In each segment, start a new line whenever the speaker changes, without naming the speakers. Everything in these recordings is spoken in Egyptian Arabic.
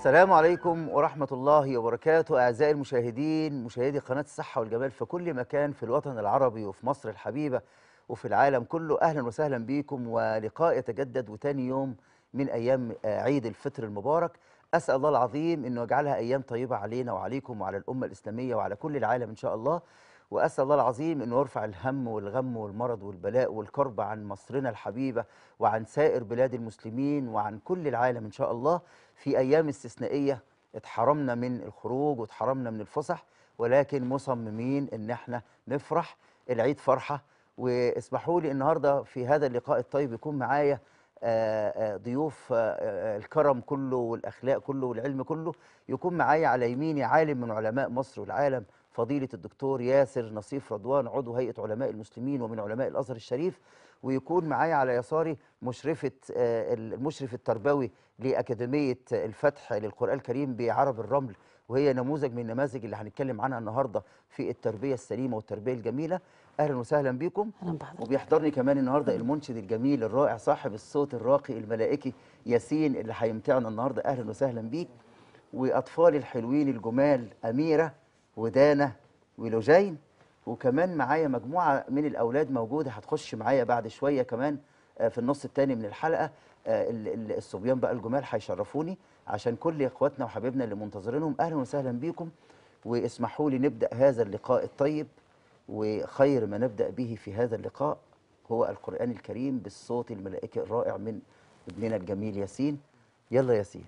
السلام عليكم ورحمة الله وبركاته أعزائي المشاهدين مشاهدي قناة الصحة والجمال في كل مكان في الوطن العربي وفي مصر الحبيبة وفي العالم كله أهلا وسهلا بيكم ولقاء يتجدد وتاني يوم من أيام آه، عيد الفطر المبارك أسأل الله العظيم أنه يجعلها أيام طيبة علينا وعليكم وعلى الأمة الإسلامية وعلى كل العالم إن شاء الله وأسأل الله العظيم أنه يرفع الهم والغم والمرض والبلاء والكرب عن مصرنا الحبيبة وعن سائر بلاد المسلمين وعن كل العالم إن شاء الله في أيام استثنائية اتحرمنا من الخروج واتحرمنا من الفسح ولكن مصممين ان احنا نفرح العيد فرحة واسمحوا لي النهاردة في هذا اللقاء الطيب يكون معايا آه، آه، ضيوف آه، آه، الكرم كله والأخلاق كله والعلم كله يكون معايا على يميني عالم من علماء مصر والعالم فضيلة الدكتور ياسر نصيف رضوان عضو هيئة علماء المسلمين ومن علماء الأزهر الشريف ويكون معايا على يساري مشرفة آه، المشرف التربوي لأكاديمية الفتح للقرآن الكريم بعرب الرمل وهي نموذج من النماذج اللي هنتكلم عنها النهارده في التربية السليمة والتربية الجميلة أهلا وسهلا بكم
اهلا بحضرتك
وبيحضرني كمان النهارده المنشد الجميل الرائع صاحب الصوت الراقي الملائكي ياسين اللي هيمتعنا النهارده اهلا وسهلا بيك واطفالي الحلوين الجمال اميره ودانا ولوجين وكمان معايا مجموعه من الاولاد موجوده هتخش معايا بعد شويه كمان آه، في النص الثاني من الحلقه آه، ال- ال- الصبيان بقى الجمال هيشرفوني عشان كل اخواتنا وحبايبنا اللي منتظرينهم اهلا وسهلا بيكم واسمحوا لي نبدا هذا اللقاء الطيب وخير ما نبدأ به في هذا اللقاء هو القرآن الكريم بالصوت الملائكي الرائع من ابننا الجميل ياسين يلا ياسين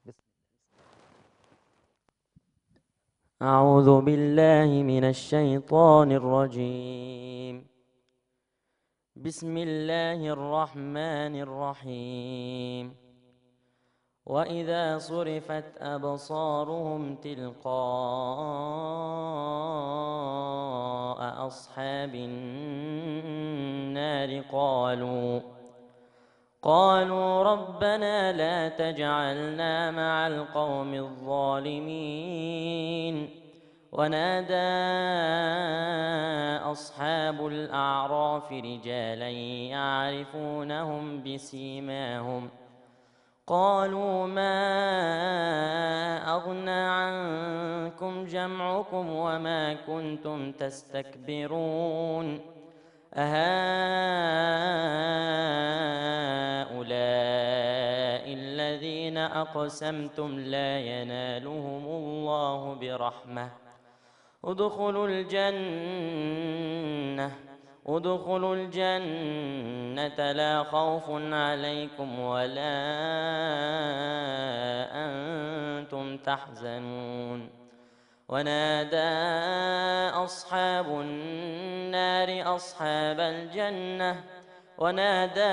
أعوذ بالله من الشيطان الرجيم بسم الله الرحمن الرحيم وإذا صرفت أبصارهم تلقاء أصحاب النار قالوا قالوا ربنا لا تجعلنا مع القوم الظالمين ونادى أصحاب الأعراف رجالا يعرفونهم بسيماهم قالوا ما أغنى عنكم جمعكم وما كنتم تستكبرون أهؤلاء الذين أقسمتم لا ينالهم الله برحمة ادخلوا الجنة ادخلوا الجنة لا خوف عليكم ولا أنتم تحزنون ونادى أصحاب النار أصحاب الجنة ونادى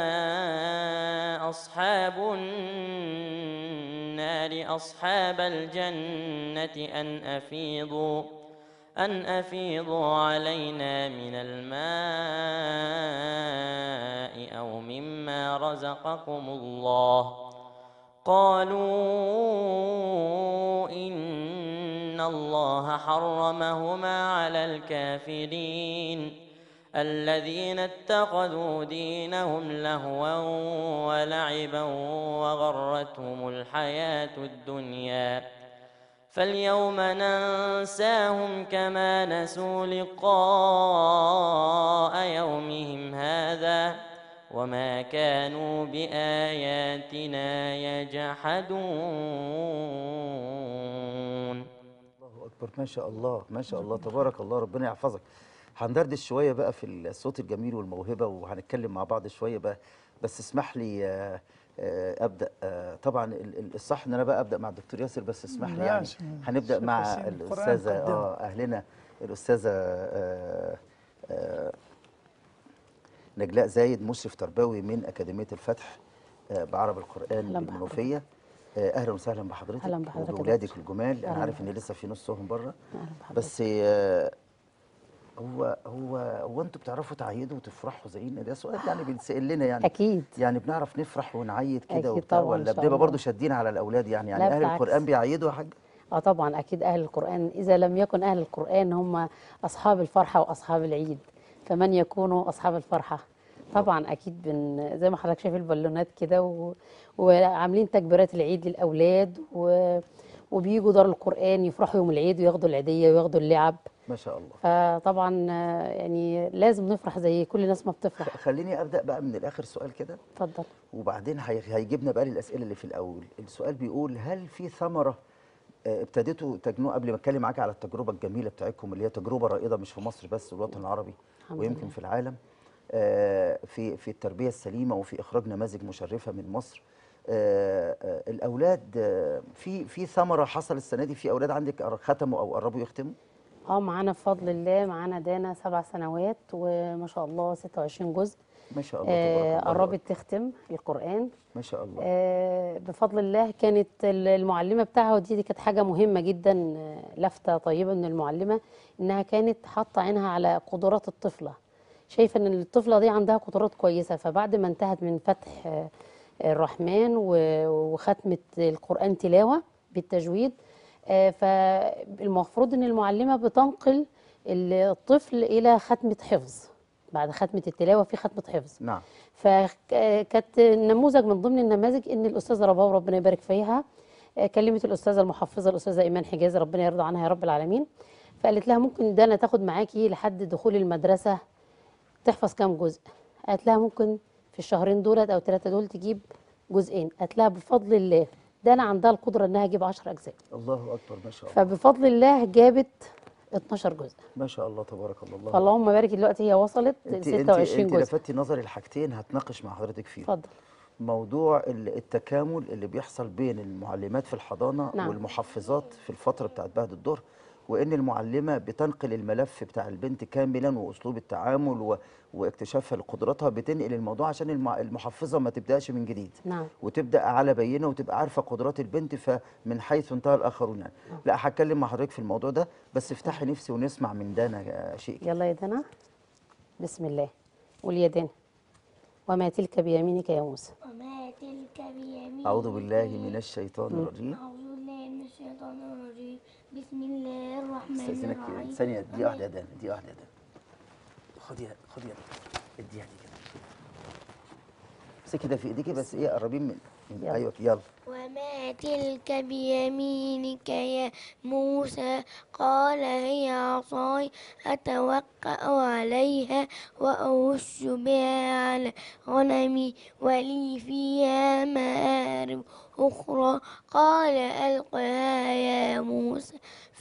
أصحاب النار أصحاب الجنة أن أفيضوا أن أفيضوا علينا من الماء أو مما رزقكم الله قالوا إن الله حرمهما على الكافرين الذين اتخذوا دينهم لهوا ولعبا وغرتهم الحياة الدنيا فاليوم ننساهم كما نسوا لقاء يومهم هذا وما كانوا بآياتنا يجحدون
الله أكبر ما شاء الله ما شاء الله تبارك الله ربنا يحفظك هندردش شوية بقى في الصوت الجميل والموهبة وهنتكلم مع بعض شوية بقى بس اسمح لي آه، آه، أبدأ آه، طبعا ال- ال- الصح إن أنا بقى أبدأ مع الدكتور ياسر بس اسمح لي يعني
ماشي، ماشي.
هنبدأ
شيخ
مع
ياسين، القرآن
الأستاذة
قدمه.
آه أهلنا الأستاذة آه، آه، نجلاء زايد مشرف تربوي من أكاديمية الفتح آه، بعرب القرآن
أهلاً بحضرتك.
بالمنوفية آه، أهلا وسهلا بحضرتك
أهلاً بحضرتك يا
وبولادك
دكتور.
الجمال أنا
أهلاً
عارف إن لسه في نصهم بره
اهلا بحضرتك
بس آه، هو هو هو انتوا بتعرفوا تعيدوا وتفرحوا زينا ده سؤال يعني بيتسال لنا يعني
اكيد
يعني بنعرف نفرح ونعيد كده
أكيد
وبتاع
طبعاً إن
ولا
شاء
بنبقى
الله.
برضه شادين على الاولاد يعني يعني
لا
اهل
بالعكس.
القران بيعيدوا يا حاج
اه طبعا اكيد اهل القران اذا لم يكن اهل القران هم اصحاب الفرحه واصحاب العيد فمن يكونوا اصحاب الفرحه طبعا اكيد بن زي ما حضرتك شايف البالونات كده و... وعاملين تكبيرات العيد للاولاد و... وبيجوا دار القران يفرحوا يوم العيد وياخدوا العيديه وياخدوا اللعب
ما شاء الله
فطبعا آه، يعني لازم نفرح زي كل الناس ما بتفرح
خ- خليني ابدا بقى من الاخر سؤال كده
اتفضل
وبعدين هي- هيجيبنا بقى للاسئله اللي في الاول السؤال بيقول هل في ثمره آه، ابتديتوا تجنوا قبل ما اتكلم معاك على التجربه الجميله بتاعتكم اللي هي تجربه رائده مش في مصر بس والوطن العربي
الحمد
ويمكن
لله.
في العالم آه، في في التربيه السليمه وفي اخراج نماذج مشرفه من مصر آه، آه، الاولاد آه، في في ثمره حصل السنه دي في اولاد عندك قر- ختموا او قربوا يختموا
اه معانا بفضل الله معانا دانا سبع سنوات وما شاء الله 26 جزء
ما شاء الله
آه،
تبارك الله
قربت تختم القرآن
ما شاء الله
آه، بفضل الله كانت ال- المعلمة بتاعها ودي دي كانت حاجة مهمة جدا آه، لفتة طيبة من المعلمة إنها كانت حاطة عينها على قدرات الطفلة شايفة إن الطفلة دي عندها قدرات كويسة فبعد ما انتهت من فتح آه، الرحمن و- وختمة القرآن تلاوة بالتجويد آه، فالمفروض إن المعلمة بتنقل الطفل إلى ختمة حفظ بعد ختمة التلاوة في ختمة حفظ
نعم
فكانت نموذج من ضمن النماذج ان الاستاذه رباب ربنا يبارك فيها آه، كلمت الاستاذه المحفظه الاستاذه ايمان حجازي ربنا يرضى عنها يا رب العالمين فقالت لها ممكن ده انا تاخد معاكي لحد دخول المدرسه تحفظ كام جزء قالت لها ممكن في الشهرين دولت او ثلاثه دول تجيب جزئين قالت لها بفضل الله ده انا عندها القدره انها تجيب 10 اجزاء
الله اكبر ما شاء الله
فبفضل الله جابت 12 جزء
ما شاء الله تبارك الله الله
فاللهم بارك دلوقتي هي وصلت ل
انت
26
انت
جزء
لفتي نظري لحاجتين هتناقش مع حضرتك فيهم
اتفضل
موضوع ال- التكامل اللي بيحصل بين المعلمات في الحضانه
نعم.
والمحفظات في الفتره بتاعت بعد الظهر وان المعلمه بتنقل الملف بتاع البنت كاملا واسلوب التعامل و... واكتشافها لقدراتها بتنقل الموضوع عشان المع... المحفظه ما تبداش من جديد
نعم
وتبدا على بينه وتبقى عارفه قدرات البنت فمن حيث انتهى الاخرون يعني لا هتكلم مع حضرتك في الموضوع ده بس افتحي نفسي ونسمع من دانا آه، شيء كده.
يلا يا دنا بسم الله قول يا دنا وما تلك بيمينك يا موسى
وما تلك بيمينك
اعوذ بالله من الشيطان الرجيم
أعوذ بالله من الشيطان الرجيم بسم الله الرحمن
استاذنك
الرحيم
ثانيه دي واحده يا دانا دي واحده يا دانا خدي خدي اديها دي كده امسكي ده في ايديكي بس ايه قربين من من-
يلا.
ايوه يلا
وما تلك بيمينك يا موسى قال هي عصاي أتوكأ عليها وأهش بها على غنمي ولي فيها مآرب أخرى قال ألقها يا موسى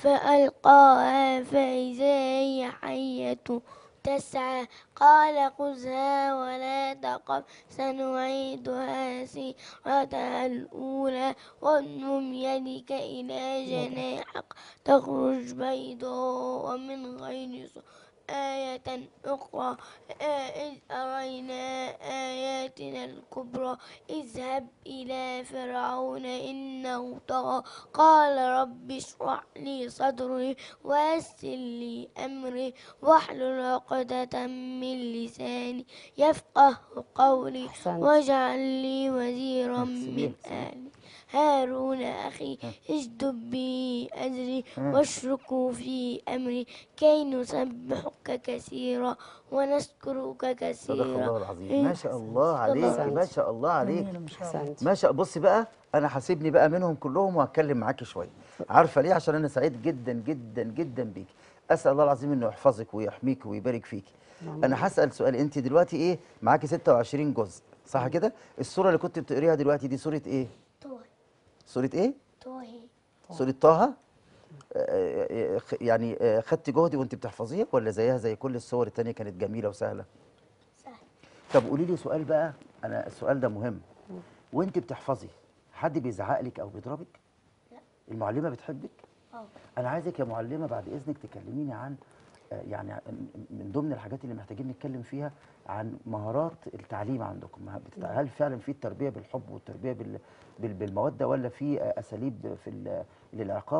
فألقاها فإذا هي حية تسعى قال خذها ولا تقف سنعيدها سيرتها الأولى واضم يدك إلى جناحك تخرج بيضاء من غير سوء آية أخرى إذ أرينا آياتنا الكبرى اذهب إلى فرعون إنه طغى قال رب اشرح لي صدري ويسر لي أمري واحلل عقدة من لساني يفقه قولي
أحسنت.
واجعل لي وزيرا
سيبيه،
من
سيبيه.
آلي هارون أخي اشدد به أزري واشركه في أمري كي نسبحك كثيرا ونذكرك
صدق
كثيرا
الله العظيم ما شاء الله عليك
أحسنت.
ما شاء الله عليك
احسنت
ما شاء بصي بقى انا هسيبني بقى منهم كلهم وهتكلم معاكي شويه عارفه ليه عشان انا سعيد جدا جدا جدا بيكي اسال الله العظيم انه يحفظك ويحميك ويبارك فيكي انا هسال سؤال انت دلوقتي ايه معاكي 26 جزء صح كده السوره اللي كنت بتقريها دلوقتي دي سوره ايه
طه
سوره ايه
طه
سوره طه آه، آه، آه، يعني آه، خدتي جهدي وانت بتحفظيها ولا زيها زي كل السور التانية كانت جميله وسهله
سهل
طب قولي لي سؤال بقى انا السؤال ده مهم وانت بتحفظي حد بيزعق لك او بيضربك
لا.
المعلمه بتحبك
اه
انا عايزك يا معلمه بعد اذنك تكلميني عن آه، يعني عن- من ضمن الحاجات اللي محتاجين نتكلم فيها عن مهارات التعليم عندكم ما بتتع- هل فعلا في التربيه بالحب والتربيه بال- بال- بالموده ولا في آه، اساليب في ال- للعقاب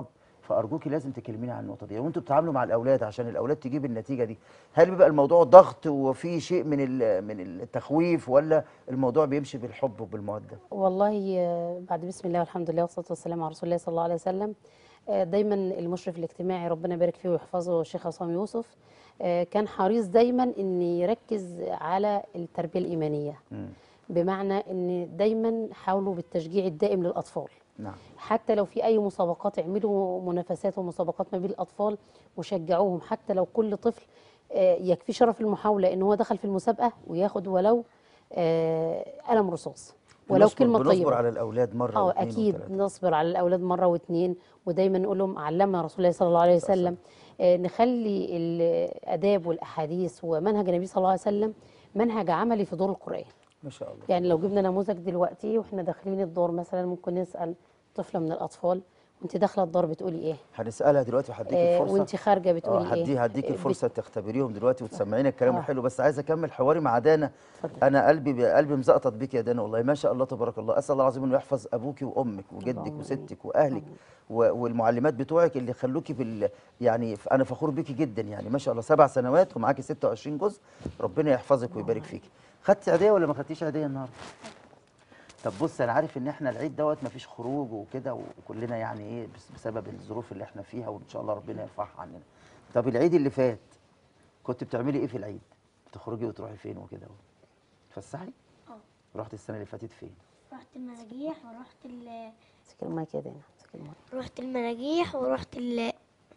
فارجوكي لازم تكلميني عن النقطه دي وانتوا بتتعاملوا مع الاولاد عشان الاولاد تجيب النتيجه دي هل بيبقى الموضوع ضغط وفي شيء من ال- من التخويف ولا الموضوع بيمشي بالحب وبالموده
والله آه، بعد بسم الله والحمد لله والصلاه والسلام على رسول الله صلى الله عليه وسلم آه، دايما المشرف الاجتماعي ربنا يبارك فيه ويحفظه الشيخ عصام يوسف آه، كان حريص دايما ان يركز على التربيه الايمانيه
مم.
بمعنى ان دايما حاولوا بالتشجيع الدائم للاطفال
نعم
حتى لو في اي مسابقات اعملوا منافسات ومسابقات ما بين الاطفال وشجعوهم حتى لو كل طفل آه، يكفي شرف المحاوله ان هو دخل في المسابقه وياخد ولو آه، قلم رصاص ولو
بنصبر-
كلمه
بنصبر
طيبه
على الاولاد مره
اه
واثنين
اكيد
وثلاثة.
نصبر على الاولاد مره واثنين ودايما نقول لهم علمنا رسول الله صلى الله عليه وسلم آه نخلي الاداب والاحاديث ومنهج النبي صلى الله عليه وسلم منهج عملي في دور القران
ما شاء الله
يعني لو جبنا نموذج دلوقتي واحنا داخلين الدور مثلا ممكن نسال طفله من الاطفال وانت داخله الدار بتقولي ايه
هنسالها دلوقتي وهديكي
آه
الفرصه
وانت خارجه
اه
بتقولي ايه
هدي هديكي
آه،
الفرصه تختبريهم دلوقتي وتسمعينا الكلام
آه.
الحلو بس عايز اكمل حواري مع دانا
اتفضل.
انا قلبي قلبي مزقطط بيك يا دانا والله ما شاء الله تبارك الله اسال الله العظيم انه يحفظ ابوكي وامك وجدك
اللهم
وستك واهلك و- والمعلمات بتوعك اللي خلوكي بال يعني ف- انا فخور بيكي جدا يعني ما شاء الله سبع سنوات ومعاكي 26 جزء ربنا يحفظك ويبارك فيكي خدتي عيديه ولا ما خدتيش عيديه النهارده طب بص انا عارف ان احنا العيد دوت مفيش خروج وكده وكلنا يعني ايه بس- بسبب الظروف اللي احنا فيها وان شاء الله ربنا يرفعها عننا طب العيد اللي فات كنت بتعملي ايه في العيد بتخرجي وتروحي فين وكده تفسحي
اه
رحت السنه اللي فاتت فين
رحت المراجيح ورحت ال
امسك المايك يا دينا امسك المايك
رحت المراجيح ورحت ال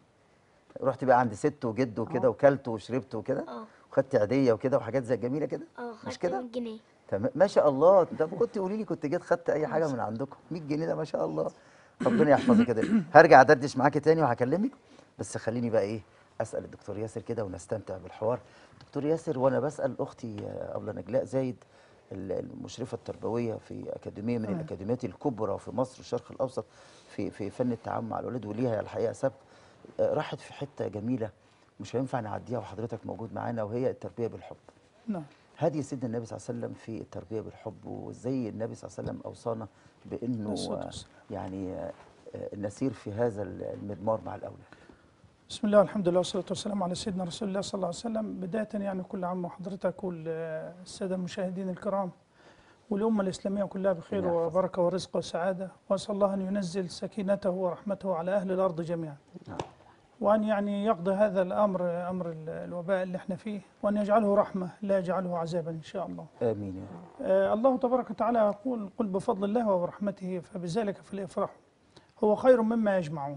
رحت بقى عند ست وجد وكده وكلت وشربت وكده
اه
وخدت عيديه وكده وحاجات زي جميله كده
اه
مش
خدت
كده
100 جنيه
تمام ما شاء الله طب كنت قولي لي كنت جيت خدت اي حاجه من عندكم 100 جنيه ده ما شاء الله ربنا يحفظك كده هرجع ادردش معاكي تاني وهكلمك بس خليني بقى ايه اسال الدكتور ياسر كده ونستمتع بالحوار دكتور ياسر وانا بسال اختي آه، ابله نجلاء زايد ال- المشرفه التربويه في اكاديميه من الاكاديميات الكبرى في مصر والشرق الاوسط في في فن التعامل مع الاولاد وليها الحقيقه سبق آه، راحت في حته جميله مش هينفع نعديها وحضرتك موجود معانا وهي التربيه بالحب
نعم
هدي سيدنا النبي صلى الله عليه وسلم في التربيه بالحب وازاي النبي صلى الله عليه وسلم اوصانا بانه
الصلاة
آه،
والسلام.
يعني آه، آه، نسير في هذا المضمار مع الاولاد
بسم الله والحمد لله والصلاة والسلام على سيدنا رسول الله صلى الله عليه وسلم بداية يعني كل عام وحضرتك والسادة المشاهدين الكرام والأمة الإسلامية كلها بخير
الله يحفظك.
وبركة ورزق وسعادة وأسأل الله أن ينزل سكينته ورحمته على أهل الأرض جميعا
نعم.
وأن يعني يقضي هذا الأمر أمر ال- الوباء اللي احنا فيه وأن يجعله رحمة لا يجعله عذابا إن شاء الله
امين يا رب
آه، الله تبارك وتعالى يقول قل بفضل الله وبرحمته فبذلك فليفرحوا هو خير مما يجمعون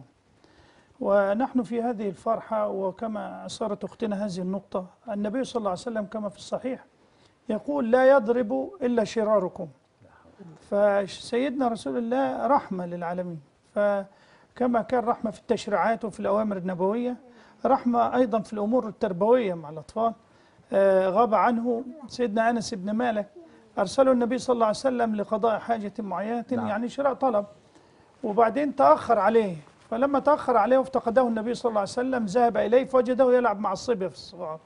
ونحن في هذه الفرحة وكما أصارت أختنا هذه النقطة النبي صلى الله عليه وسلم كما في الصحيح يقول لا يضرب إلا شراركم فسيدنا رسول الله رحمة للعالمين فكما كان رحمة في التشريعات وفي الأوامر النبوية رحمة أيضا في الأمور التربوية مع الأطفال آه، غاب عنه سيدنا أنس بن مالك أرسله النبي صلى الله عليه وسلم لقضاء حاجة معينة
نعم.
يعني شراء طلب وبعدين تأخر عليه فلما تأخر عليه وافتقده النبي صلى الله عليه وسلم ذهب إليه فوجده يلعب مع الصبية في الصغار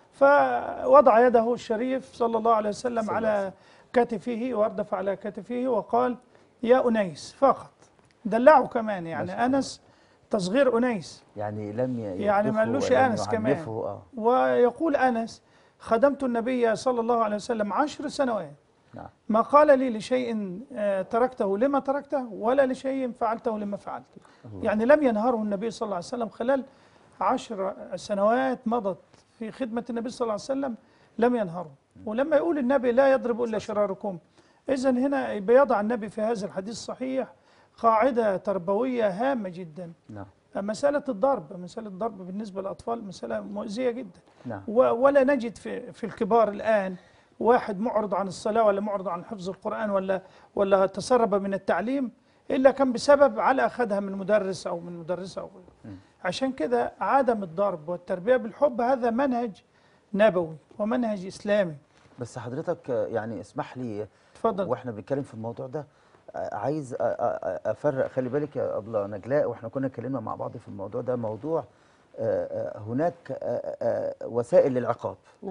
فوضع يده الشريف صلى الله عليه وسلم
صلى الله عليه
على كتفه واردف على كتفه وقال يا أنيس فقط دلعه كمان
ما
يعني
شاء الله.
أنس تصغير أنيس
يعني لم ي-
يعني ما
يكلفه
قالوش
ولم
أنس كمان.
يعنفه، اه
ويقول أنس خدمت النبي صلى الله عليه وسلم عشر سنوات
نعم
ما قال لي لشيء آه، تركته لما تركته ولا لشيء فعلته لما فعلت
الله.
يعني لم ينهره النبي صلى الله عليه وسلم خلال عشر سنوات مضت في خدمة النبي صلى الله عليه وسلم لم ينهره ولما يقول النبي لا يضرب إلا شراركم إذا هنا بيضع النبي في هذا الحديث الصحيح قاعدة تربوية هامة جدا
نعم
مسألة الضرب مسألة الضرب بالنسبة للأطفال مسألة مؤذية جدا
نعم
و- ولا نجد في في الكبار الآن واحد معرض عن الصلاة ولا معرض عن حفظ القرآن ولا ولا تسرب من التعليم إلا كان بسبب على أخذها من مدرس أو من مدرسة أو غيره. عشان كده عدم الضرب والتربية بالحب هذا منهج نبوي ومنهج إسلامي
بس حضرتك آه، يعني اسمح لي
اتفضل
واحنا بنتكلم في الموضوع ده آه، عايز أ- أ- أ- افرق خلي بالك يا ابله نجلاء واحنا كنا اتكلمنا مع بعض في الموضوع ده موضوع آه، آه، هناك آه، آه، وسائل للعقاب
نعم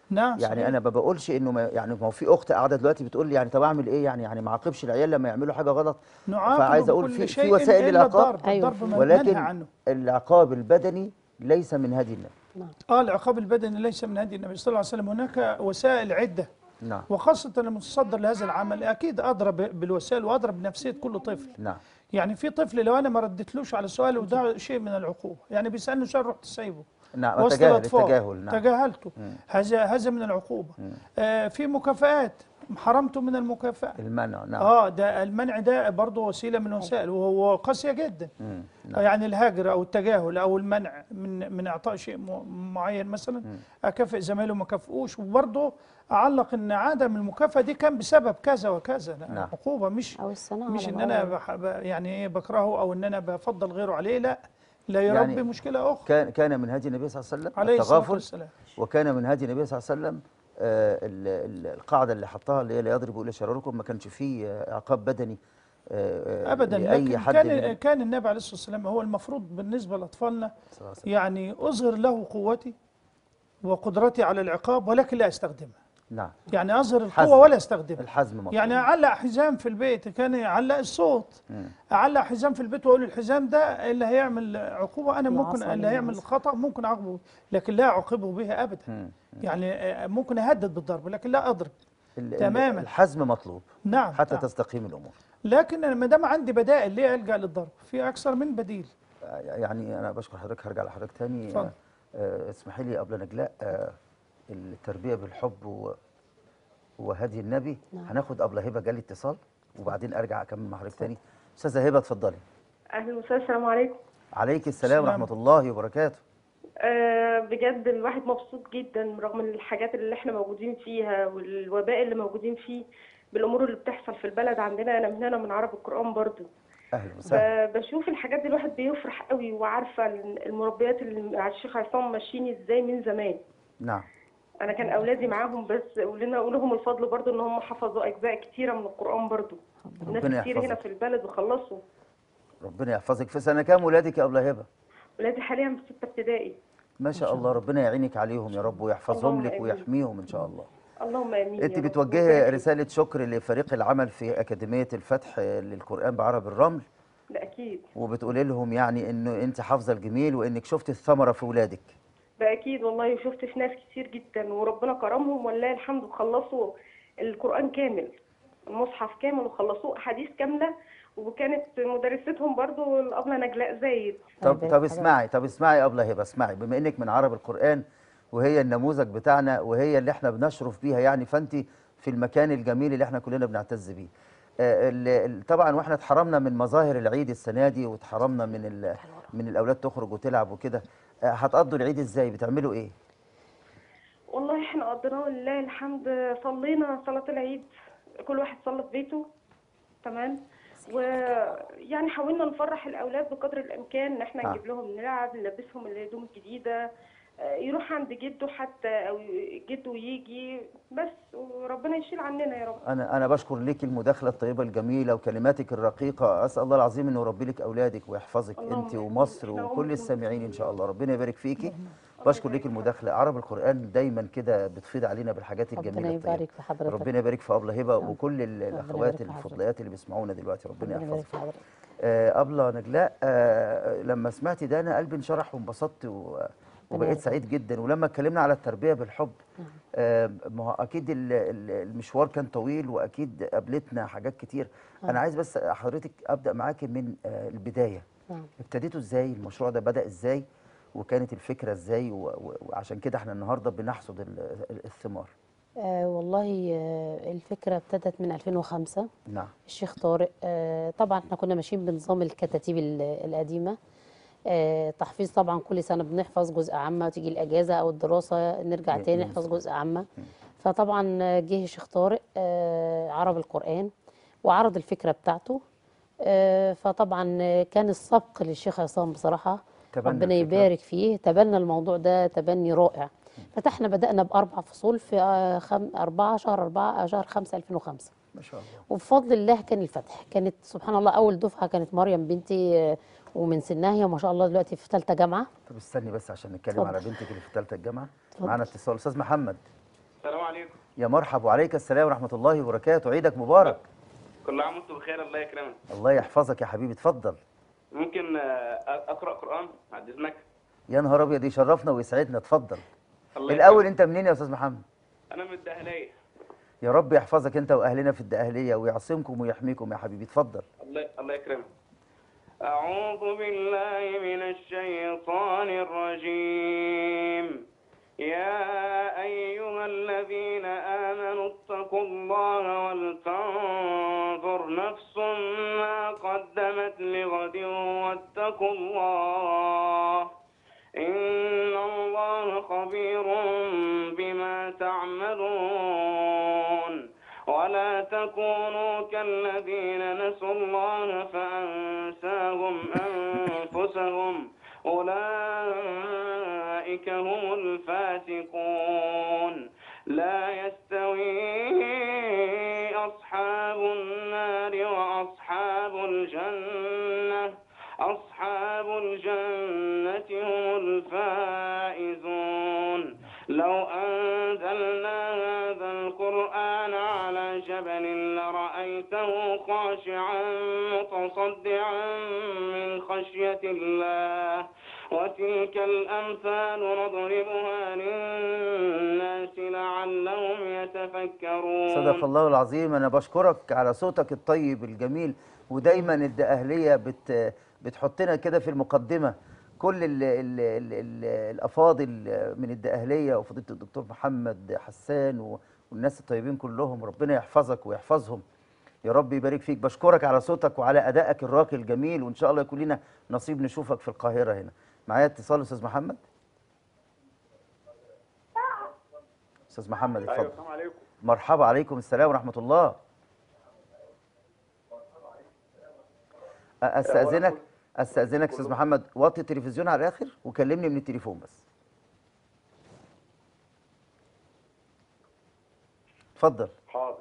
نعم
يعني
صحيح.
انا ما بقولش انه ما يعني ما هو في اخت قاعده دلوقتي بتقول لي يعني طب اعمل ايه يعني يعني ما اعاقبش العيال لما يعملوا حاجه غلط
نعاقب
فعايز اقول
بكل
في في
شيء
وسائل
إلا
للعقاب
الضرب
أيوة.
الضرب من-
ولكن
منهى عنه
العقاب البدني ليس من هدي النبي
نعم
اه العقاب البدني ليس من هدي النبي صلى الله عليه وسلم هناك وسائل عده
نعم
وخاصه المتصدر لهذا العمل اكيد ادرى ب- بالوسائل وادرى بنفسيه كل طفل
نعم
يعني في طفل لو انا ما ردتلوش على سؤاله وده شيء من العقوبه يعني بيسالني سؤال رحت سايبه
نعم
وسط
التجاهل
الأطفال.
التجاهل نعم
تجاهلته
مم.
هذا هذا من العقوبه آه في مكافآت حرمته من المكافاه
المنع نعم
اه ده المنع ده برضه وسيله من وسائل وهو قاسيه جدا
مم. نعم.
يعني الهجر او التجاهل او المنع من من اعطاء شيء م- معين مثلا اكافئ زمايله ما كافئوش وبرضه اعلق ان عدم المكافاه دي كان بسبب كذا وكذا لا،
نعم.
عقوبه مش
او الثناء
مش
على
ان انا
الأول.
بح ب- يعني ايه بكرهه او ان انا بفضل غيره عليه لا لا يربي
يعني
مشكله اخرى
كان كان من هدي النبي صلى الله عليه وسلم
عليه الصلاه
التغافل
والسلام
وكان من هدي النبي صلى الله عليه وسلم آه، ال- ال- القاعده اللي حطها اللي هي لا يضرب الا شراركم ما كانش فيه آه، عقاب بدني آه، آه،
ابدا
لاي
لكن
حد
كان
من-
كان النبي عليه الصلاه والسلام هو المفروض بالنسبه لاطفالنا
صلى الله عليه وسلم.
يعني اظهر له قوتي وقدرتي على العقاب ولكن لا استخدمها
نعم
يعني اظهر
حزم.
القوه ولا استخدمها
الحزم مطلوب
يعني اعلق حزام في البيت كان يعلق الصوت
مم.
اعلق حزام في البيت واقول الحزام ده اللي هيعمل عقوبه انا ممكن
العصا
اللي هيعمل
للعصا.
خطا ممكن اعاقبه لكن لا اعاقبه بها ابدا
مم.
يعني آه، ممكن اهدد بالضرب لكن لا اضرب
ال- ال-
تماماً.
الحزم مطلوب
نعم
حتى
نعم.
تستقيم الامور
لكن أنا ما دام عندي بدائل ليه الجا للضرب في اكثر من بديل
آه، يعني انا بشكر حضرتك هرجع لحضرتك تاني
اتفضل.
آه، آه، اسمحي لي قبل نجلاء آه، التربيه بالحب و- وهدي النبي
نعم.
هناخد قبل هبه جالي اتصال وبعدين ارجع اكمل مع حضرتك تاني استاذه هبه اتفضلي
اهلا وسهلا السلام عليكم
عليك السلام
السلام.
ورحمه الله وبركاته
أه بجد الواحد مبسوط جدا رغم الحاجات اللي احنا موجودين فيها والوباء اللي موجودين فيه بالامور اللي بتحصل في البلد عندنا انا من هنا من عرب القران برضو
اهلا وسهلا
ب- بشوف الحاجات دي الواحد بيفرح قوي وعارفه المربيات اللي مع الشيخ عصام ماشيين ازاي من زمان
نعم
انا كان اولادي معاهم بس قولنا اقول لهم الفضل برضو ان هم حفظوا اجزاء كتيره من القران برضو ناس
ربنا
كتير هنا
يحفظك.
في البلد وخلصوا
ربنا يحفظك في سنه كام ولادك يا ابله هبه
ولادي حاليا في سته ابتدائي
ما شاء الله ربنا يعينك عليهم يا رب ويحفظهم
اللهم
لك
آمين.
ويحميهم ان شاء الله
اللهم امين
انت
يا رب.
بتوجهي
وبارك فيك.
رساله شكر لفريق العمل في اكاديميه الفتح للقران بعرب الرمل
ده اكيد
وبتقولي لهم يعني انه انت حافظه الجميل وانك شفت الثمره في ولادك
ده اكيد والله وشفت في ناس كتير جدا وربنا كرمهم ولله الحمد وخلصوا القران كامل المصحف كامل وخلصوه احاديث كامله وكانت مدرستهم برضو الابله نجلاء زايد
طب
طيب،
طب
حضرتك.
اسمعي طب اسمعي يا ابله هبه اسمعي بما انك من عرب القران وهي النموذج بتاعنا وهي اللي احنا بنشرف بيها يعني فانت في المكان الجميل اللي احنا كلنا بنعتز بيه آه، ال- ال- طبعا واحنا اتحرمنا من مظاهر العيد السنه دي واتحرمنا من ال- من الاولاد تخرج وتلعب وكده آه، هتقضوا العيد ازاي بتعملوا ايه
والله احنا قضيناه لله الحمد صلينا صلاه العيد كل واحد صلى في بيته تمام ويعني حاولنا نفرح الاولاد بقدر الامكان ان احنا
آه.
نجيب لهم نلعب نلبسهم الهدوم الجديده آه، يروح عند جده حتى او جده يجي بس وربنا يشيل عننا يا رب
انا انا بشكر ليك المداخله الطيبه الجميله وكلماتك الرقيقه اسال الله العظيم انه يربي لك اولادك ويحفظك
اللهم
انت
آمين.
ومصر
إحنا
وكل
أمة
السامعين ان شاء الله ربنا يبارك فيكي بشكر ليك المداخله عرب القران دايما كده بتفيض علينا بالحاجات
ربنا
الجميله الطيبة.
يبارك في حضرتك
ربنا يبارك في ابله هبه وكل ال-
يبارك
الاخوات
في حضرتك.
الفضليات اللي بيسمعونا دلوقتي ربنا
ربنا يبارك
يحفظهم
في حضرتك
آه، أبلة نجلاء آه، لما سمعت ده أنا قلبي انشرح وانبسطت و- وبقيت
يبارك
سعيد جدا ولما اتكلمنا على التربية بالحب آه، ما هو أكيد ال- ال- المشوار كان طويل وأكيد قابلتنا حاجات كتير أنا عايز بس حضرتك أبدأ معاكي من آه، البداية
نعم
ابتديتوا إزاي المشروع ده بدأ إزاي وكانت الفكرة إزاي و- و- وعشان كده احنا النهاردة بنحصد ال- ال- الثمار
آه والله آه الفكرة ابتدت من 2005
نعم
الشيخ طارق آه طبعا احنا كنا ماشيين بنظام الكتاتيب ال- القديمة آه تحفيظ طبعا كل سنة بنحفظ جزء عامة وتيجي الأجازة أو الدراسة نرجع
ي-
تاني
ينزل.
نحفظ جزء عامة فطبعا آه، جه الشيخ طارق آه عرض القرآن وعرض الفكرة بتاعته آه فطبعا آه، كان السبق للشيخ عصام بصراحة
تبنى
ربنا
الفكرة.
يبارك فيه تبنى الموضوع ده تبني رائع فتحنا بدأنا بأربع فصول في آه، خم... أربعة شهر أربعة آه، شهر خمسة 2005
ما شاء الله
وبفضل الله كان الفتح كانت سبحان الله أول دفعة كانت مريم بنتي آه، ومن سنها هي ما شاء الله دلوقتي في ثالثة جامعة
طب استني بس عشان نتكلم
اتفضل.
على بنتك اللي في ثالثه الجامعه
اتفضل.
معانا اتصال استاذ محمد
السلام عليكم
يا مرحب وعليك السلام ورحمة الله وبركاته عيدك مبارك
كل عام وانتم بخير الله يكرمك
الله يحفظك يا حبيبي اتفضل
ممكن آه، اقرا قران بعد اذنك
يا نهار ابيض يشرفنا ويسعدنا اتفضل
الله
الاول
يكرمك.
انت منين يا استاذ محمد
انا من الدهليه
يا رب يحفظك انت واهلنا في الدقهليه ويعصمكم ويحميكم يا حبيبي اتفضل
الله الله يكرمك أعوذ بالله من الشيطان الرجيم يا أيها الذين آمنوا اتقوا الله ولتنظر نفس ما قدمت لغد واتقوا الله إن الله خبير بما تعملون ولا تكونوا كالذين نسوا الله فأنساهم أنفسهم أولئك هم الفاسقون لا يستوي أصحاب النار وأصحاب الجنة أصحاب الجنة هم الفائزون لو أنزلنا هذا القرآن على جبل لرأيته خاشعا متصدعا من خشية الله وتلك الأمثال نضربها للناس لعلهم يتفكرون
صدق الله العظيم انا بشكرك على صوتك الطيب الجميل ودايما الدقهليه بت بتحطنا كده في المقدمه كل ال ال ال ال الافاضل من الدقهليه وفضيله الدكتور محمد حسان و- والناس الطيبين كلهم ربنا يحفظك ويحفظهم يا رب يبارك فيك بشكرك على صوتك وعلى ادائك الراقي الجميل وان شاء الله يكون لنا نصيب نشوفك في القاهره هنا معايا اتصال استاذ محمد استاذ محمد اتفضل
السلام عليكم
مرحبا عليكم السلام ورحمة الله أ- استأذنك استأذنك استاذ محمد وطي التلفزيون على الآخر وكلمني من التليفون بس اتفضل
حاضر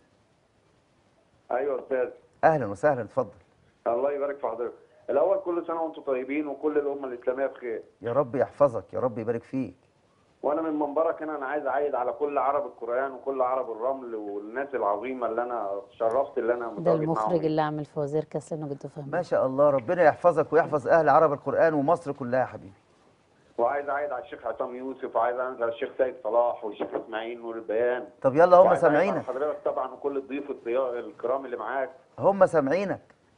ايوه استاذ
أهلا وسهلا اتفضل
الله يبارك في حضرتك الاول كل سنه وانتم طيبين وكل الامه الاسلاميه بخير
يا رب يحفظك يا رب يبارك فيك
وانا من منبرك هنا انا عايز اعيد على كل عرب القران وكل عرب الرمل والناس العظيمه اللي انا شرفت اللي انا
ده
متواجد
المخرج
معاهم
اللي عامل فوازير كاسلنا جد فهمي
ما شاء الله ربنا يحفظك ويحفظ أهل عرب القرآن ومصر كلها يا حبيبي
وعايز اعيد على الشيخ عصام يوسف وعايز اعيد على الشيخ سيد صلاح والشيخ اسماعيل نور البيان
طب يلا هم
وعايز أعيد على
سامعينك
حضرتك طبعا وكل الضيوف الطيا- الكرام اللي معاك
هم سامعينك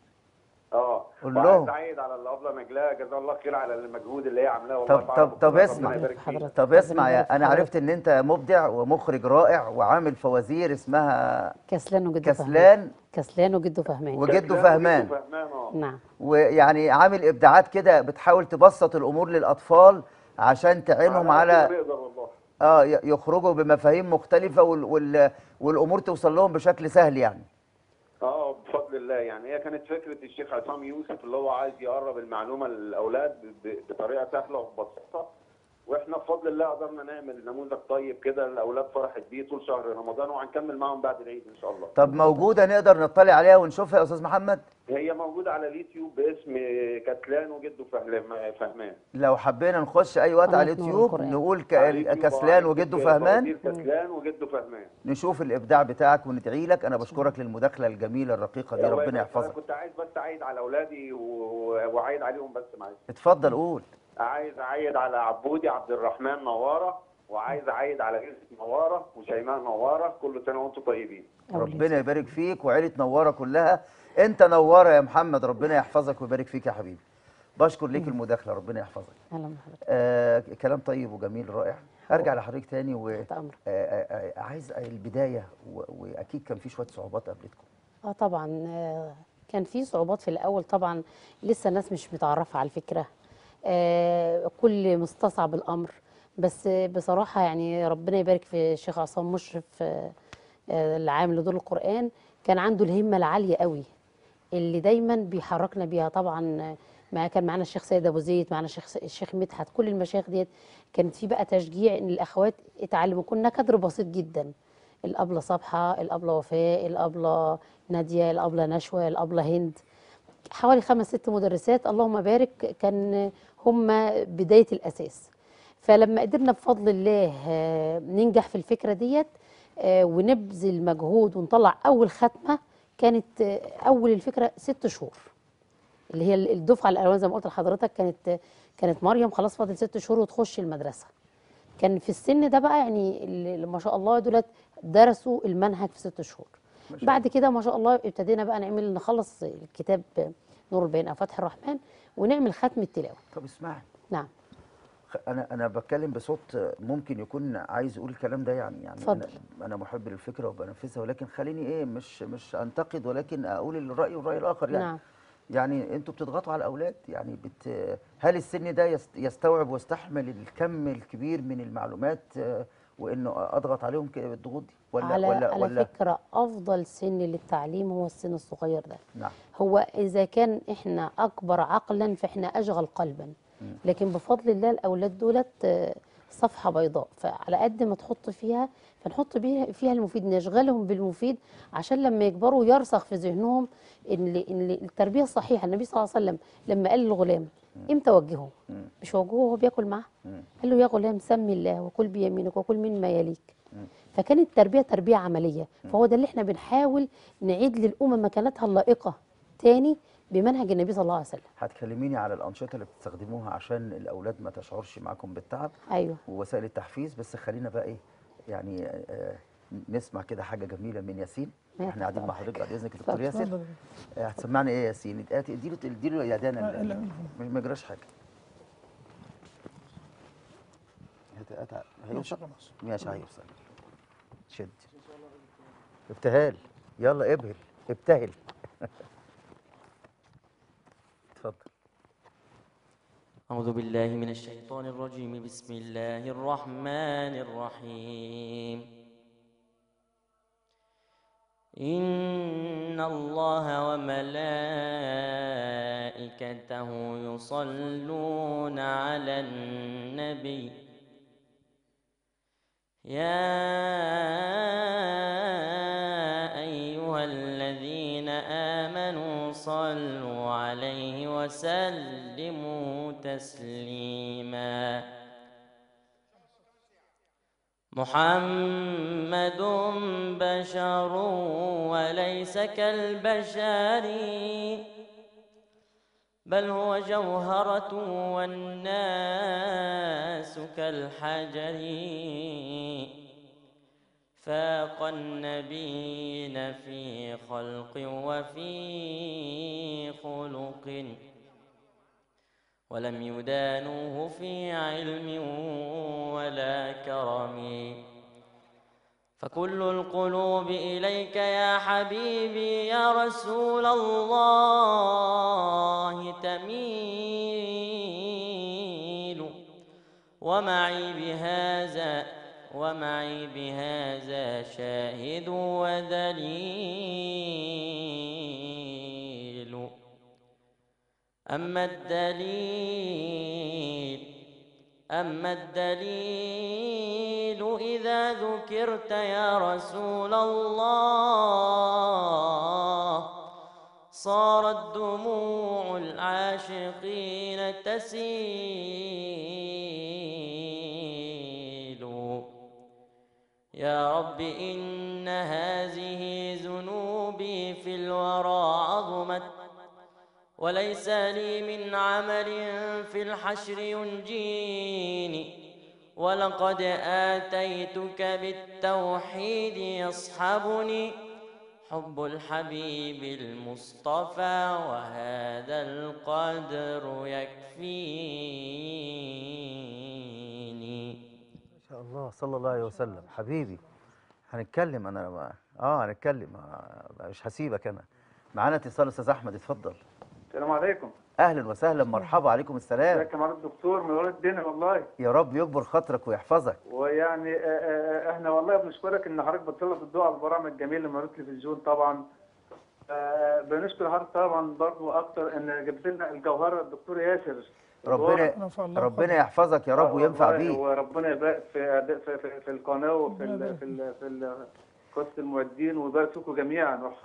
اه
قول
وعايز
لهم.
اعيد على الابله نجلاء جزاها الله خير على المجهود اللي هي عاملاه والله
طب
في
طب
عرب
طب
القرآن.
اسمع
ربنا يبارك فيك.
حضرتك
طب
ربنا
اسمع
يبارك
يا
في
انا
حضرتك.
عرفت ان انت مبدع ومخرج رائع وعامل فوازير اسمها
كسلان وجده فهمان
كسلان
كسلان وجده فهمان
وجده
كسلان
فهمان
وجده فهمان اه
نعم
ويعني عامل ابداعات كده بتحاول تبسط الامور للاطفال عشان تعينهم
على قد ما
على
نقدر والله
اه ي- يخرجوا بمفاهيم مختلفه وال وال والامور توصل لهم بشكل سهل يعني
اه بفضل الله يعني هي كانت فكره الشيخ عصام يوسف اللي هو عايز يقرب المعلومه للاولاد ب- بطريقه سهله ومبسطه واحنا بفضل الله قدرنا نعمل نموذج طيب كده الاولاد فرحت بيه طول شهر رمضان وهنكمل معاهم بعد العيد ان شاء الله.
طب موجوده نقدر نطلع عليها ونشوفها يا استاذ محمد
هي موجوده على اليوتيوب باسم كتلان وجده فهلم- فهمان.
لو حبينا نخش اي وقت
قناة
على
نور
اليوتيوب
القرآن.
نقول ك-
على اليوتيوب
كسلان
آه،
وجده
فوازير
فهمان
كتلان وجده فهمان.
نشوف الابداع بتاعك وندعي لك انا بشكرك للمداخله الجميله الرقيقه دي
الله
ربنا
يبارك. أنا
يحفظك
كنت عايز بس اعيد على اولادي و- واعيد عليهم بس معلش.
اتفضل قول
عايز اعيد على عبودي عبد الرحمن نواره وعايز اعيد على يوسف نواره وشيماء نواره كل سنه وانتم طيبين
ربنا يبارك فيك وعيلة نوارة كلها انت نوارة يا محمد ربنا يحفظك ويبارك فيك يا حبيبي بشكر ليك المداخلة ربنا يحفظك
اهلا بحضرتك
آه كلام طيب وجميل رائع ارجع لحضرتك تاني و
تحت امرك
آه، آه، آه، عايز البداية و- واكيد كان في شوية صعوبات قابلتكم
اه طبعا آه، كان في صعوبات في الاول طبعا لسه الناس مش متعرفه على الفكره آه، كل مستصعب الامر بس بصراحه يعني ربنا يبارك في الشيخ عصام مشرف آه، آه، العام لدور القران كان عنده الهمه العاليه قوي اللي دايما بيحركنا بيها طبعا آه، ما كان معانا الشيخ سيد ابو زيد معانا الشيخ الشيخ مدحت كل المشايخ ديت كانت في بقى تشجيع ان الاخوات اتعلموا كنا كادر بسيط جدا الابله صبحه الابله وفاء الابله ناديه الابله نشوى الابله هند حوالي خمس ست مدرسات اللهم بارك كان هم بدايه الاساس فلما قدرنا بفضل الله آه، ننجح في الفكره ديت آه، ونبذل مجهود ونطلع اول ختمه كانت آه، اول الفكره ست شهور اللي هي الدفعه الاولانيه زي ما قلت لحضرتك كانت كانت مريم خلاص فاضل ست شهور وتخش المدرسه كان في السن ده بقى يعني اللي ما شاء الله دولت درسوا المنهج في ست شهور
ما شاء
بعد كده ما شاء الله ابتدينا بقى نعمل نخلص الكتاب نور البيان او فتح الرحمن ونعمل ختم التلاوه
طب اسمعي
نعم
خ- انا انا بتكلم بصوت ممكن يكون عايز اقول الكلام ده يعني يعني
اتفضل.
انا انا محب للفكره وبنفذها ولكن خليني ايه مش مش انتقد ولكن اقول الراي والراي الاخر يعني
نعم
يعني انتوا بتضغطوا على الاولاد يعني بت هل السن ده يست- يستوعب ويستحمل الكم الكبير من المعلومات آه، وانه اضغط عليهم كده بالضغوط دي ولا
على
ولا
على
ولا
فكره افضل سن للتعليم هو السن الصغير ده
نعم
هو اذا كان احنا اكبر عقلا فاحنا اشغل قلبا لكن بفضل الله الاولاد دولت آه، صفحه بيضاء فعلى قد ما تحط فيها فنحط بيها فيها المفيد نشغلهم بالمفيد عشان لما يكبروا يرسخ في ذهنهم ان ان التربيه الصحيحه النبي صلى الله عليه وسلم لما قال للغلام امتى وجهه مش وجهه وهو بياكل معاه قال له يا غلام سمي الله وكل بيمينك وكل مما يليك فكانت التربيه تربيه عمليه فهو ده اللي احنا بنحاول نعيد للامه مكانتها اللائقه تاني بمنهج النبي صلى الله عليه وسلم
هتكلميني على الانشطه اللي بتستخدموها عشان الاولاد ما تشعرش معاكم بالتعب
ايوه
ووسائل التحفيز بس خلينا بقى ايه يعني آه نسمع كده حاجه جميله من ياسين
ما
احنا قاعدين مع
يتفضل.
حضرتك بعد اذنك يا دكتور ياسر
اتفضل.
آه، هتسمعنا ايه يا ياسين ادي- اديله اديله يدانا
لا، لا.
ما ما يجراش حاجه هت- هت- هيوصل
خلاص.
ماشي هيوصل شد ابتهال يلا ابهل ابتهل اتفضل
أعوذ بالله من الشيطان الرجيم بسم الله الرحمن الرحيم إن الله وملائكته يصلون على النبي يا أيها الذين آمنوا صلوا عليه وسلموا تسليما محمد بشر وليس كالبشر بل هو جوهرة والناس كالحجر فاق النبيين في خلق وفي خلق ولم يدانوه في علم ولا كرم فكل القلوب إليك يا حبيبي يا رسول الله تميل ومعي بهذا ومعي بهذا شاهد ودليل أما الدليل أما الدليل إذا ذكرت يا رسول الله صارت دموع العاشقين تسيل يا رب إن هذه ذنوبي في الورى عظمت وليس لي من عمل في الحشر ينجيني ولقد آتيتك بالتوحيد يصحبني حب الحبيب المصطفى وهذا القدر يكفيني
ما شاء الله صلى الله عليه وسلم حبيبي هنتكلم انا ما- اه هنتكلم آه مش هسيبك انا معانا اتصال استاذ احمد اتفضل
السلام عليكم
اهلا وسهلا مرحبا عليكم السلام
ازيك يا معالي الدكتور منور الدنيا والله
يا رب يكبر خاطرك ويحفظك
ويعني آه، آه، احنا والله بنشكرك ان حضرتك بتسلط الضوء على البرامج الجميله اللي موجوده في التلفزيون طبعا آه، بنشكر حضرتك طبعا برضو اكتر ان جبت لنا الجوهره الدكتور ياسر
ربنا
رفع الله
ربنا
قدرك.
يحفظك يا رب وينفع
والله
بيك
وربنا يبارك في في في, في القناه وفي
ربنا
ال- في ال- في ال- قصه المعدين ويبارك فيكم جميعا ويحفظكم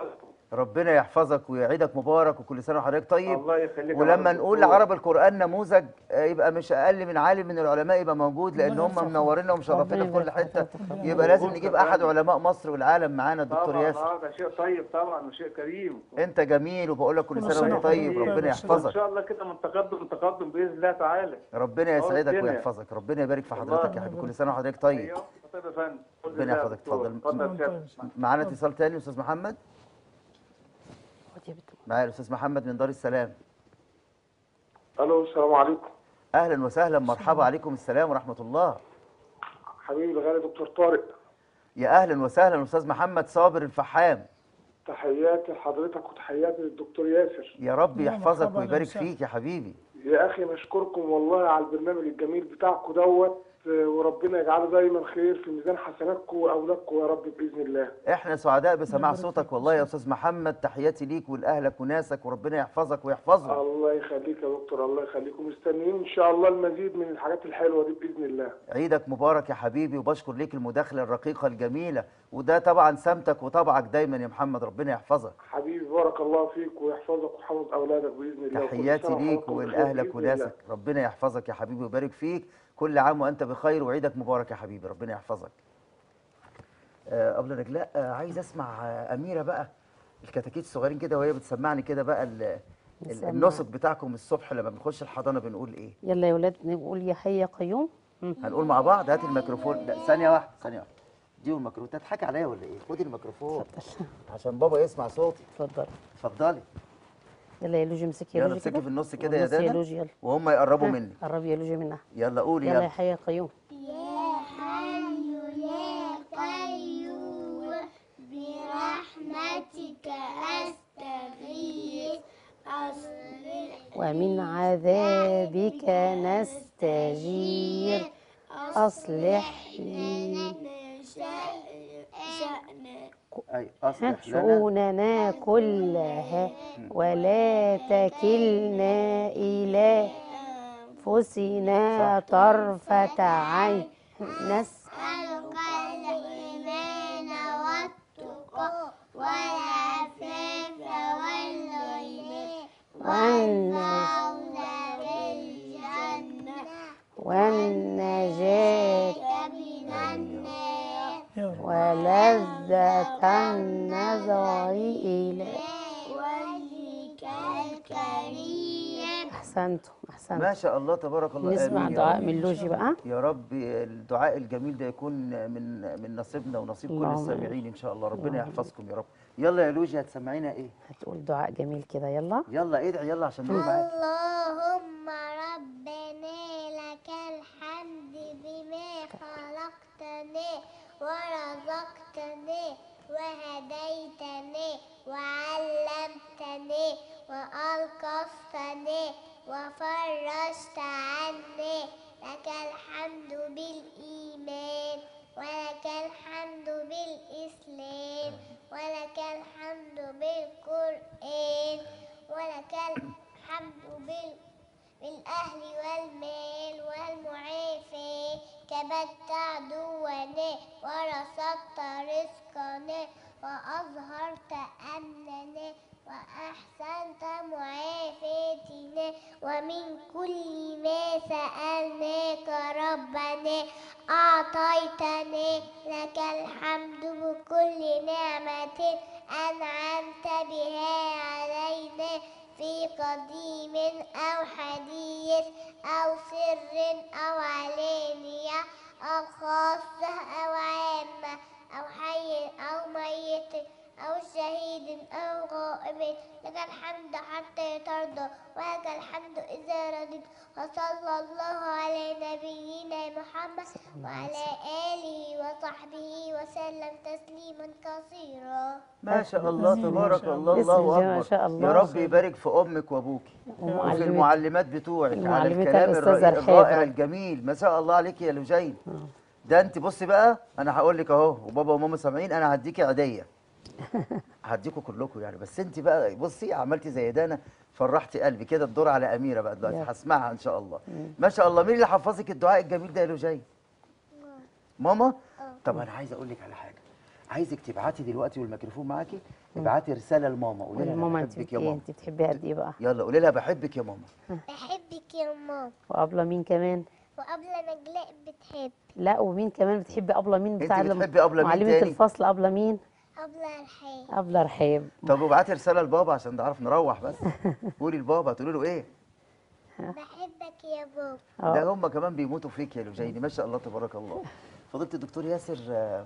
ربنا يحفظك ويعيدك مبارك وكل سنه وحضرتك طيب
الله يخليك يا
ولما
عم
نقول
الدكتور.
لعرب القرآن نموذج آه، يبقى مش أقل من عالم من العلماء يبقى موجود لأن
الله
هم
يرفعه.
منورينا ومشرفينا في
ربنا
كل
يبارك
حتة
فيك.
يبقى لازم
موجود
نجيب
كمان.
أحد علماء مصر والعالم معانا الدكتور
طبعا
ياسر
اه ده شيء طيب طبعا وشيء كريم
أنت جميل وبقول لك كل
كل
سنة
سنة
وأنت طيب
وحضرتك
ربنا
طيب.
ان
يحفظك
شاء الله كده من تقدم تقدم باذن الله تعالى
ربنا
أهو
يسعدك
الدنيا.
ويحفظك ربنا يبارك في
الله
حضرتك يا حبيبي كل سنة وحضرتك طيب
ايوه طيب يا فندم بإذن
ربنا
الله يا
يحفظك.
دكتور.
اتفضل.
اتفضل يا
طيب.
شيخ.
معانا اتصال تاني أستاذ محمد
خد يا بنت.
معايا الأستاذ محمد من دار السلام
الو السلام عليكم
أهلا وسهلا مرحبا عليكم السلام ورحمة الله
حبيبي الغالي دكتور طارق
يا أهلا وسهلا أستاذ محمد صابر الفحام
تحياتي لحضرتك وتحياتي للدكتور ياسر
يا رب
يا
يحفظك
مرحبا،
ويبارك
أهلا وسهلا.
فيك يا حبيبي
يا اخي نشكركم والله على البرنامج الجميل بتاعكم دوت آه، وربنا يجعله دايما خير في ميزان حسناتكم واولادكم يا رب باذن الله
احنا سعداء بسماع
يبارك
صوتك
فيك.
والله يا استاذ محمد تحياتي ليك ولاهلك وناسك وربنا يحفظك ويحفظهم
الله يخليك يا دكتور الله يخليكم مستنيين ان شاء الله المزيد من الحاجات الحلوه دي باذن الله
عيدك مبارك يا حبيبي وبشكر ليك المداخله الرقيقه الجميله وده طبعا سمتك وطبعك دايما يا محمد ربنا يحفظك
حبيبي بارك الله فيك ويحفظك ويحفظ اولادك باذن الله وكل
تحياتي
سنة
ليك
وحضراتكم بخير
ولاهلك
بإذن الله.
وناسك ربنا يحفظك يا حبيبي ويبارك فيك كل عام وانت بخير وعيدك مبارك يا حبيبي ربنا يحفظك آه، قبل رجلاء آه، عايز اسمع آه، اميره بقى الكتاكيت الصغيرين كده وهي بتسمعني كده بقى ال- ال-
نسمع.
النسك بتاعكم الصبح لما بنخش الحضانه بنقول ايه
يلا يا ولاد نقول يا حي يا قيوم مم.
هنقول مع بعض هات الميكروفون لا ثانية واحدة ثانية واحدة دي الميكروفون تضحكي عليا ولا ايه؟ خدي الميكروفون
اتفضل
عشان بابا يسمع صوتي
اتفضل
اتفضلي
يلا يا لوجي امسكي يا
يلا
لوجي
امسكي
كده
في النص كده يا
والنص يا
دادا
لوجي يلا
وهم يقربوا
ها،
مني
قربي يا لوجي منها
يلا قولي
يلا يا
يلا
حي يا قيوم
يا حي يا قيوم برحمتك أستغيث أصلح
ومن عذابك نستجير أصلح لي
شأن
اي اصلح لنا
شؤوننا كلها ولا تكلنا إلى أنفسنا طرفة عين نسأل
أسألك الإيمان والتقى والعفاف والغنى والفوز بالجنة
والنجاة
من النار
يا رب
ولذة النظر إلى
وجهك الكريم
أحسنتم أحسنتم
ما شاء الله تبارك الله
نسمع
آمين يا
دعاء
رب.
من لوجي بقى
يا رب الدعاء الجميل ده يكون من من نصيبنا ونصيب كل
اللهم
السامعين ان شاء الله ربنا
اللهم
يحفظكم يا رب يلا يا لوجي هتسمعينا ايه
هتقول دعاء جميل كده يلا
يلا ادعي يلا عشان نقول معاك
اللهم ربنا لك الحمد بما خلقتني ورزقتني وهديتني وعلمتني وألقفتني وفرجت عني لك الحمد بالإيمان ولك الحمد بالإسلام ولك الحمد بالقرآن ولك الحمد بال بالأهل والمال والمعافاة كبت عدونا ورصدت رزقنا وأظهرت أمننا وأحسنت معافاتنا ومن كل ما سألناك ربنا أعطيتنا لك الحمد بكل نعمة أنعمت بها علينا في قديم أو حديث أو سر أو علانية أو خاصة أو عامة أو حي أو ميت أو شهيد أو غائب لك الحمد حتى ترضى ولك الحمد إذا رضيت وصلى الله على نبينا محمد وعلى آله وصحبه وسلم تسليما كثيرا
ما شاء الله
جميل، ما
تبارك
شاء
الله
الله.
الله
بسم الله ما
اكبر
شاء الله.
يا رب يبارك في امك وابوكي وفي
ومعلمة
المعلمات بتوعك على
المعلمة
الكلام
الأستاذة
الرائع
رحاب.
الرائع الجميل ما شاء الله عليك يا لوجين ده انت بصي بقى انا هقول لك اهو وبابا وماما سامعين انا هديكي عيديه هديكوا كلكم يعني بس انت بقى بصي عملتي زي دانا فرحتي قلبي كده الدور على اميره بقى دلوقتي
يلا.
هسمعها ان شاء الله ما شاء الله مين اللي حفظك الدعاء الجميل ده يا لوجين ماما طب انا عايز اقول لك على حاجه عايزك تبعتي دلوقتي والميكروفون معاكي ابعتي رساله لماما قولي لها
ماما
انا
انت
بحبك يا
بت-
ماما
انت بتحبيها قد ايه بقى
يلا قولي لها بحبك يا ماما
بحبك يا ماما
وابله مين كمان
وقبل نجلاء بتحب
لا ومين كمان بتحبي ابله مين
انت
بتاع الم-
بتحبي أبلة مين
معلمه
تاني؟
الفصل ابله مين
قبل الحياة
ابله رحاب
طب ابعتي رساله لبابا عشان نعرف نروح بس قولي لبابا تقولي له ايه
بحبك يا بابا
اه
ده هم كمان بيموتوا فيك يا لوجيني ما شاء الله تبارك الله فضيله الدكتور ياسر آه،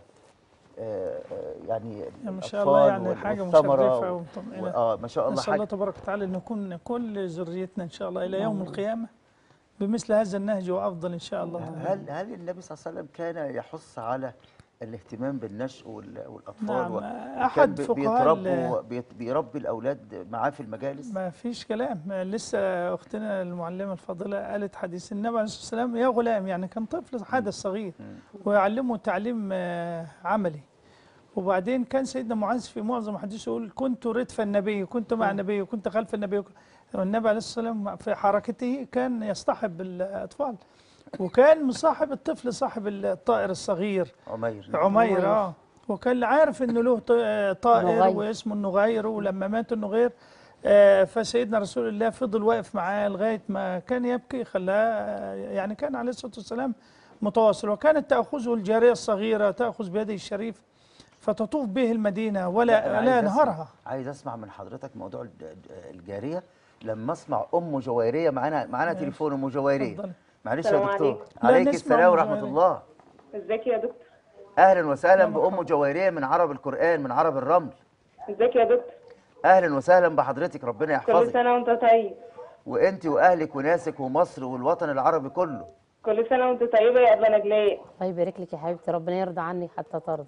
آه، آه، يعني
ما شاء الله
الأطفال
يعني حاجة
والثمرة
مشرفة
و-
ومطمئنة.
اه ما شاء الله
نسأل الله
حاجه
تبارك وتعالى أن نكون كل ذريتنا إن شاء الله إلى يوم القيامة بمثل هذا النهج وأفضل إن شاء الله تعالى.
هل هل النبي صلى الله عليه وسلم كان يحث على الاهتمام بالنشء وال- والاطفال
نعم،
و-
أحد
وكان بي-
فقهاء
بيتربوا بيت- بيربي الاولاد معاه في المجالس
ما فيش كلام ما لسه أختنا المعلمة الفاضلة قالت حديث النبي عليه الصلاة والسلام يا غلام يعني كان طفل حدث صغير ويعلمه تعليم آه، عملي وبعدين كان سيدنا معاذ في معظم حديثه يقول كنت ردف النبي كنت مع النبي كنت خلف النبي والنبي عليه الصلاة والسلام في حركته كان يصطحب الأطفال وكان مصاحب الطفل صاحب الطائر الصغير
عمير
عمير اه وكان عارف انه له ط- طائر
نغير.
واسمه النغير ولما مات النغير آه، فسيدنا رسول الله فضل واقف معاه لغايه ما كان يبكي خلاه يعني كان عليه الصلاه والسلام متواصل وكانت تاخذه الجاريه الصغيره تاخذ بيده الشريف فتطوف به المدينه
أنا
ولا
عايز
لا
أسمع-
ينهرها
عايز اسمع من حضرتك موضوع الج- الجاريه لما اسمع ام جويريه معانا معانا تليفون ام جويريه
اتفضلي.
معلش يا
السلام
دكتور
عليكم.
لا،
عليك
نسمع
السلام
أم
ورحمه
جويرية.
الله
ازيك يا دكتور
اهلا وسهلا بام جويريه من عرب القران من عرب الرمل
ازيك يا دكتور
اهلا وسهلا بحضرتك ربنا
كل
يحفظك
سنة وانت طيب
وانت واهلك وناسك ومصر والوطن العربي كله
كل سنة وانت طيبة يا أبلة نجلاء
الله يبارك لك يا حبيبتي ربنا يرضى عنك حتى ترضي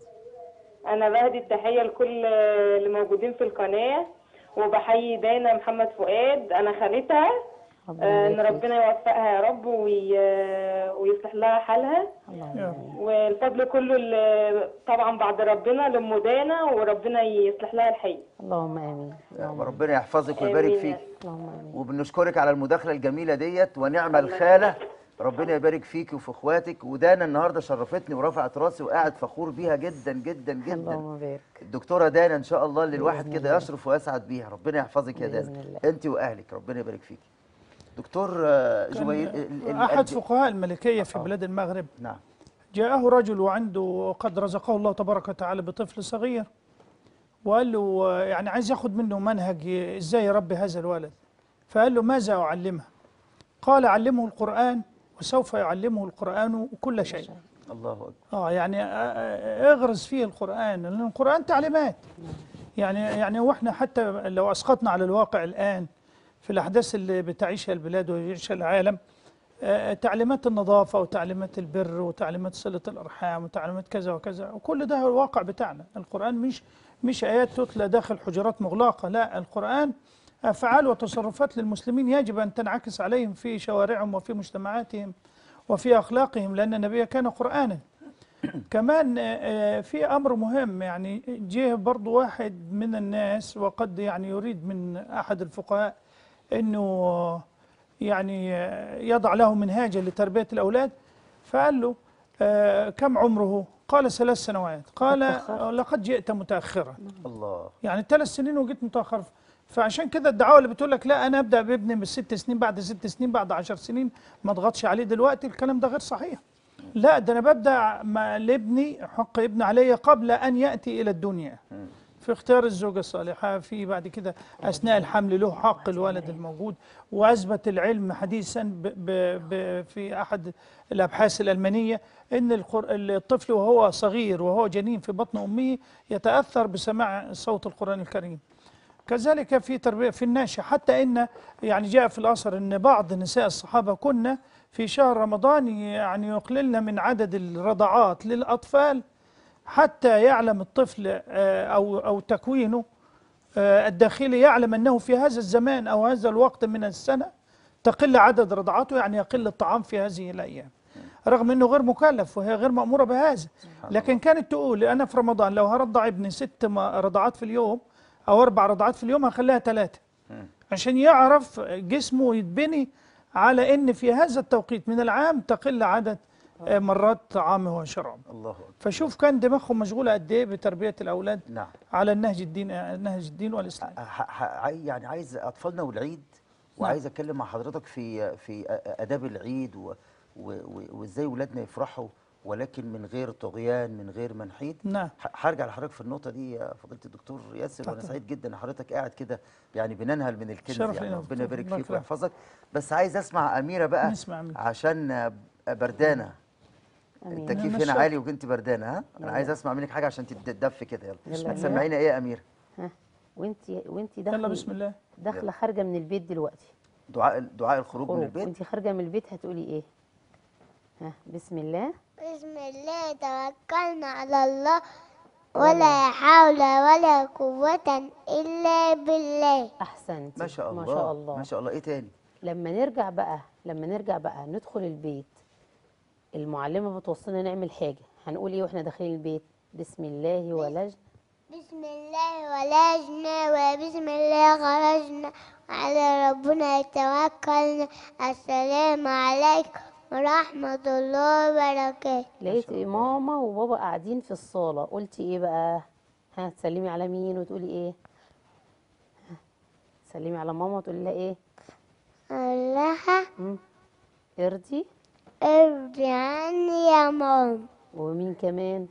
أنا بهدي التحية لكل اللي موجودين في القناة وبحيي دانا محمد فؤاد أنا خالتها
ربنا
آه، إن
يبارك فيك.
ربنا يوفقها يا رب وي... ويصلح لها حالها
اللهم
يا
آمين.
والفضل كله ل- طبعا بعد ربنا لأم دانا وربنا يصلح لها الحال
اللهم امين اللهم آمين.
ربنا يحفظك ويبارك
آمين.
فيك
اللهم امين
وبنشكرك على المداخله الجميله ديت ونعم الخاله ربنا يبارك فيك وفي اخواتك ودانا النهارده شرفتني ورفعت راسي وقاعد فخور بيها جدا جدا جدا
اللهم بارك
الدكتوره دانا ان شاء الله اللي الواحد
بإذن
كده
الله.
يشرف ويسعد بيها ربنا يحفظك يا
بإذن
دانا
الله.
انت واهلك ربنا يبارك فيك دكتور آه، جوير ال- ال-
احد
الد-
فقهاء الملكيه في
آه.
بلاد المغرب
نعم
جاءه رجل وعنده قد رزقه الله تبارك وتعالى بطفل صغير وقال له آه، يعني عايز ياخد منه منهج ي- ازاي يربي هذا الولد فقال له ماذا اعلمه قال علمه القران وسوف يعلمه القران كل شيء
الله اكبر
اه يعني آه، آه، اغرز فيه القران لان القران تعليمات يعني يعني واحنا حتى لو اسقطنا على الواقع الان في الاحداث اللي بتعيشها البلاد ويعيشها العالم آه، تعليمات النظافه وتعليمات البر وتعليمات صله الارحام وتعليمات كذا وكذا وكل ده هو الواقع بتاعنا القران مش مش ايات تتلى داخل حجرات مغلقه لا القران افعال وتصرفات للمسلمين يجب ان تنعكس عليهم في شوارعهم وفي مجتمعاتهم وفي اخلاقهم لان النبي كان قرانا كمان آه، آه، في امر مهم يعني جه برضو واحد من الناس وقد يعني يريد من احد الفقهاء انه آه، يعني آه، يضع له منهاجا لتربيه الاولاد فقال له آه، كم عمره؟ قال ثلاث سنوات قال آه، لقد جئت متاخرا
الله
يعني ثلاث سنين وجيت متاخر فعشان كده الدعوه اللي بتقول لك لا انا ابدا بابني بالست سنين بعد ست سنين بعد عشر سنين ما اضغطش عليه دلوقتي الكلام ده غير صحيح لا ده انا ببدا ما لابني حق ابن علي قبل ان ياتي الى الدنيا في اختيار الزوجة الصالحة في بعد كده أثناء الحمل له حق الولد الموجود وأثبت العلم حديثا ب ب ب في أحد الأبحاث الألمانية أن القر- الطفل وهو صغير وهو جنين في بطن أمه يتأثر بسماع صوت القرآن الكريم كذلك في تربية في الناشئ حتى إن يعني جاء في الأثر أن بعض نساء الصحابة كنا في شهر رمضان يعني يقللن من عدد الرضعات للأطفال حتى يعلم الطفل آه، أو أو تكوينه آه، الداخلي يعلم أنه في هذا الزمان أو هذا الوقت من السنة تقل عدد رضعاته يعني يقل الطعام في هذه الأيام رغم أنه غير مكلف وهي غير مأمورة بهذا لكن كانت تقول أنا في رمضان لو هرضع ابني ست ما- رضعات في اليوم أو أربع رضعات في اليوم هخليها ثلاثة عشان يعرف جسمه يتبني على ان في هذا التوقيت من العام تقل عدد آه، مرات طعامه وشرابه
الله أكبر
فشوف كان دماغهم مشغوله قد ايه بتربيه الاولاد
نعم
على النهج الدين نهج الدين والاسلام
ح- ح- عاي- يعني عايز اطفالنا والعيد وعايز اتكلم مع حضرتك في في أ- اداب العيد و- و- و- وازاي ولادنا يفرحوا ولكن من غير طغيان من غير منحيد
نعم
ح- هرجع لحضرتك في النقطه دي يا فضيله الدكتور ياسر وانا
تحت
سعيد جدا ان حضرتك قاعد كده يعني بننهل من الكنز
شرف
يعني
لينا
ربنا
دكتور،
يبارك
الله
فيك
يكرمك.
ويحفظك بس عايز اسمع اميره بقى
نسمع منك.
عشان بردانه
امين
التكييف هنا
نمشيها.
عالي وانت بردانه ها انا
يلا.
عايز اسمع منك حاجه عشان تتدفي كده يلا
يلا يا
هتسمعينا ايه يا اميره
ها وانت وانت
يلا
داخله
بسم الله
داخله خارجه من البيت دلوقتي
دعاء دعاء الخروج من
خروج
البيت
وانت خارجه من البيت هتقولي ايه ها بسم الله
بسم الله توكلنا على الله ولا حول ولا قوة إلا بالله
احسنت
ما شاء الله
ما شاء الله
ما شاء الله ايه تاني
لما نرجع بقى لما نرجع بقى ندخل البيت المعلمه بتوصلنا نعمل حاجه هنقول ايه واحنا داخلين البيت بسم الله ولجنا
بسم الله ولجنا وبسم الله خرجنا على ربنا توكلنا السلام عليكم ورحمة الله وبركاته
لقيت ماما وبابا قاعدين في الصاله قلتي ايه بقى ها تسلمي على مين وتقولي ايه ها تسلمي على ماما وتقولي لها ايه
قال لها
مم. ارضي
ارضي عني يا ماما
ومين كمان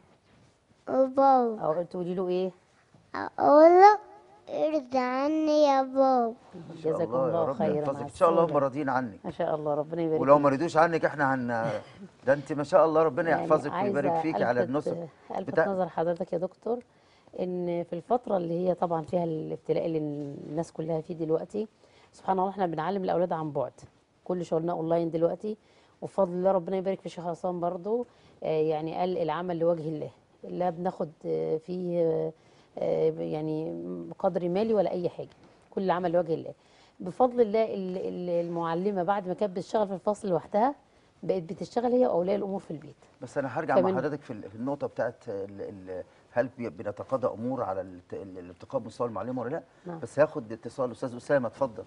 وبابا
او تقولي له ايه
أقول له ارضي عني يا بابا
ما شاء
جزاكم
الله يا
الله
رب
خيرا
يحفظك
على
ان شاء الله هم
السؤال.
راضيين عنك
ما شاء الله ربنا يبارك
ولو
فيك.
ما رضوش عنك احنا هن ده انت ما شاء الله ربنا
يعني
يحفظك
عايزة
ويبارك فيك على
ألفت-
النصر
ألفت
بتاع-
نظر حضرتك يا دكتور إن في الفترة اللي هي طبعا فيها الابتلاء اللي الناس كلها فيه دلوقتي سبحان الله احنا بنعلم الأولاد عن بعد كل شغلنا أونلاين دلوقتي وبفضل الله ربنا يبارك في شيخ عصام برضو آه، يعني قال العمل لوجه الله لا بناخد آه، فيه آه، آه، يعني قدر مالي ولا أي حاجة كل العمل لوجه الله بفضل الله ال- ال- المعلمة بعد ما كانت بتشتغل في الفصل لوحدها بقت بتشتغل هي وأولياء الأمور في البيت
بس انا هرجع مع
فمن-
حضرتك في ال- في النقطه بتاعت ال- ال- هل بي- بنتقاضى امور على الت- ال- الارتقاء بمستوى المعلمه ولا لا
نعم.
بس هاخد اتصال استاذ اسامه اتفضل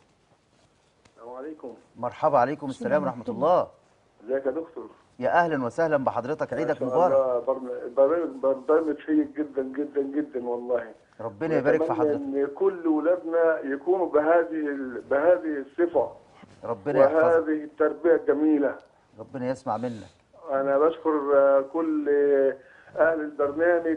السلام عليكم
مرحبا عليكم السلام ورحمه الله
ازيك يا دكتور
يا اهلا وسهلا بحضرتك عيدك
ما شاء
مبارك
الله، برن- برنامج برنامج شيق جدا جدا جدا والله
ربنا يبارك في
ونتمنى
حضرتك
ان كل ولادنا يكونوا بهذه ال- بهذه الصفه
ربنا يحفظك
وهذه التربيه الجميله
ربنا يسمع منك
انا بشكر آه، كل آه، اهل البرنامج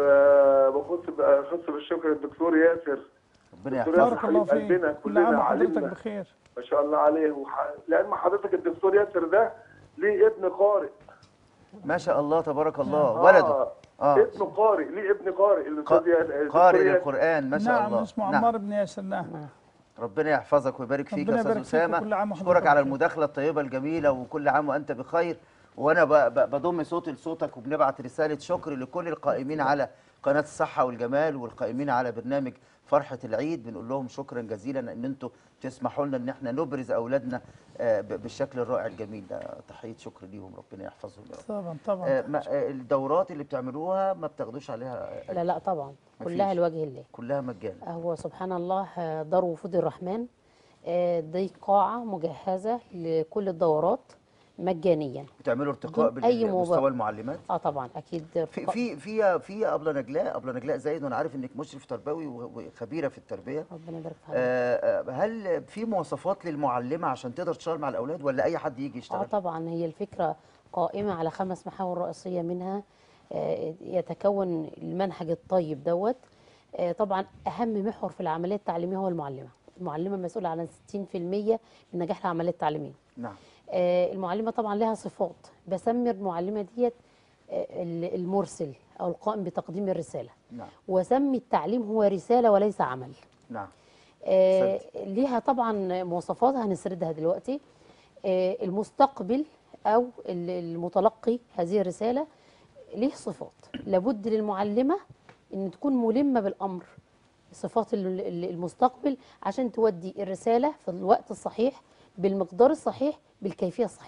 وبخص بخص بالشكر الدكتور ياسر
ربنا
دكتور
يحفظك
بارك الله
حبيب قلبنا،
فيك كل
كلنا
عام وحضرتك
علمنا.
بخير
ما شاء الله عليه وح... لان حضرتك الدكتور ياسر ده ليه ابن قارئ
ما شاء الله تبارك الله
آه،
ولده اه
ابنه قارئ ليه ابن قارئ الاستاذ يا- الدكتور
قارئ
ياسر.
للقران ما شاء
نعم
الله
اسمه
نعم.
عمار بن ياسر نعم
ربنا يحفظك ويبارك فيك
ربنا
يا استاذ
يبارك فيك
اسامه
وكل عام وحضرتك
اشكرك على
بخير.
المداخله الطيبه الجميله وكل عام وانت بخير وانا ب- ب- بضم صوتي لصوتك وبنبعت رساله شكر لكل القائمين على قناه الصحه والجمال والقائمين على برنامج فرحه العيد بنقول لهم شكرا جزيلا ان انتم تسمحوا لنا ان احنا نبرز اولادنا آه، ب- بالشكل الرائع الجميل ده تحيه شكر ليهم ربنا يحفظهم يا رب
طبعا طبعا
آه، ما- آه، الدورات اللي بتعملوها ما بتاخدوش عليها آه،
لا لا طبعا كلها
مفيش.
لوجه الله
كلها مجانا
هو سبحان الله آه، دار وفود الرحمن آه، دي قاعة مجهزة لكل الدورات مجانيا
بتعملوا ارتقاء
بدون أي
بمستوى
مبالغة.
المعلمات
اه طبعا اكيد
في
ارتقاء-
في في في ابله نجلاء ابله نجلاء زايد وانا عارف انك مشرف تربوي و- وخبيره في التربيه
ربنا يبارك في حضرتك
آه، آه، هل في مواصفات للمعلمه عشان تقدر تشتغل مع الاولاد ولا اي حد يجي
اه
يشتغل
طبعا هي الفكرة قائمة على خمس محاور رئيسية منها آه، يتكون المنهج الطيب دوت آه، طبعا أهم محور في العملية التعليمية هو المعلمة المعلمة مسؤولة عن 60% من نجاح العملية التعليمية
نعم
آه، المعلمة طبعا لها صفات بسمي المعلمة ديت آه، ال- المرسل أو القائم بتقديم الرسالة
نعم
وسمي التعليم هو رسالة وليس عمل
نعم
آه، ليها طبعا مواصفات هنسردها دلوقتي آه، المستقبل او ال- المتلقي هذه الرساله ليه صفات لابد للمعلمه ان تكون ملمه بالامر صفات ال- ال- المستقبل عشان تودي الرساله في الوقت الصحيح بالمقدار الصحيح بالكيفيه الصحيحه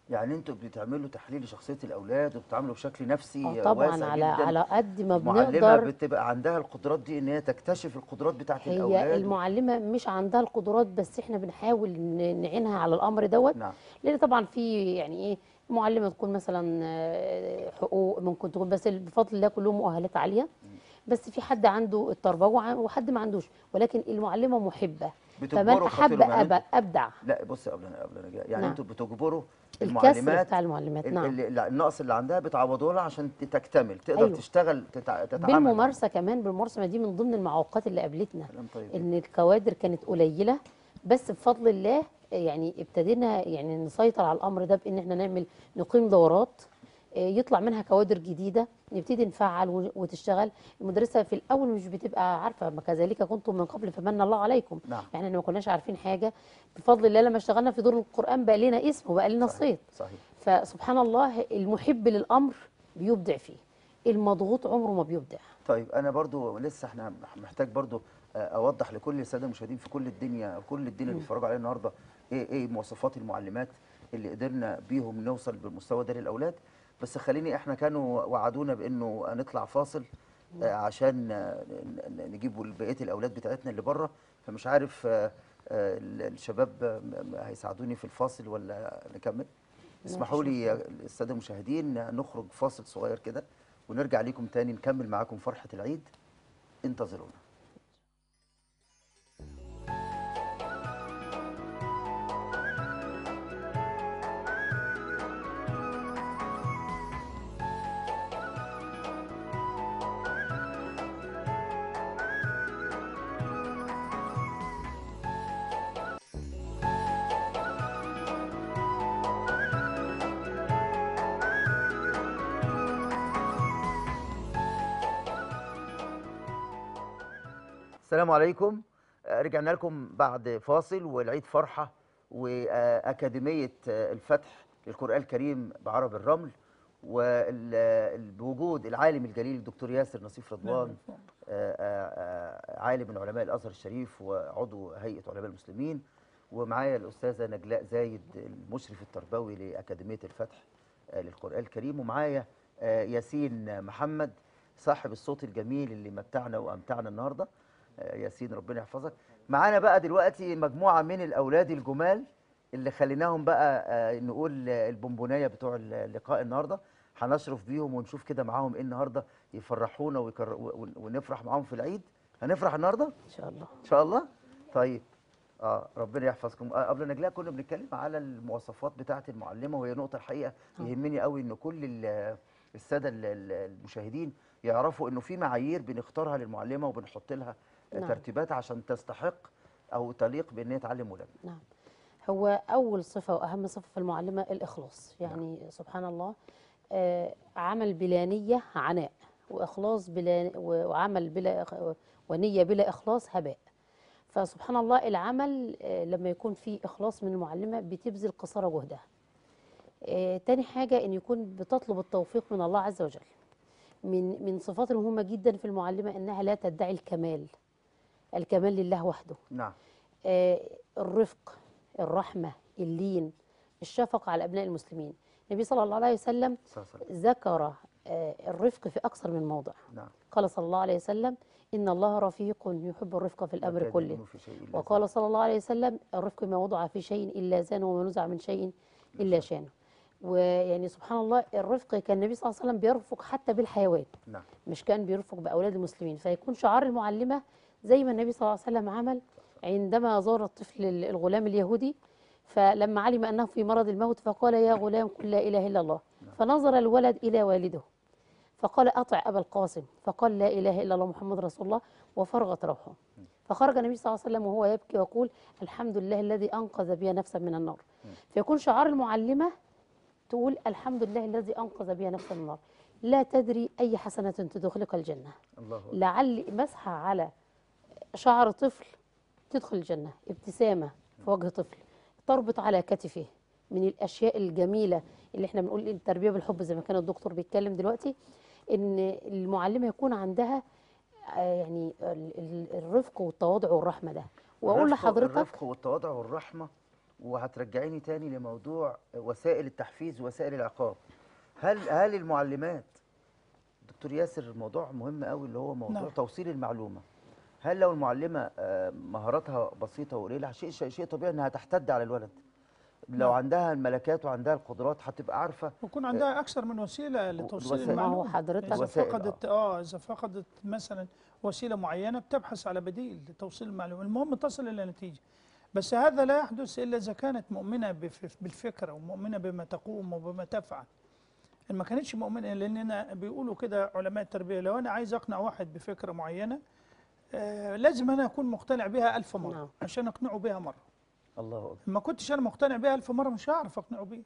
يعني انتوا بتعملوا تحليل لشخصيه الاولاد وبتتعاملوا بشكل نفسي
اه طبعا
واسع
على
جدا
على قد ما
المعلمه
بنقدر
بتبقى عندها القدرات دي ان هي تكتشف القدرات بتاعت
هي
الاولاد
المعلمه مش عندها القدرات بس احنا بنحاول ن- نعينها على الامر دوت
نعم
لان طبعا في يعني ايه معلمه تكون مثلا آه، حقوق ممكن تكون بس بفضل الله كلهم مؤهلات عاليه بس في حد عنده التربوه وع- وحد ما عندوش ولكن المعلمه محبه فمن
بتجبروا
احب
خاطرهم يعني
أب- ابدع
لا بص قبل انا قبل انا جاي يعني
نعم.
انتوا بتجبروا
الكسر
المعلمات
بتاع المعلمات
ال-
نعم
ال- ال- النقص اللي عندها بتعوضوه لها عشان ت- تكتمل تقدر
أيوة.
تشتغل تتع... تتعامل
بالممارسه كمان بالممارسه ما دي من ضمن المعوقات اللي قابلتنا
كلام طيب
ان الكوادر كانت قليله بس بفضل الله يعني ابتدينا يعني نسيطر على الامر ده بان احنا نعمل نقيم دورات آه، يطلع منها كوادر جديده نبتدي نفعل و- وتشتغل المدرسه في الاول مش بتبقى عارفه ما كذلك كنتم من قبل فمن الله عليكم
نعم
يعني احنا ما كناش عارفين حاجه بفضل الله لما اشتغلنا في دور القران بقى لنا اسم وبقى لنا
صحيح
صيت
صحيح
فسبحان الله المحب للامر بيبدع فيه المضغوط عمره ما بيبدع
طيب انا برضو لسه احنا محتاج برضو آه، اوضح لكل الساده المشاهدين في كل الدنيا كل الدنيا اللي بيتفرجوا علينا النهارده ايه ايه مواصفات المعلمات اللي قدرنا بيهم نوصل بالمستوى ده للاولاد بس خليني احنا كانوا وعدونا بانه نطلع فاصل آه، عشان آه، ن- ن- نجيبوا بقيه الاولاد بتاعتنا اللي بره فمش عارف آه، آه، ال- الشباب آه، م- م- هيساعدوني في الفاصل ولا نكمل اسمحوا لي يا الساده المشاهدين نخرج فاصل صغير كده ونرجع ليكم تاني نكمل معاكم فرحه العيد انتظرونا السلام عليكم آه، رجعنا لكم بعد فاصل والعيد فرحة وأكاديمية آه، الفتح للقرآن الكريم بعرب الرمل وبوجود العالم الجليل الدكتور ياسر نصيف رضوان آه، آه، آه، عالم من علماء الأزهر الشريف وعضو هيئة علماء المسلمين ومعايا الأستاذة نجلاء زايد المشرف التربوي لأكاديمية الفتح آه، للقرآن الكريم ومعايا آه، ياسين محمد صاحب الصوت الجميل اللي متعنا وأمتعنا النهارده آه، ياسين ربنا يحفظك معانا بقى دلوقتي مجموعة من الأولاد الجمال اللي خليناهم بقى آه، نقول آه، البونبونايه بتوع اللقاء النهارده هنشرف بيهم ونشوف كده معاهم ايه النهارده يفرحونا ويكر... ون- ونفرح معاهم في العيد هنفرح النهارده
ان شاء الله
ان شاء الله طيب اه ربنا يحفظكم آه قبل نجلاء كنا بنتكلم على المواصفات بتاعه المعلمه وهي نقطه الحقيقه يهمني قوي ان كل ال- الساده ال- ال- المشاهدين يعرفوا انه في معايير بنختارها للمعلمه وبنحط لها
نعم.
ترتيبات عشان تستحق او تليق بان هي تعلم ولادنا
نعم هو أول صفة وأهم صفة في المعلمة الإخلاص يعني سبحان الله آه عمل بلا نية عناء وإخلاص بلا وعمل بلا إخ- ونية بلا إخلاص هباء فسبحان الله العمل آه لما يكون فيه إخلاص من المعلمة بتبذل قصارى جهدها آه تاني حاجة إن يكون بتطلب التوفيق من الله عز وجل من من صفات المهمة جدا في المعلمة إنها لا تدعي الكمال الكمال لله وحده
نعم
آه، الرفق الرحمة اللين الشفقة على أبناء المسلمين النبي صلى الله عليه وسلم
صلى الله عليه وسلم.
ذكر آه، الرفق في أكثر من موضع
نعم
قال صلى الله عليه وسلم إن الله رفيق يحب الرفق في الأمر
وكان
كله
يؤمن في شيء إلا
وقال صلى الله عليه وسلم الرفق ما وضع في شيء إلا زانه وما نزع من شيء إلا شانه ويعني سبحان الله الرفق كان النبي صلى الله عليه وسلم بيرفق حتى بالحيوان
نعم
مش كان بيرفق بأولاد المسلمين فيكون شعار المعلمة زي ما النبي صلى الله عليه وسلم عمل عندما زار الطفل ال- الغلام اليهودي فلما علم أنه في مرض الموت فقال يا غلام قل لا إله إلا الله فنظر الولد إلى والده فقال أطع أبا القاسم فقال لا إله إلا الله محمد رسول الله وفرغت روحه فخرج النبي صلى الله عليه وسلم وهو يبكي ويقول الحمد لله الذي أنقذ بي نفسا من النار فيكون شعار المعلمة تقول الحمد لله الذي أنقذ بي نفسا من النار لا تدري أي حسنة تدخلك الجنة
الله أكبر.
لعل مسحة على شعر طفل تدخل الجنة ابتسامة في وجه طفل تربط على كتفه من الأشياء الجميلة اللي احنا بنقول التربية بالحب زي ما كان الدكتور بيتكلم دلوقتي إن المعلمة يكون عندها آه، يعني ال- ال- الرفق والتواضع والرحمة ده وأقول
الرفق-
لحضرتك
الرفق والتواضع والرحمه وهترجعيني تاني لموضوع وسائل التحفيز ووسائل العقاب هل هل المعلمات دكتور ياسر الموضوع مهم قوي اللي هو موضوع
نعم.
توصيل المعلومه هل لو المعلمه آه، مهاراتها بسيطه وقليله شيء شيء شيء طبيعي انها تحتد على الولد لو
نعم.
عندها الملكات وعندها القدرات هتبقى عارفه
ويكون عندها اكثر من وسيله لتوصيل
الوسائل.
المعلومه
ما هو حضرتك-
اذا
وسائل،
فقدت اه اذا فقدت مثلا وسيله معينه بتبحث على بديل لتوصيل المعلومه المهم تصل الى نتيجه بس هذا لا يحدث الا اذا كانت مؤمنه بف- بالفكره ومؤمنه بما تقوم وبما تفعل ان ما كانتش مؤمنه لاننا بيقولوا كده علماء التربيه لو انا عايز اقنع واحد بفكره معينه آه لازم انا اكون مقتنع بها ألف مره
نعم.
عشان اقنعه بها مره
الله اكبر
ما كنتش انا مقتنع بيها ألف مره مش هعرف اقنعه بيها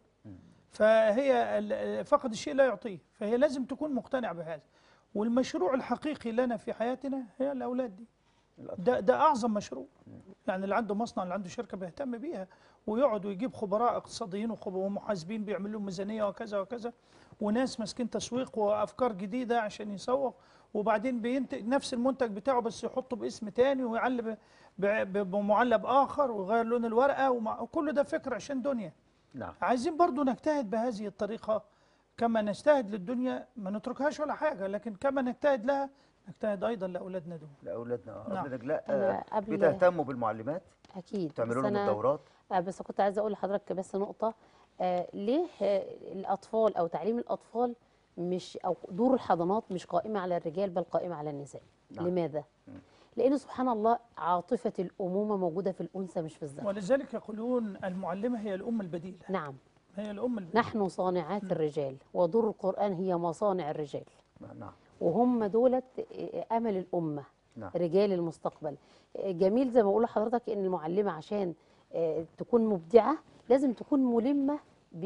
فهي ال- فقد الشيء لا يعطيه فهي لازم تكون مقتنع بهذا والمشروع الحقيقي لنا في حياتنا هي الاولاد دي ده ده اعظم مشروع يعني اللي عنده مصنع اللي عنده شركه بيهتم بيها ويقعد ويجيب خبراء اقتصاديين وخب- ومحاسبين بيعملوا لهم ميزانيه وكذا وكذا وناس ماسكين تسويق وافكار جديده عشان يسوق وبعدين بينتج نفس المنتج بتاعه بس يحطه باسم تاني ويعلب ب- ب- بمعلب اخر ويغير لون الورقه ومع وكل ده فكر عشان دنيا
نعم
عايزين برضو نجتهد بهذه الطريقة كما نجتهد للدنيا ما نتركهاش ولا حاجة لكن كما نجتهد لها نجتهد أيضا لأولادنا دول
لاولادنا آه.
نعم.
قبل نجلاء
أنا
آه،
قبل-
بتهتموا بالمعلمات
اكيد
تعملوا
بس
لهم
أنا-
الدورات
آه، بس كنت عايزه اقول لحضرتك بس نقطه آه ليه آه الاطفال او تعليم الاطفال مش او دور الحضانات مش قائمه على الرجال بل قائمه على النساء
نعم.
لماذا لان سبحان الله عاطفه الامومه موجوده في الانثى مش في الذكر
ولذلك يقولون المعلمة هي الأم البديلة
نعم
هي الأم البديلة
نحن صانعات الرجال ودور القران هي مصانع الرجال
نعم
وهم دولت امل الامه
نعم.
رجال المستقبل جميل زي ما بقول لحضرتك ان المعلمه عشان آه، تكون مبدعه لازم تكون ملمه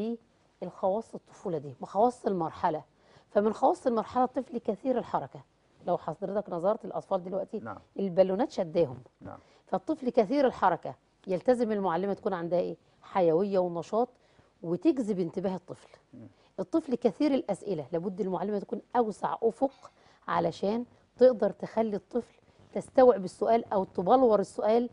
بالخواص الطفوله دي بخواص المرحله فمن خواص المرحله الطفل كثير الحركه لو حضرتك نظرت الاطفال دلوقتي
نعم.
البالونات شداهم
نعم
فالطفل كثير الحركه يلتزم المعلمه تكون عندها ايه حيويه ونشاط وتجذب انتباه الطفل الطفل كثير الاسئله لابد المعلمه تكون اوسع افق علشان تقدر تخلي الطفل تستوعب السؤال او تبلور السؤال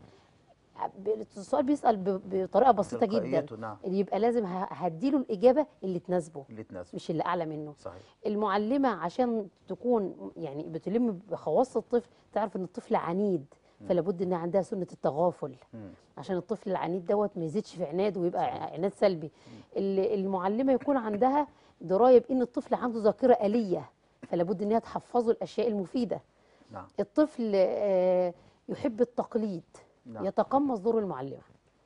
ب- السؤال بيسال ب- بطريقه بسيطه جدا
تلقائيته، نعم.
يبقى لازم ه- هديله الاجابه اللي تناسبه
اللي تناسبه
مش اللي اعلى منه
صحيح
المعلمه عشان تكون يعني بتلم بخواص الطفل تعرف ان الطفل عنيد فلا بد ان عندها سنه التغافل
مم.
عشان الطفل العنيد دوت ما يزيدش في عناد ويبقى عناد سلبي ال- المعلمه يكون عندها درايه بان الطفل عنده ذاكره آلية فلا بد ان هي تحفظه الاشياء المفيده
نعم
الطفل آه، يحب التقليد
نعم.
يتقمص دور المعلمه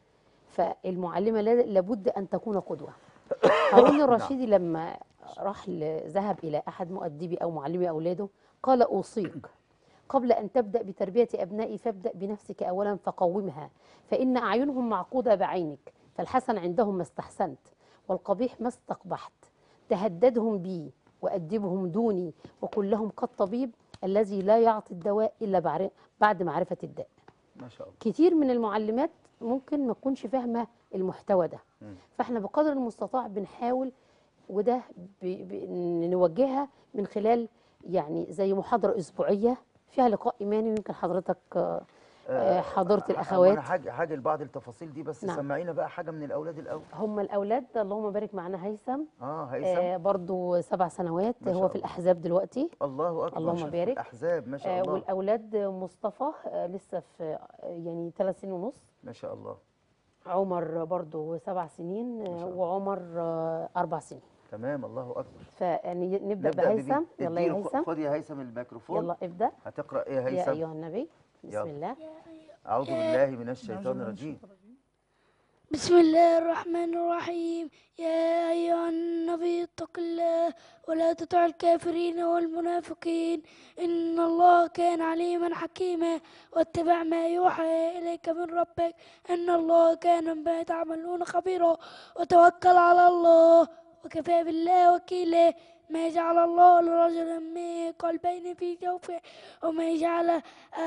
فالمعلمه لا- لابد ان تكون قدوه هارون الرشيدي لما راح ل- ذهب الى احد مؤدبي او معلمي اولاده قال اوصيك قبل ان تبدا بتربيه ابنائي فابدا بنفسك اولا فقومها فان اعينهم معقوده بعينك فالحسن عندهم ما استحسنت والقبيح ما استقبحت تهددهم بي وادبهم دوني وقل لهم كالطبيب الذي لا يعطي الدواء الا بعر- بعد معرفه الداء
ما شاء الله
كتير من المعلمات ممكن ما تكونش فاهمه المحتوى ده
مم.
فاحنا بقدر المستطاع بنحاول وده ب... ب... نوجهها من خلال يعني زي محاضره اسبوعيه فيها لقاء ايماني ويمكن حضرتك آه، آه، حضرت
انا
الاخوات
حاجه حاجه لبعض التفاصيل دي بس
نعم.
سمعينا بقى حاجه من الاولاد الاول
هم الاولاد اللهم بارك معانا هيثم
اه هيثم
آه برضو سبع سنوات
ما شاء
هو في
الله.
الاحزاب دلوقتي
الله اكبر
اللهم
شوف
بارك.
الاحزاب ما شاء
آه
الله
والاولاد مصطفى آه لسه في آه، يعني ثلاث سنين ونص
ما شاء الله
عمر برضو سبع سنين
ما
آه،
شاء الله.
وعمر آه، أربع سنين
تمام الله اكبر
فيعني نبدأ
نبدا
بهيثم
ببي-
يلا يا
اديله-
هيثم
خد يا هيثم الميكروفون
يلا ابدأ
هتقرا ايه
يا
هيثم
أيها النبي بسم
يلا.
الله
اعوذ بالله من
نعوذ
الشيطان
بالله من
الرجيم
الشيطان الرجيم.
بسم الله الرحمن الرحيم يا أيها النبي اتق الله ولا تطع الكافرين والمنافقين إن الله كان عليما حكيما واتبع ما يوحى إليك من ربك إن الله كان بما تعملون خبيرا وتوكل على الله وكفى بالله وكيلا ما جعل الله لرجل من قلبين في جوفه وما جعل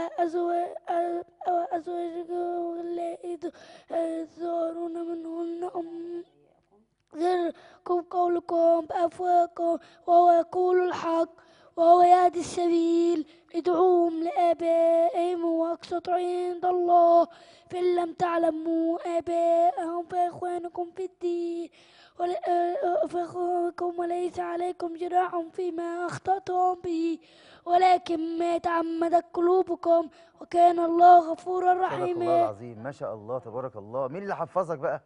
أزواجه اللائي تظهرون منهن أم غيركم قولكم بأفواهكم وهو يقول الحق وهو يهدي السبيل ادعوهم لآبائهم وأقسط عند الله فإن لم تعلموا آباءهم فإخوانكم في الدين ولا- فإخوانكم وليس عليكم جناح فيما أخطأتم به ولكن ما تعمدت قلوبكم وكان الله غفورا
صدق الله
رحيما
العظيم ما شاء الله تبارك الله مين اللي حفظك بقى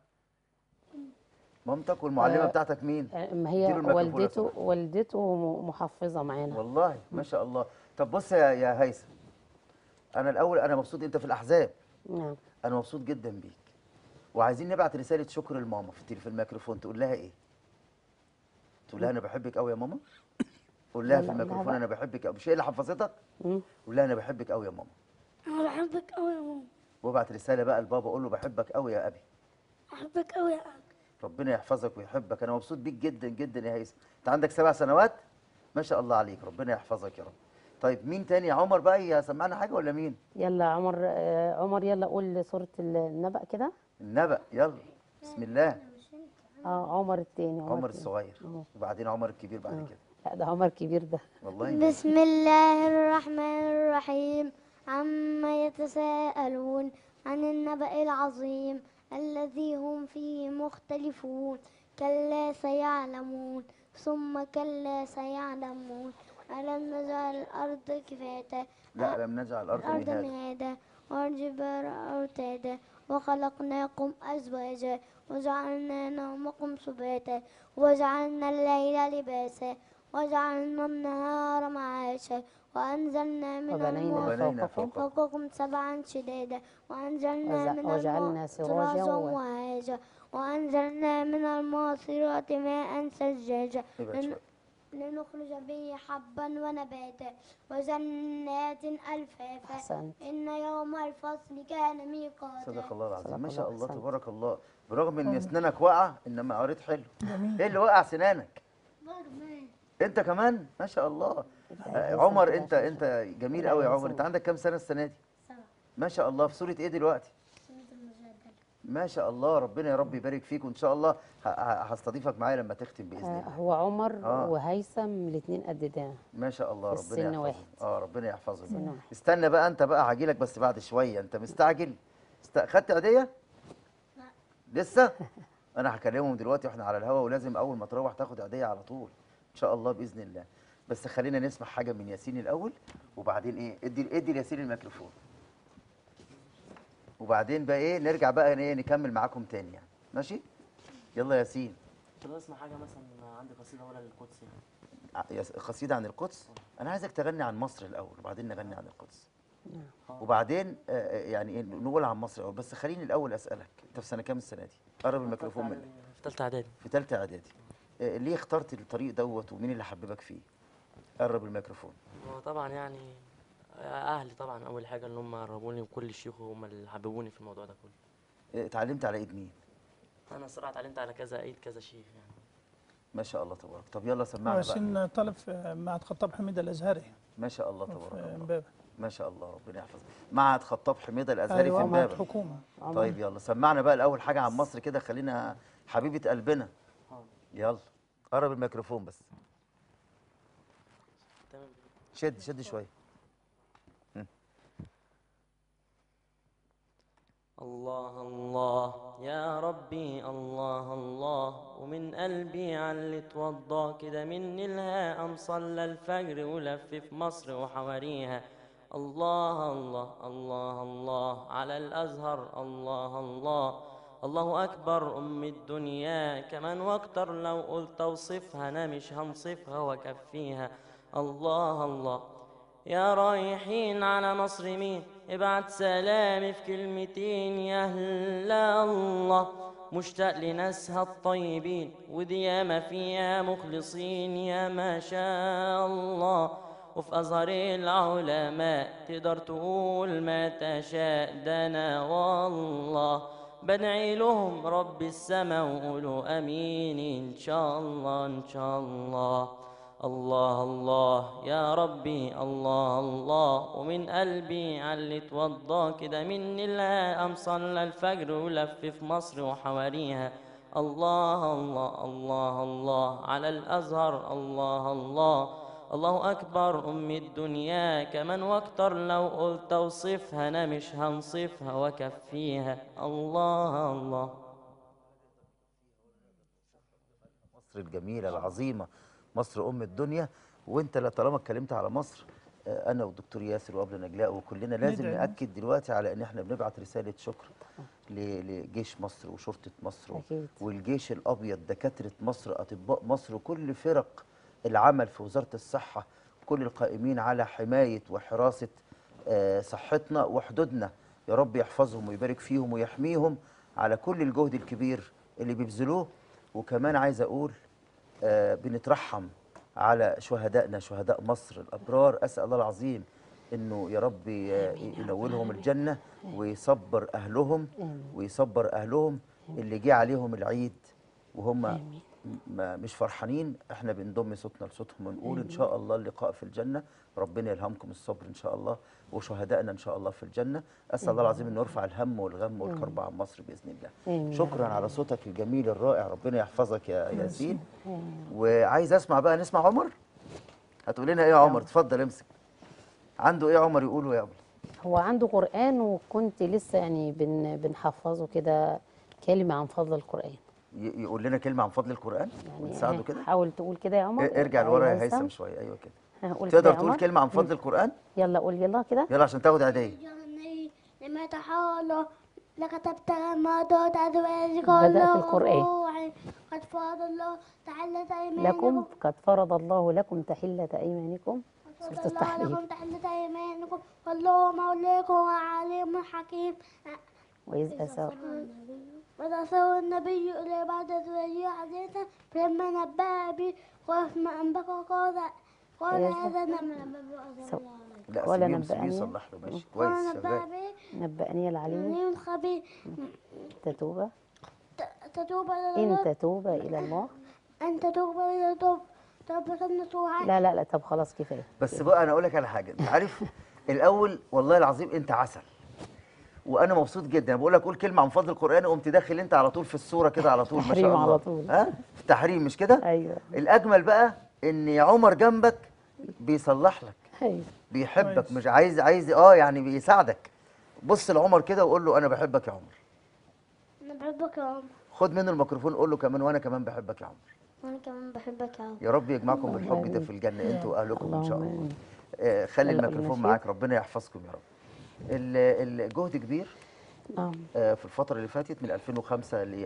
مامتك والمعلمه
آه،
بتاعتك مين
ما هي
اديله الميكروفون لو
والدته
سمحت.
والدته م- محفظة معانا
والله ما شاء الله طب بص يا يا هيثم انا الاول انا مبسوط انت في الاحزاب
نعم
انا مبسوط جدا بيك وعايزين نبعت رساله شكر لماما في التليفون في الميكروفون تقول لها ايه تقول لها انا بحبك قوي يا ماما قول لها في
لا، لا
الميكروفون
بقى.
انا بحبك قوي مش هي اللي حفظتك
مم.
قول لها انا بحبك قوي يا ماما
أنا بحبك أوي يا ماما
وابعت رساله بقى لبابا قول له بحبك قوي يا ابي
بحبك أوي يا أبي
ربنا يحفظك ويحبك انا مبسوط بيك جدا جدا يا هيثم انت عندك سبع سنوات ما شاء الله عليك ربنا يحفظك يا رب طيب مين تاني يا عمر بقى يسمعنا حاجه ولا مين
يلا عمر آه، عمر يلا قول سورة النبأ كده
النبأ يلا بسم الله
اه عمر التاني
عمر
التاني.
الصغير
آه.
وبعدين عمر الكبير بعد
آه.
كده
لا ده عمر كبير ده
والله
بسم الله الرحمن الرحيم عما يتساءلون عن النبأ العظيم الذي هم فيه مختلفون كلا سيعلمون ثم كلا سيعلمون ألم نجعل الأرض كفاتا
لا لم نجعل الارض
الأرض
مهادا
مهادا والجبال أوتادا وخلقناكم أزواجا وجعلنا نومكم سباتا وجعلنا الليل لباسا وجعلنا النهار معاشا وأنزلنا من
وبنينا
الماء
وبنينا
فوقكم
فوقكم
فوقكم سبعا شدادا وأنزلنا
وجع-
من
وجعلنا
الماء
سراجا
سراجا
و-
وهاجا وأنزلنا من المعصرات ماء ثجاجا
ابعد
لن-
شويه
لنخرج به حبا ونباتا وجنات ألفافا
أحسنت
إن يوم الفصل كان ميقاتا
صدق الله العظيم
صدق
ما شاء
الله،
الله
أحسنت.
تبارك الله برغم ان اسنانك واقعه انما قريت حلو ايه اللي وقع سنانك انت كمان ما شاء الله آه، عمر انت انت جميل قوي يا عمر انت عندك كام سنه السنه دي ما شاء الله في سوره ايه دلوقتي ما شاء الله ربنا يا رب يبارك فيك وان شاء الله ه- ه- هستضيفك معايا لما تختم باذن
آه،
الله
هو عمر
آه.
وهيثم الاثنين قد ده
ما شاء الله
في
ربنا
السن
يحفظهم
واحد.
اه ربنا يحفظهم
سن واحد.
استنى بقى انت بقى هجيلك بس بعد شويه انت مستعجل است... خدت عيديه لسه انا هكلمهم دلوقتي واحنا على الهوا ولازم اول ما تروح تاخد عيديه على طول ان شاء الله باذن الله بس خلينا نسمع حاجه من ياسين الاول وبعدين ايه ادي ادي لياسين الميكروفون وبعدين بقى ايه نرجع بقى ايه نكمل معاكم تاني يعني ماشي يلا ياسين
كده اسمع حاجه مثلا عندي قصيده ولا للقدس يعني
ع- يس- قصيده عن القدس انا عايزك تغني عن مصر الاول وبعدين نغني عن القدس وبعدين آه، آه، يعني إيه، نقول عن مصر الاول بس خليني الاول اسالك انت في سنه كام السنه دي قرب الميكروفون منك
في ثالثه اعدادي
في ثالثه اعدادي آه، ليه اخترت الطريق دوت ومين اللي حببك فيه قرب الميكروفون
هو طبعا يعني اهلي طبعا اول حاجه ان هم قربوني وكل الشيوخ هم اللي حببوني في الموضوع ده كله
آه، اتعلمت على ايد مين
انا الصراحه اتعلمت على كذا ايد كذا شيخ يعني
ما شاء الله تبارك طب يلا
هو
سمعنا بقى
ياسين طالب في معهد خطاب حميد الازهري
ما شاء الله
في
تبارك الله
امبابه
ما شاء الله ربنا يحفظك معهد خطاب حميده الازهري في
ايوه معهد
امبابه
حكومه
طيب يلا سمعنا بقى الاول حاجه عن مصر كده خلينا حبيبه قلبنا يلا قرب الميكروفون بس
تمام
شد شد شويه
الله الله يا ربي الله الله ومن قلبي علي اتوضى كده من الهاء صلى الفجر ولف في مصر وحواريها الله الله الله الله على الازهر الله الله الله اكبر ام الدنيا كمان واكتر لو قلت اوصفها انا مش هنصفها واكفيها الله الله يا رايحين على مصر مين ابعت سلامي في كلمتين يا هلا الله مشتاق لناسها الطيبين ودي ياما فيها مخلصين يا ما شاء الله وفي أزهر العلماء تقدر تقول ما تشاء ده أنا والله بدعي لهم رب السما وقولوا أمين إن شاء الله إن شاء الله الله الله يا ربي الله الله ومن قلبي علي اتوضى كده من الهام صلى الفجر ولف في مصر وحواريها الله الله الله الله على الازهر الله الله الله أكبر أم الدنيا كمان واكتر لو قلت اوصفها أنا مش هنصفها وكفيها الله الله
مصر الجميلة العظيمة مصر أم الدنيا وأنت لا طالما اتكلمت على مصر آه، أنا والدكتور ياسر وأبله نجلاء وكلنا لازم
ندعي.
نأكد دلوقتي على إن إحنا بنبعت رسالة شكر ل- لجيش مصر وشرطة مصر
أكيد.
والجيش الأبيض دكاترة مصر أطباء مصر وكل فرق العمل في وزارة الصحة كل القائمين على حماية وحراسة آه، صحتنا وحدودنا يا رب يحفظهم ويبارك فيهم ويحميهم على كل الجهد الكبير اللي بيبذلوه وكمان عايز أقول آه، بنترحم على شهدائنا شهداء مصر الأبرار أسأل الله العظيم إنه يا رب ي- ينولهم الجنة ويصبر أهلهم ويصبر أهلهم اللي جه عليهم العيد وهم ما مش فرحانين احنا بنضم صوتنا لصوتهم ونقول ان شاء الله اللقاء في الجنه ربنا يلهمكم الصبر ان شاء الله وشهدائنا ان شاء الله في الجنه اسال الله العظيم انه يرفع الهم والغم والكرب عن مصر باذن الله
آمين.
شكرا على صوتك الجميل الرائع ربنا يحفظك يا ياسين وعايز اسمع بقى نسمع عمر هتقول لنا ايه يا عمر اتفضل امسك عنده ايه عمر يقوله يا ابو
هو عنده قرآن وكنت لسه يعني بن بنحفظه كده كلمة عن فضل القرآن
ي- يقول لنا كلمه عن فضل القران
يعني
ونساعده كده
حاول تقول كده يا عمر
ا- ارجع لورا يا
هيثم.
هيثم شويه ايوه كده
ها، قول كده
تقدر
يا
تقول
عمر.
كلمه عن فضل القران
يلا قول يلا كده
يلا عشان تاخد عيديه
جهني لما تحاول لكتبت ما دوت أزواجك
بدأ في القرآن.
روحي قد فرض الله تعالى أيمانكم
لكم قد فرض الله لكم تحلة أيمانكم
فرض
سورة
الله
التحريم
لكم تحلة أيمانكم والله مولاكم وعليم حكيم
وإذ أسر
وإذا سوى النبي إلى بعد أزواجه حديثا فلما نبأ به قال ما أنبك قال قال
إيه
هذا نبأ
سو-
لا
ولا
سيبيه سيبيه
نبأني.
يصلح له ماشي
قال
كويس
نبأ
شغال
به
نبأني العليم
عليم خبير
تتوب
ت- تتوب إلى
إن
الله
تتوب إلى الله
أن تتوب إلى توب توبة نصوحا
لا لا لا طب خلاص كفاية
بس بقى انا اقول لك على حاجه انت عارف الاول والله العظيم انت عسل وانا مبسوط جدا بقول لك قول كلمه عن فضل القران قمت داخل انت على طول في الصوره كده على طول ما شاء
تحريم
الله
على طول.
ها في تحريم مش كده
أيوه
الاجمل بقى ان عمر جنبك بيصلح لك
أيوه
بيحبك
كويس.
مش عايز عايز اه يعني بيساعدك بص لعمر كده وقول له انا بحبك يا عمر
أنا بحبك يا عمر
خد منه الميكروفون قول له كمان وانا كمان بحبك يا عمر
وأنا كمان بحبك يا عمر
يا رب يجمعكم بالحب ده
آمين.
في الجنه انتوا واهلكم ان شاء
اللهم
الله
آمين.
آه، خلي
يلا قول
الميكروفون
نشيد.
معاك ربنا يحفظكم يا رب ال- الجهد كبير
نعم
آه، في الفترة اللي فاتت من 2005 ل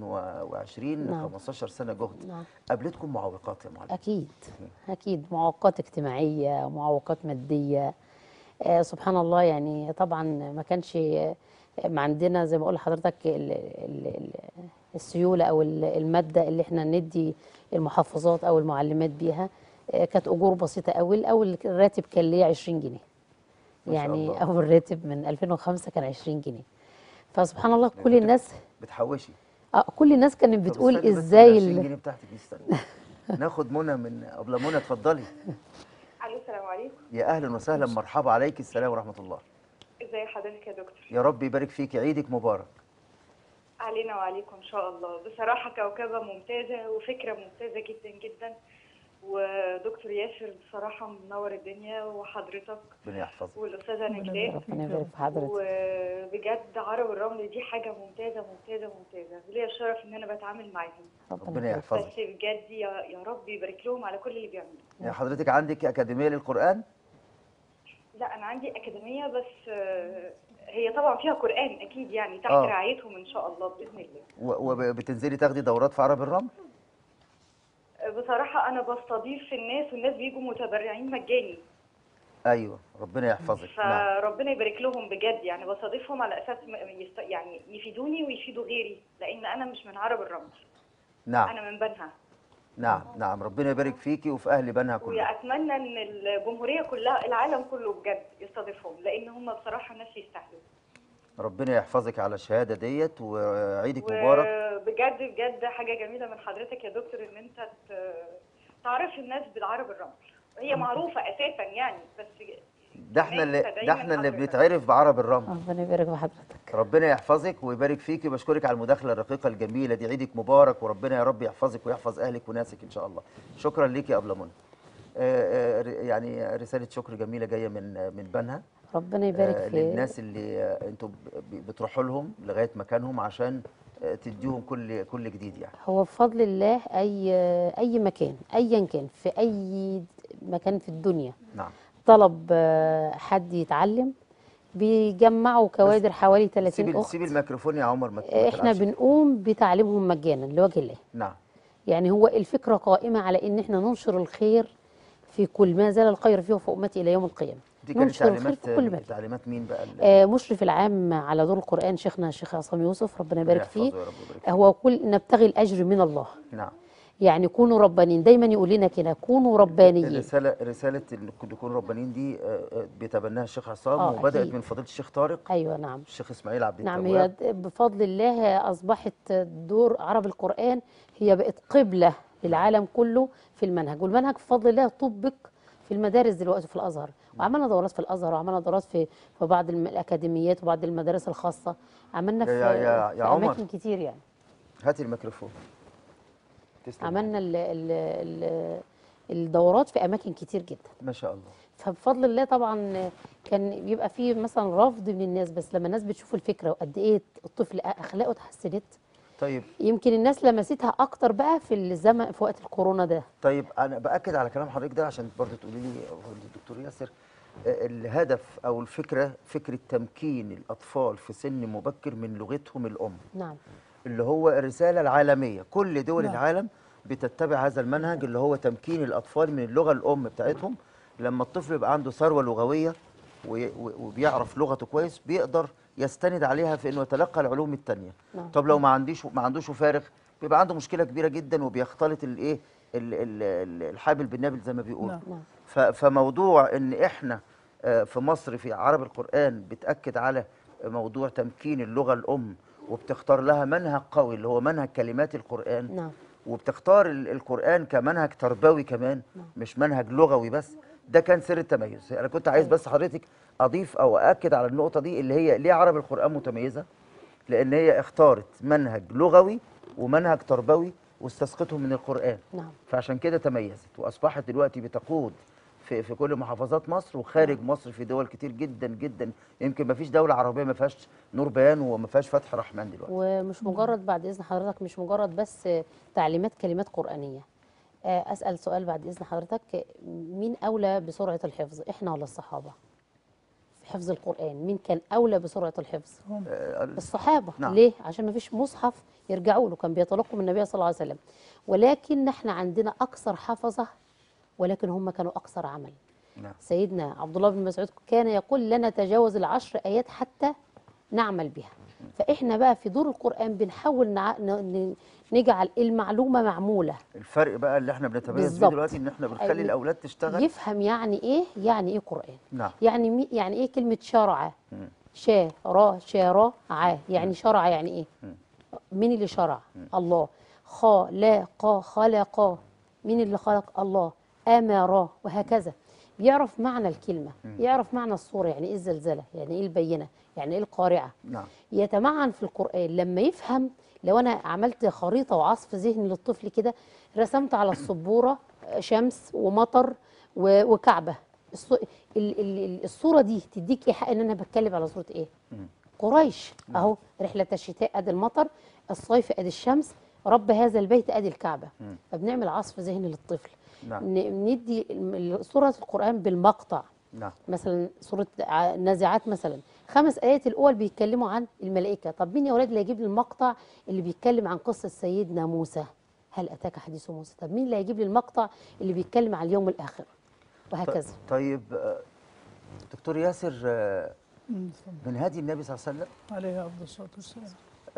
2020
نعم.
15 سنة جهد
نعم
قابلتكم معوقات يا معلم
أكيد أكيد معوقات اجتماعية معوقات مادية آه سبحان الله يعني طبعا ما كانش آه، ما عندنا زي ما بقول لحضرتك ال- ال- ال- السيولة أو ال- المادة اللي احنا ندي المحفظات أو المعلمات بيها آه، كانت أجور بسيطة أوي الأول الراتب كان ليا 20 جنيه
ما شاء
يعني
الله.
أول راتب من 2005 كان 20 جنيه فسبحان الله كل
كنت
الناس
بتحوشي
آه كل الناس كانت
طب
بتقول
استني بس
ازاي
ال 20
ال-
جنيه بتاعتك دي استنى ناخد منى من قبل منى اتفضلي
الو السلام عليكم
يا اهلا وسهلا مرحبا عليك السلام ورحمة الله
ازي حضرتك يا دكتور
يا رب يبارك فيك عيدك مبارك
علينا وعليكم ان شاء الله بصراحه كوكبه ممتازه وفكره ممتازه جدا جدا ودكتور ياسر بصراحه منور الدنيا وحضرتك
ربنا يحفظك
والاستاذه نجلاء
ربنا يبارك في حضرتك
وبجد عرب الرمل دي حاجه ممتازه ممتازه ممتازه ليا الشرف ان انا بتعامل معاهم
ربنا
يبارك.
بس
يحفظك
بجد يا يا رب يبارك لهم على كل اللي بيعملوه
يا حضرتك عندك أكاديمية للقرآن
لا انا عندي اكاديميه بس آه، هي طبعا فيها قران اكيد يعني تحت
آه.
رعايتهم ان شاء الله باذن الله
و- وبتنزلي تاخدي دورات في عرب الرمل
بصراحة أنا بستضيف الناس والناس بيجوا متبرعين مجاني
أيوه ربنا يحفظك نعم
فربنا يبارك لهم بجد يعني بستضيفهم على أساس م- يست... يعني يفيدوني ويفيدوا غيري لأن أنا مش من عرب الرمل
نعم
أنا من بنها
نعم نعم ربنا يبارك فيكي وفي أهل بنها كلها
وأتمنى إن الجمهورية كلها العالم كله بجد يستضيفهم لأن هم بصراحة ناس يستاهلوا
ربنا يحفظك على الشهادة ديت وعيدك مبارك
وبجد بجد حاجة جميلة من حضرتك يا دكتور إن أنت ت- تعرف الناس بالعرب الرمل هي معروفة أساسا يعني بس
ده احنا اللي
كمان
ده احنا اللي
حضرتك.
بنتعرف بعرب الرمل
ربنا يبارك في حضرتك
ربنا يحفظك ويبارك فيكي بشكرك على المداخلة الرقيقة الجميلة دي عيدك مبارك وربنا يا رب يحفظك ويحفظ أهلك وناسك إن شاء الله شكرا ليكي يا أبلة منى آه، آه، يعني رساله شكر جميله جايه من من بنها
ربنا يبارك
آه،
في
للناس اللي آه، انتوا ب- ب- بتروحوا لهم لغايه مكانهم عشان آه، تديهم كل كل جديد يعني
هو بفضل الله اي اي مكان ايا كان في اي مكان في الدنيا
نعم
طلب آه، حد يتعلم بيجمعوا كوادر حوالي 30
سيب ال-
اخت
سيب الميكروفون يا عمر ما ت- ما
احنا
تلعبش.
بنقوم بتعليمهم مجانا لوجه الله
نعم
يعني هو الفكره قائمه على ان احنا ننشر الخير في كل ما زال الخير فيه في امتي الى يوم القيامه
دي كانت
ننشر الخير
تعليمات
في كل مكان
تعليمات مين بقى ال-
آه، مشرف العام على دور القرآن شيخنا الشيخ عصام يوسف ربنا يبارك
يحفظه
فيه
يا رب ويبارك فيه.
هو كل نبتغي الأجر من الله
نعم
يعني كونوا ربانيين دايما يقول لنا كده كونوا ربانيين
الرساله رساله انكم تكونوا ربانيين دي آه، آه، بيتبناها الشيخ عصام
آه،
وبدات
أكيد.
من فضيله الشيخ طارق
أيوة نعم
الشيخ اسماعيل عبد
نعم
التواب
هي د- بفضل الله أصبحت دور عرب القرآن هي بقت قبلة للعالم كله في المنهج والمنهج بفضل الله طبق في المدارس دلوقتي في الأزهر وعملنا دورات في الأزهر وعملنا دورات في في بعض الم- الأكاديميات وبعض المدارس الخاصة عملنا في,
يا- يا-
في
يا عمر.
أماكن كتير يعني
هاتي الميكروفون تسلم
عملنا ال ال ال الدورات في اماكن كتير جدا
ما شاء الله
فبفضل الله طبعا كان بيبقى فيه مثلا رفض من الناس بس لما الناس بتشوف الفكره وقد ايه الطفل اخلاقه اتحسنت
طيب
يمكن الناس لمستها اكتر بقى في الزمن في وقت الكورونا ده
طيب انا باكد على كلام حضرتك ده عشان برضه تقولي لي فضيلة الدكتور ياسر آه، الهدف او الفكره فكره تمكين الاطفال في سن مبكر من لغتهم الام
نعم
اللي هو الرساله العالميه كل دول
نعم.
العالم بتتبع هذا المنهج اللي هو تمكين الاطفال من اللغه الام بتاعتهم لما الطفل يبقى عنده ثروه لغويه وي- و- وبيعرف لغته كويس بيقدر يستند عليها في انه يتلقى العلوم التانية
نعم.
طب لو ما عنديش ما عندوش فارغ بيبقى عنده مشكله كبيره جدا وبيختلط الايه ال- ال- ال- الحابل بالنابل زي ما بيقولوا
نعم.
نعم
ف- فموضوع ان احنا آه، في مصر في عرب القرآن بتأكد على موضوع تمكين اللغة الأم وبتختار لها منهج قوي اللي هو منهج كلمات القرآن
نعم
وبتختار ال- القرآن كمنهج تربوي كمان مش منهج لغوي بس ده كان سر التميز انا كنت عايز بس حضرتك اضيف او اكد على النقطه دي اللي هي ليه عرب القرآن متميزه لان هي اختارت منهج لغوي ومنهج تربوي واستسقطهم من القرآن
نعم
فعشان كده تميزت واصبحت دلوقتي بتقود في في كل محافظات مصر وخارج مصر في دول كتير جدا جدا يمكن ما فيش دوله عربيه ما فيهاش نور بيان وما فيهاش فتح رحمن دلوقتي
ومش مجرد بعد اذن حضرتك مش مجرد بس تعليمات كلمات قرانيه آه، اسال سؤال بعد اذن حضرتك مين اولى بسرعه الحفظ احنا ولا الصحابه في حفظ القران مين كان اولى بسرعه الحفظ
آه،
الصحابه
نعم.
ليه عشان ما فيش مصحف يرجعوا له كان بيتلقوا من النبي صلى الله عليه وسلم ولكن احنا عندنا اكثر حفظه ولكن هم كانوا اكثر عمل
نعم.
سيدنا عبد الله بن مسعود كان يقول لا نتجاوز العشر ايات حتى نعمل بها فاحنا بقى في دور القران بنحاول نع... ن... ن- نجعل المعلومه معموله
الفرق بقى اللي احنا بنتميز بيه
بالظبط.
دلوقتي ان احنا بنخلي
أيوة.
الاولاد تشتغل
يفهم يعني ايه يعني ايه قران
نعم
يعني مي... يعني ايه كلمه شرع
مم.
شا را شارع ع يعني شرع يعني ايه مين اللي شرع الله خا لا قا خلق مين اللي خلق الله امر وهكذا بيعرف معنى الكلمه يعرف معنى الصوره يعني ايه الزلزله يعني ايه البينه يعني ايه القارعه
نعم
يتمعن في القرآن لما يفهم لو أنا عملت خريطة وعصف ذهني للطفل كده رسمت على السبورة شمس ومطر و- وكعبة الص- ال- ال- ال- الصورة دي تديك إيحاء إن أنا بتكلم على صورة إيه؟ قريش أهو رحلة الشتاء أدي المطر الصيف أدي الشمس رب هذا البيت أدي الكعبة فبنعمل عصف ذهني للطفل
نعم.
ن- ندي الم- سورة القرآن بالمقطع
نعم
مثلا سورة ع- النازعات مثلا خمس آيات الأول بيتكلموا عن الملائكة طب مين يا ولاد اللي هيجيب لي المقطع اللي بيتكلم عن قصة سيدنا موسى هل أتاك حديث موسى طب مين اللي هيجيب لي المقطع اللي بيتكلم عن اليوم الآخر وهكذا
طيب آه، دكتور ياسر آه،
مم، اتفضل.
من هدي النبي صلى الله عليه وسلم
عليه افضل الصلاه والسلام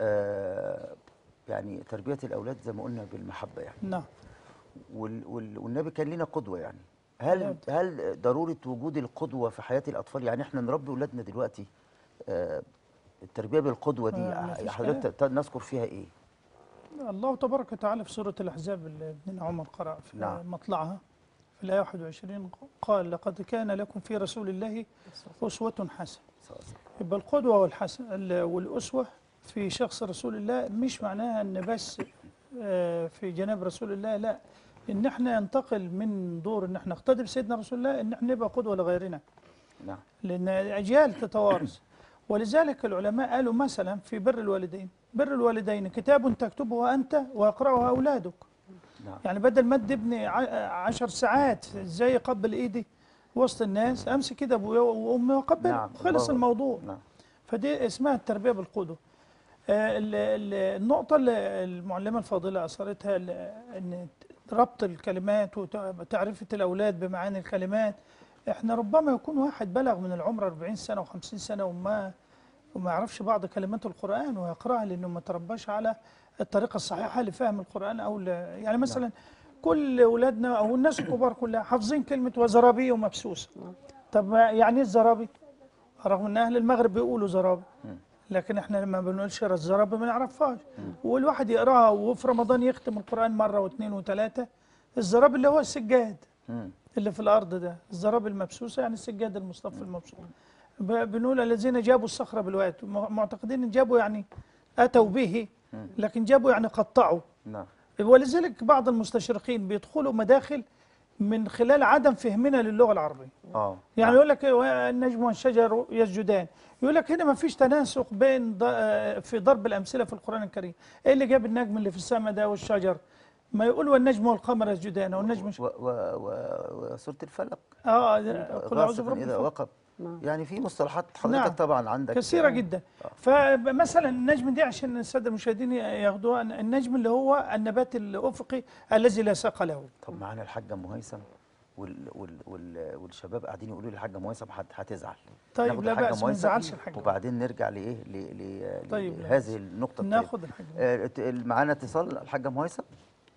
آه، يعني تربيه الاولاد زي ما قلنا بالمحبه يعني
نعم
وال وال والنبي كان لنا قدوه يعني هل هل ضروره وجود القدوه في حياه الاطفال يعني احنا نربي اولادنا دلوقتي آه، التربيه بالقدوه دي
آه، مفيش
حضرتك ت- نذكر فيها ايه؟
الله تبارك وتعالى في سورة الأحزاب اللي ابن عمر قرأ في
نعم.
مطلعها في الآية 21 قال لقد كان لكم في رسول الله أسوة حسنة يبقى القدوة والحسن ال- والأسوة في شخص رسول الله مش معناها أن بس آه، في جناب رسول الله لا ان احنا ننتقل من دور ان احنا نقتدي بسيدنا رسول الله ان احنا نبقى قدوه لغيرنا
نعم
لان الاجيال تتوارث ولذلك العلماء قالوا مثلا في بر الوالدين بر الوالدين كتاب تكتبه انت ويقراه اولادك
نعم
يعني بدل ما ادي ابني ع- عشر ساعات ازاي يقبل ايدي وسط الناس امسك كده ابويا وامي واقبل
نعم
خلص
الله-
الموضوع
نعم
فدي اسمها التربيه بالقدوه آه، ال- ال- النقطه اللي المعلمه الفاضله اثرتها ال- ان ربط الكلمات وتعرفه الاولاد بمعاني الكلمات احنا ربما يكون واحد بلغ من العمر 40 سنه و50 سنه وما وما يعرفش بعض كلمات القرآن ويقرأها لأنه ما ترباش على الطريقة الصحيحة لفهم القرآن أو ل... يعني مثلا كل أولادنا أو الناس الكبار كلها حافظين كلمة وزرابي ومبسوسة طب ما يعني إيه الزرابي؟ رغم أن أهل المغرب بيقولوا زرابي لكن احنا لما بنقولش الزرابي ما نعرفهاش والواحد يقراها وفي رمضان يختم القرآن مرة واثنين وثلاثة الزرابي اللي هو السجاد
مم.
اللي في الارض ده الزراب المبسوسه يعني السجاد المصطفى المبسوط ب- بنقول الذين جابوا الصخره بالواد م- معتقدين ان جابوا يعني اتوا به لكن جابوا يعني قطعوا
نعم
ولذلك بعض المستشرقين بيدخلوا مداخل من خلال عدم فهمنا للغه العربيه
اه
يعني يقول لك إيه، النجم والشجر يسجدان يقول لك هنا ما فيش تناسق بين ض- آه، في ضرب الامثله في القران الكريم ايه اللي جاب النجم اللي في السماء ده والشجر ما يقول والنجم والقمر يسجدان والنجم
و- و- و- وسورة الفلق
اه قل اعوذ
غاصب
برب
إذا
الفلق.
وقب
نعم.
يعني في مصطلحات حضرتك
نعم.
طبعا عندك
كثيرة جدا فمثلا النجم دي عشان السادة المشاهدين ياخدوها النجم اللي هو النبات الأفقي الذي لا ساق له
طب معانا الحاجة أم هيثم وال وال وال والشباب قاعدين يقولوا لي الحاجة أم هيثم هت- هتزعل
طيب
ناخد
لا
الحاجة
بأس
أم
ما
هيثم
نزعلش الحاجة
وبعدين نرجع لإيه ل- ل-
طيب، لا
لهذه
بأس.
النقطة الطيبة.
ناخد الحاجة
آه، ت- معانا اتصال الحاجة أم هيثم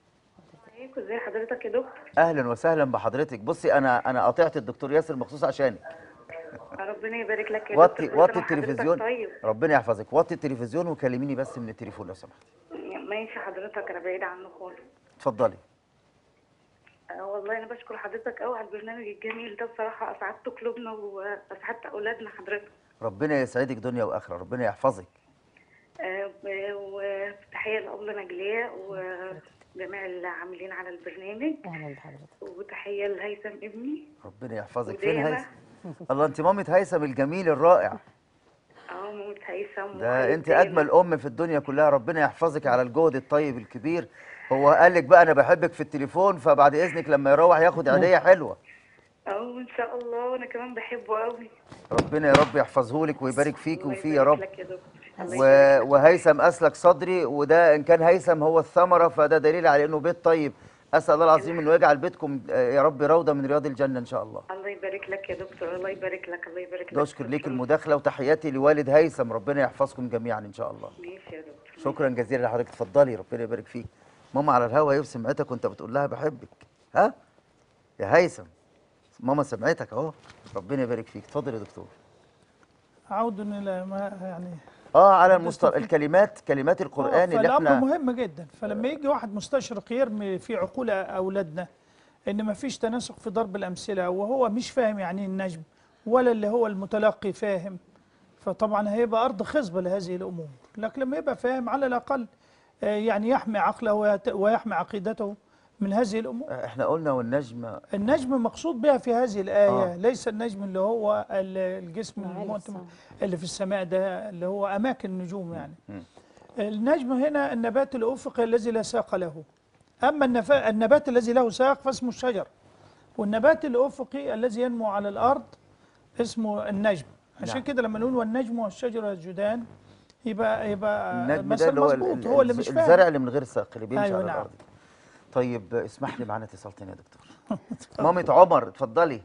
عليكم ازي حضرتك يا دكتور
أهلا وسهلا بحضرتك بصي أنا أنا قاطعت الدكتور ياسر مخصوص عشانك
ربنا يبارك لك يا
وطي
دكتور
وطي
كل سنة وحضرتك
التلفزيون
طيب
ربنا يحفظك وطي التلفزيون وكلميني بس من التليفون لو سمحت
ماشي حضرتك انا بعيدة عنه خالص
اتفضلي
آه والله انا بشكر حضرتك قوي على البرنامج الجميل ده بصراحة اسعدت قلوبنا واسعدت اولادنا حضرتك
ربنا يسعدك دنيا واخره ربنا يحفظك
آه، وتحية لأبلة نجلاء وجميع العاملين على البرنامج
اهلا بحضرتك
وتحية لهيثم ابني
ربنا يحفظك فين
وديما.
هيثم الله انت مامة هيثم الجميل الرائع
اه مامة هيثم
ده
وخالد
انت
ديما.
اجمل ام في الدنيا كلها ربنا يحفظك على الجهد الطيب الكبير هو قال لك بقى انا بحبك في التليفون فبعد اذنك لما يروح ياخد عيديه حلوه
اه ان شاء الله وانا كمان بحبه قوي
ربنا يا رب يحفظه لك ويبارك فيك
الله
وفيه يا
يبارك
رب
لك يا دكتور الله
و...
يبارك لك.
وهيثم اسلك صدري وده ان كان هيثم هو الثمره فده دليل على انه بيت طيب اسال الله العظيم انه يجعل بيتكم آه، يا رب روضه من رياض الجنه ان شاء الله
الله يبارك لك يا دكتور الله يبارك لك الله يبارك لك
نشكر ليك المداخله وتحياتي لوالد هيثم ربنا يحفظكم جميعا ان شاء الله
ماشي يا دكتور
شكرا جزيلا لحضرتك اتفضلي ربنا يبارك فيك ماما على الهوا اهي سمعتك وانت بتقول لها بحبك ها يا هيثم ماما سمعتك اهو ربنا يبارك فيك اتفضل يا دكتور
عود الى ما يعني
اه على المست... الكلمات كلمات القران
آه،
اللي
فالامر
احنا
مهم جدا فلما يجي واحد مستشرق يرمي في عقول اولادنا ان ما فيش تناسق في ضرب الامثله وهو مش فاهم يعني إيه النجم ولا اللي هو المتلقي فاهم فطبعا هيبقى ارض خصبه لهذه الامور لكن لما يبقى فاهم على الاقل آه، يعني يحمي عقله ويت- ويحمي عقيدته من هذه الامور
احنا قلنا والنجم
النجم مقصود بها في هذه الآية
آه.
آه. ليس النجم اللي هو ال- الجسم
عالي
المعتم
السماء.
اللي في السماء ده اللي هو أماكن النجوم يعني
مم.
النجم هنا النبات الأفقي الذي لا ساق له أما النفا- النبات الذي له ساق فاسمه الشجر والنبات الأفقي الذي ينمو على الأرض اسمه النجم عشان
نعم.
كده لما نقول والنجم والشجر يسجدان يبقى يبقى
النجم ده
مثل
اللي هو ال-
مظبوط
ال-
هو اللي
الز-
مش
الزرع
فاهم
اللي من غير ساق اللي بيمشي
أيوة
على
نعم.
الارض طيب اسمح لي معانا اتصال تاني يا دكتور مامة عمر اتفضلي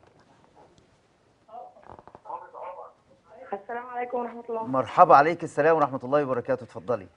السلام عليكم ورحمة الله
مرحبا عليك السلام ورحمه الله وبركاته اتفضلي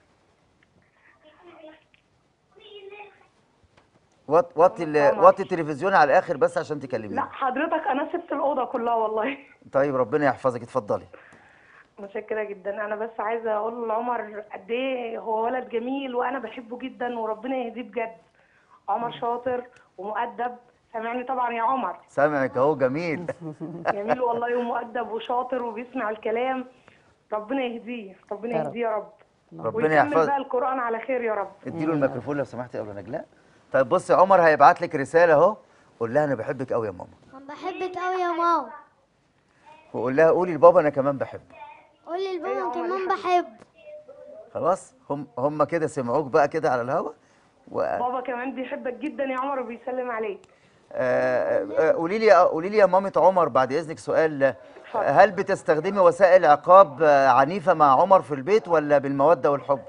وط- وطي ال- وطي التلفزيون على الاخر بس عشان تكلميني
لا حضرتك انا سبت الأوضة كلها والله
طيب ربنا يحفظك اتفضلي
متشكرة جدا أنا بس عايزة أقول لعمر قد إيه هو ولد جميل وأنا بحبه جدا وربنا يهديه بجد عمر شاطر ومؤدب سامعني طبعا يا عمر
سامعك اهو جميل
جميل والله ومؤدب وشاطر وبيسمع الكلام ربنا يهديه ربنا
يا رب.
يهديه يا رب
ربنا
ويكمل
يحفظ
بقى القرآن على خير يا رب
اديله الميكروفون لو سمحتي يا ابو نجلاء طيب بصي عمر هيبعت لك رساله اهو قول لها انا بحبك قوي يا ماما
أنا بحبك أوي يا ماما
وقول لها قولي لبابا انا كمان بحبه
قولي لبابا كمان بحب
خلاص هم هم كده سمعوك بقى كده على الهوا و...
بابا كمان بيحبك جدا يا عمر وبيسلم عليك
آه، آه، قولي لي قولي لي يا مامة عمر بعد اذنك سؤال آه، هل بتستخدمي وسائل عقاب آه، عنيفة مع عمر في البيت ولا بالمودة والحب؟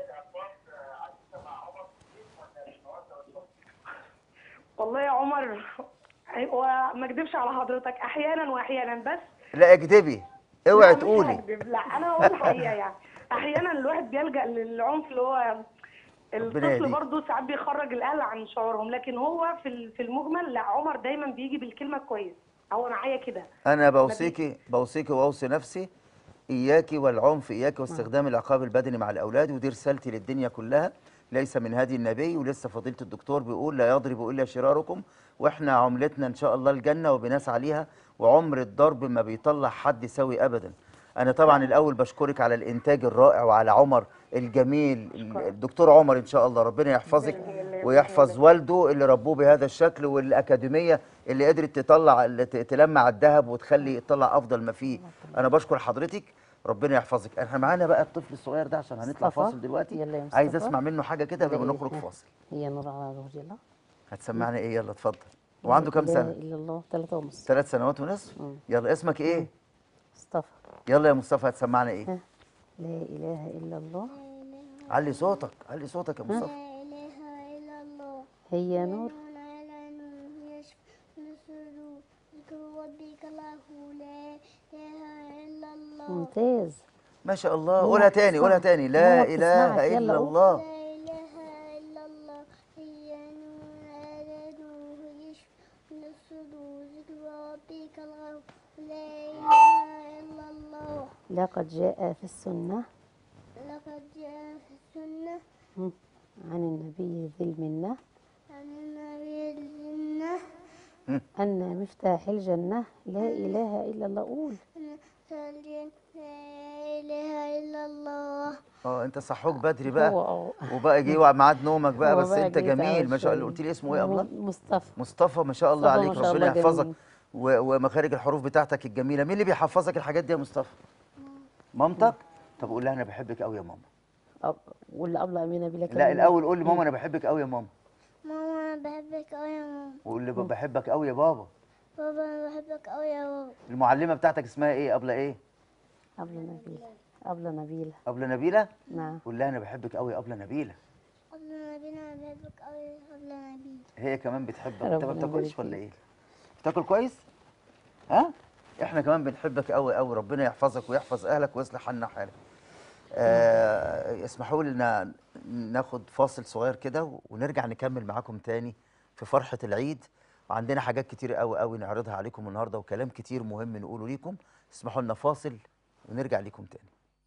والله يا عمر هو ما اكدبش على حضرتك احيانا واحيانا بس
لا اكدبي اوعي
لا، مش
تقولي
هكدب، لا انا هقول الحقيقه يعني احيانا الواحد بيلجا للعنف اللي هو الطفل
يهديك.
برضه ساعات بيخرج الاهل عن شعورهم لكن هو في ال- في المجمل لا عمر دايما بيجي بالكلمه كويس هو معايا كده
انا بوصيكي بوصيكي واوصي نفسي اياكي والعنف اياكي واستخدام العقاب البدني مع الاولاد ودي رسالتي للدنيا كلها ليس من هدي النبي ولسه فضيله الدكتور بيقول لا يضرب الا شراركم واحنا عملتنا ان شاء الله الجنه وبنسعى ليها وعمر الضرب ما بيطلع حد سوي ابدا انا طبعا الاول بشكرك على الانتاج الرائع وعلى عمر الجميل الدكتور عمر ان شاء الله ربنا يحفظك ويحفظ والده اللي ربوه بهذا الشكل والاكاديميه اللي قدرت تطلع اللي ت- تلمع الذهب وتخلي تطلع افضل ما فيه انا بشكر حضرتك ربنا يحفظك احنا معانا بقى الطفل الصغير ده عشان هنطلع
مصطفى.
فاصل دلوقتي
يلا يا
عايز
مصطفى.
اسمع منه حاجه كده قبل ما
يلا
نخرج
إيه؟
فاصل
هي نور على وجه الله
هتسمعنا ايه يلا اتفضل وعنده كام
لا
سنه
إله إلا الله ثلاثة ونص
ثلاث سنوات ونصف يلا اسمك ايه
مصطفى
يلا يا مصطفى هتسمعنا ايه
لا إله إلا الله
علي صوتك علي صوتك يا مصطفى
لا إله إلا الله
هي نور
على نور يشفى الصدور ذكر ربك له لا إله إلا الله
ممتاز
ما شاء الله
هو
قولها تاني قولها
بتسمعك.
تاني لا
هو
اله
بتسمعك. يلا
الا
قول.
الله
لا إله إلا الله هي نور على نور يشفى الصدور ذكر ربك له لا إله إلا الله
لقد جاء في السنة
لقد جاء في السنة
مم. عن النبي ذي المنة
عن النبي الجنة
أن مفتاح الجنة لا إله إلا الله قول
أن سالين لا إله إلا الله
اه انت صحوك بدري بقى
هو اه
وبقى جه ميعاد نومك بقى
هو
بس
بقى
انت
جه تعب
جميل ما شاء الله
شوية.
قلت لي اسمه ايه يا ابله
م- مصطفى
مصطفى ما شاء الله
مصطفى
عليك
ما شاء
ربنا
الله
يحفظك
جميل.
و- ومخارج الحروف بتاعتك الجميله مين اللي بيحفظك الحاجات دي يا مصطفى مامتك طب قول لها انا بحبك قوي يا ماما
أب- واللي قبل أمينة بلا
لا
كلمة.
الاول قول لي ماما انا بحبك قوي يا ماما
ماما أنا بحبك أوي يا ماما
وقول لي بحبك قوي يا بابا
بابا أنا بحبك أوي يا بابا
المعلمه بتاعتك اسمها ايه قبل ايه
قبل نبيلة قبل نبيلة
قبل نبيله
نعم
قول لها انا بحبك قوي قبل نبيله
قبل نبينا أنا بحبك أوي قبل نبينا
هي كمان بتحبك انت ما
ربنا
بتاكلش
يبارك
ولا
فيك.
ايه بتاكل كويس ها احنا كمان بنحبك قوي قوي ربنا يحفظك ويحفظ اهلك ويصلح عنا حالك آه اسمحوا لنا ناخد فاصل صغير كده ونرجع نكمل معاكم تاني في فرحة العيد وعندنا حاجات كتير قوي قوي نعرضها عليكم النهارده وكلام كتير مهم نقوله ليكم اسمحوا لنا فاصل ونرجع ليكم تاني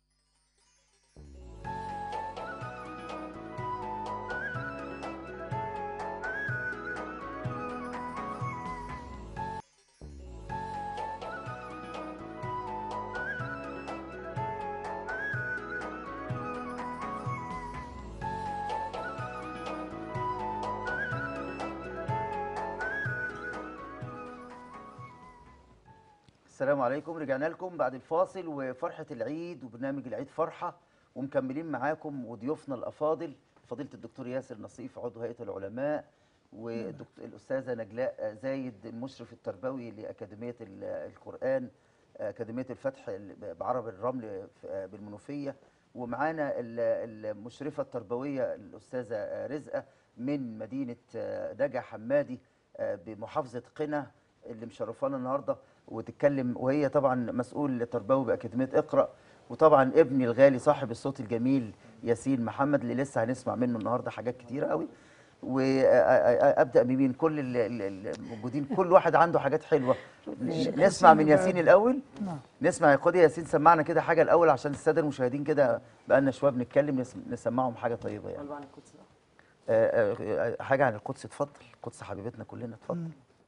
السلام عليكم رجعنا لكم بعد الفاصل وفرحة العيد وبرنامج العيد فرحة ومكملين معاكم وضيوفنا الأفاضل فضيلة الدكتور ياسر نصيف عضو هيئة العلماء والأستاذة نجلاء زايد المشرف التربوي لأكاديمية ال- القرآن أكاديمية الفتح ال- بعرب الرمل في- بالمنوفية ومعانا ال- المشرفة التربوية الأستاذة رزقة من مدينة نجا حمادي بمحافظة قنا اللي مشرفانا النهارده وتتكلم وهي طبعا مسؤول تربوي باكاديميه اقرا وطبعا ابني الغالي صاحب الصوت الجميل ياسين محمد اللي لسه هنسمع منه النهارده حاجات كتيره قوي وابدا بمين كل ال- ال- الموجودين كل واحد عنده حاجات حلوه نسمع من ياسين الاول
نعم
نسمع يا خد يا ياسين سمعنا كده حاجه الاول عشان الساده المشاهدين كده بقالنا شويه بنتكلم نس- نسمعهم حاجه طيبه يعني آه، آه، آه، حاجه عن القدس اتفضل القدس حبيبتنا كلنا اتفضل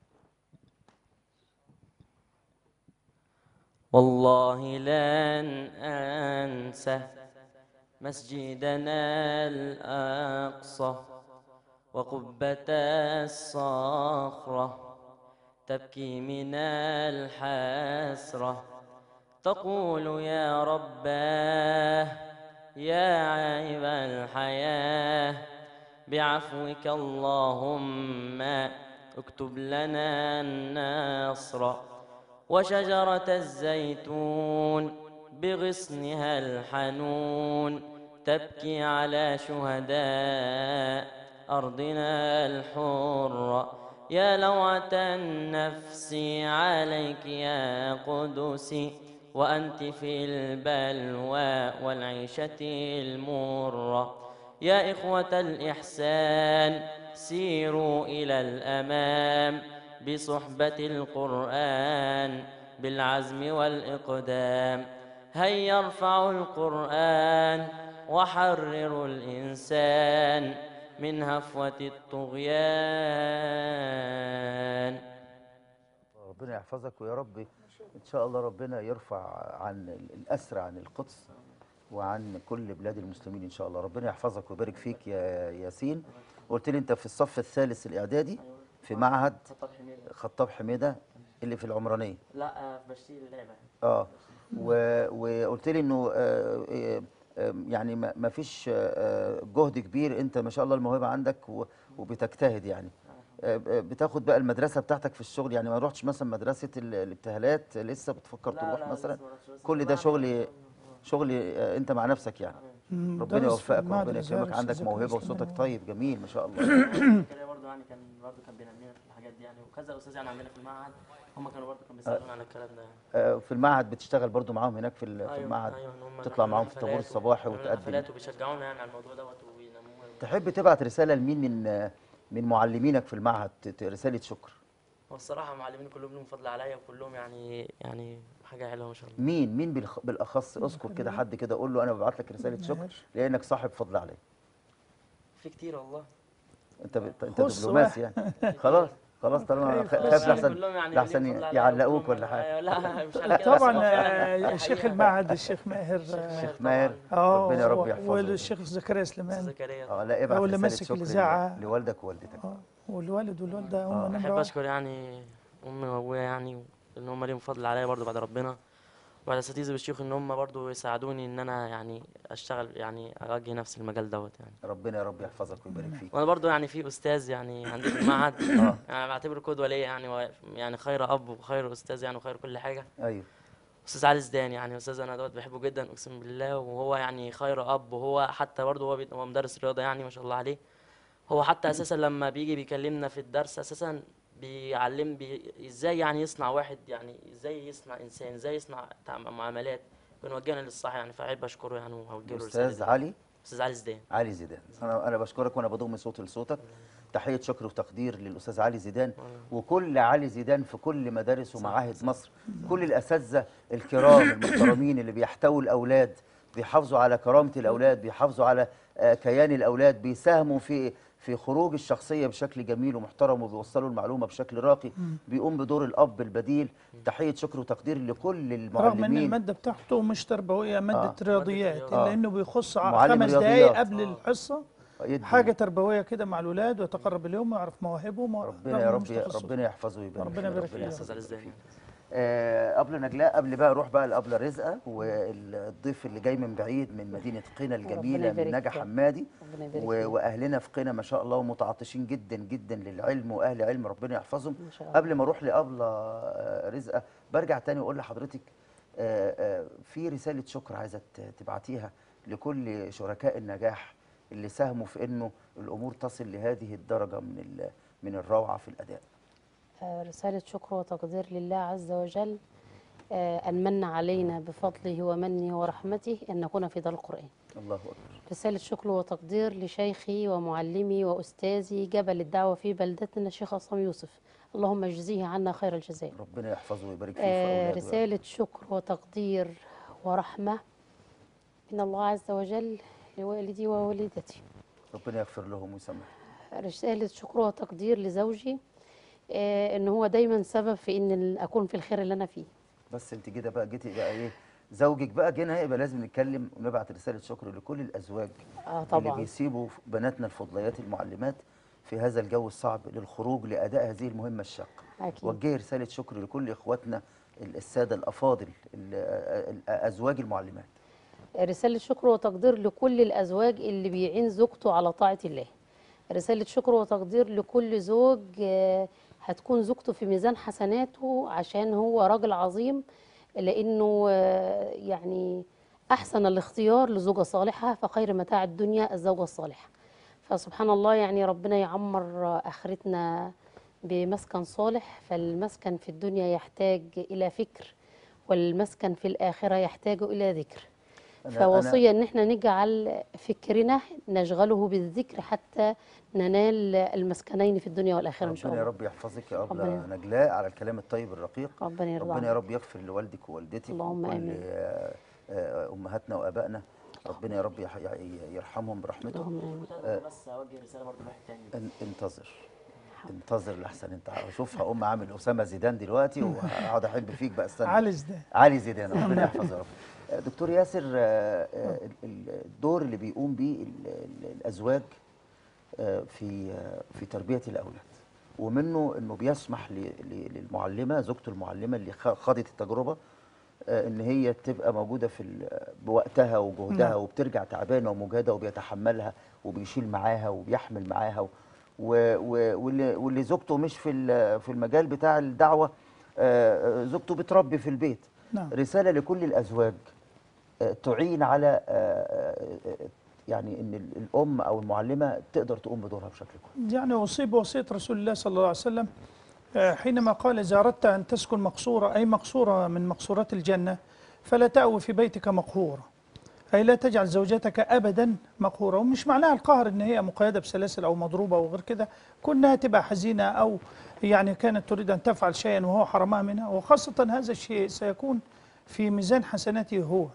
والله لن أنسى مسجدنا الأقصى وقبتا الصخرة تبكي من الحسرة تقول يا رباه يا عيب الحياة بعفوك اللهم اكتب لنا النصر وشجرة الزيتون بغصنها الحنون تبكي على شهداء أرضنا الحرة يا لوعة النفس عليك يا قدسي وأنت في البلوى والعيشة المرة يا إخوة الإحسان سيروا إلى الأمام بصحبة القرآن بالعزم والإقدام هيا ارفعوا القرآن وحرروا الإنسان من هفوة الطغيان
ربنا يحفظك ويا رب ان شاء الله ربنا يرفع عن ال- الاسر عن القدس وعن كل بلاد المسلمين ان شاء الله ربنا يحفظك ويبارك فيك يا ياسين قلت لي انت في الصف الثالث الاعدادي في معهد
خطاب حميدة
خطاب حميده اللي في العمرانيه
لا في بشتيل اللعبة
اه و- وقلت لي انه آه، آه، آه، يعني ما ما فيش آه، جهد كبير انت ما شاء الله الموهبه عندك و- وبتجتهد يعني آه، آه، بتاخد بقى المدرسه بتاعتك في الشغل يعني ما رحتش مثلا مدرسه ال- الابتهالات لسه بتفكر
لا،
تروح
لا،
مثلا
لسه ما رحتش، بس
كل ده
بعمل
شغل شغل آه، انت مع نفسك يعني
مم،
ربنا
درس في
يوفقك
المعهد
وربنا
الأزهري
يكرمك عندك
أستاذ
موهبه
زكريا
وصوتك
سليمان.
طيب جميل ما شاء الله
زكريا برضه يعني كان برضه كان بينمينا في الحاجات دي يعني وكذا استاذ يعني عندنا في المعهد هم كانوا برضه كانوا بيساعدونا على الكلام ده يعني
آه، في المعهد بتشتغل برضو معاهم هناك في ال- في
أيوة،
المعهد
أيوة، إن هم
تطلع
نعمل
معاهم في الطابور
حفلات
الصباحي
ونعمل
وتقدم
حفلات وبيشجعونا يعني على الموضوع دوت وبينمونا
تحب تبعت رساله لمين من من معلمينك في المعهد ت- ت- رساله شكر
هو الصراحة معلمين كلهم لهم فضل عليا وكلهم يعني يعني حاجة حلوة ما شاء الله
مين مين بالخ- بالاخص اذكر كده حد كده قول له انا ببعت لك رساله شكر لانك صاحب فضل عليا
في كتير والله
انت ب... انت
خص
دبلوماسي يعني خلاص خلاص طالما خ- خاف لحسن
كلهم يعني
لحسن
ليهم فضل عليا
يعلقوك
وكلهم
ولا حاجه
أيوة، لا مش على كده بس
طبعا
هو فعلاً
آه،
دي
شيخ
حقيقة.
المعهد الشيخ ماهر آه،
شيخ ماهر
اه
ربنا يا رب
و-
يحفظه
والشيخ زكريا
أستاذ
سليمان
زكريا
اه لا ابعت
هو اللي
رساله
ماسك
شكر
الإذاعة.
ل- لوالدك ووالدتك
آه، والوالد والوالده
آه.
هم
بحب
نمره واحد.
اشكر يعني امي وابويا يعني ان هم ليهم فضل عليا برضو بعد ربنا وعلى اساتذه بالشيوخ ان هم برضو يساعدوني ان انا يعني اشتغل يعني اوجه نفسي المجال دوت يعني
ربنا يا رب يحفظك ويبارك فيك
وانا برضو يعني في استاذ يعني عندي في المعهد
اه
يعني بعتبره قدوه ليا يعني و- يعني خير اب وخير استاذ يعني وخير كل حاجه
ايوه
استاذ علي زدان يعني استاذ انا دوت بحبه جدا اقسم بالله وهو يعني خير اب وهو حتى برضه هو, بي- هو مدرس رياضه يعني ما شاء الله عليه هو حتى اساسا لما بيجي بيكلمنا في الدرس اساسا بيعلم بي ازاي يعني يصنع واحد يعني ازاي يصنع انسان ازاي يصنع تع- معاملات بنوجهنا للصح يعني فاحب اشكره يعني وهوجه له رساله
الاستاذ
دي.
علي
استاذ علي زدان
علي زيدان انا انا بشكرك وانا بضم صوتي لصوتك تحيه شكر وتقدير للاستاذ علي زيدان وكل علي زيدان في كل مدارس ومعاهد مصر كل الاساتذه الكرام المحترمين اللي بيحتووا الاولاد بيحافظوا على كرامه الاولاد بيحافظوا على آه، كيان الاولاد بيساهموا في في خروج الشخصيه بشكل جميل ومحترم وبيوصلوا المعلومه بشكل راقي بيقوم بدور الاب البديل تحيه شكر وتقدير لكل
رغم ان
المعلمين
الماده بتاعته مش تربويه ماده
آه.
رياضيات
رياضيات.
الا انه بيخص ع-
معلم
خمس
رياضيات.
دقائق قبل الحصه
يدي
حاجه تربويه كده مع الاولاد ويتقرب اليهم ويعرف مواهبهم
ربنا يا رب ربنا يحفظه ويبارك
ربنا
فيه.
يبارك فيه.
استاذ علي زدان
آه، قبل نجلاء قبل بقى اروح بقى لقبل رزقه والضيف اللي جاي من بعيد من مدينه قنا الجميله
يبارك
من نجا
فيك.
حمادي
ربنا يبارك
و-
فيك.
واهلنا في قنا ما شاء الله ومتعطشين جدا جدا للعلم واهل علم ربنا يحفظهم
إن شاء الله.
قبل ما اروح لقبل آه، رزقه برجع تاني واقول لحضرتك آه، آه، في رساله شكر عايزه ت- تبعتيها لكل شركاء النجاح اللي ساهموا في انه الامور تصل لهذه الدرجه من ال- من الروعه في الاداء
آه، رسالة شكر وتقدير لله عز وجل آه، أن من علينا بفضله ومنه ورحمته أن نكون في دار القرآن
الله اكبر
رسالة شكر وتقدير لشيخي ومعلمي وأستاذي جبل الدعوة في بلدتنا الشيخ عصام يوسف اللهم اجزيه عنا خير الجزاء
ربنا يحفظه ويبارك فيه في
آه،
اولاده يا رب.
رسالة شكر وتقدير ورحمة من الله عز وجل لوالدي ووالدتي
ربنا يغفر لهم ويسامحهم
رسالة شكر وتقدير لزوجي آه، ان هو دايما سبب في ان ال- اكون في الخير اللي انا فيه
بس انت كده بقى جيتي بقى ايه زوجك بقى جينا يبقى لازم نتكلم ونبعت رساله شكر لكل الازواج
اه
اللي
طبعا
بيسيبوا بناتنا الفضليات المعلمات في هذا الجو الصعب للخروج لاداء هذه المهمه الشاقه
أكيد.
وجه رساله شكر لكل اخواتنا ال- الساده الافاضل ال- ال- ازواج المعلمات
رسالة شكر وتقدير لكل الأزواج اللي بيعين زوجته على طاعة الله رسالة شكر وتقدير لكل زوج آه، هتكون زوجته في ميزان حسناته عشان هو راجل عظيم لأنه آه، يعني أحسن الاختيار لزوجة صالحة فخير متاع الدنيا الزوجة الصالحة فسبحان الله يعني ربنا يعمر آخرتنا بمسكن صالح فالمسكن في الدنيا يحتاج إلى فكر والمسكن في الآخرة يحتاج إلى ذكر
أنا-
فوصية ان احنا نجعل فكرنا نشغله بالذكر حتى ننال المسكنين في الدنيا والاخره ان شاء
ربنا يا
الله
رب يحفظك يا
ربنا
أبلة
يرضى.
نجلاء على الكلام الطيب الرقيق
ربنا يرضى
ربنا يا
عنك.
رب يغفر لوالدك ووالدتك
اللهم
وكل
آمين.
آه، آه، أمهاتنا وآبائنا ربنا يا رب يح- يح- يرحمهم برحمته
اللهم آمين.
آه،
بس اوجه رساله برضه لواحد تاني
ان- انتظر انتظر لحسن انت اشوفها ام عامل اسامه زيدان دلوقتي وهقعد احب فيك بقى استنى
علي زيدان
علي زيدان ربنا يحفظه يا رب آه، دكتور ياسر آه، آه، ال- ال- الدور اللي بيقوم بيه ال- ال- الازواج آه، في آه، في تربيه الاولاد ومنه انه بيسمح ل- ل- للمعلمه زوجته المعلمه اللي خ- خاضت التجربه آه، ان هي تبقى موجوده في ال- بوقتها وجهدها
نعم.
وبترجع تعبانه ومجهده وبيتحملها وبيشيل معاها وبيحمل معاها و- و- و- واللي واللي زوجته مش في ال- في المجال بتاع الدعوه آه، آه، زوجته بتربي في البيت
نعم
رساله لكل الازواج آه، تعين على آه، آه، آه، يعني ان ال- الام او المعلمه تقدر تقوم بدورها بشكل كويس
يعني أصيب وصية رسول الله صلى الله عليه وسلم آه، حينما قال إذا أردت أن تسكن مقصورة أي مقصورة من مقصورات الجنة فلا تأوي في بيتك مقهورة أي لا تجعل زوجتك أبدا مقهورة ومش معناها القهر إن هي مقيدة بسلاسل أو مضروبة أو غير كده كونها تبقى حزينة أو يعني كانت تريد أن تفعل شيئا وهو حرمها منها وخاصة هذا الشيء سيكون في ميزان حسناته هو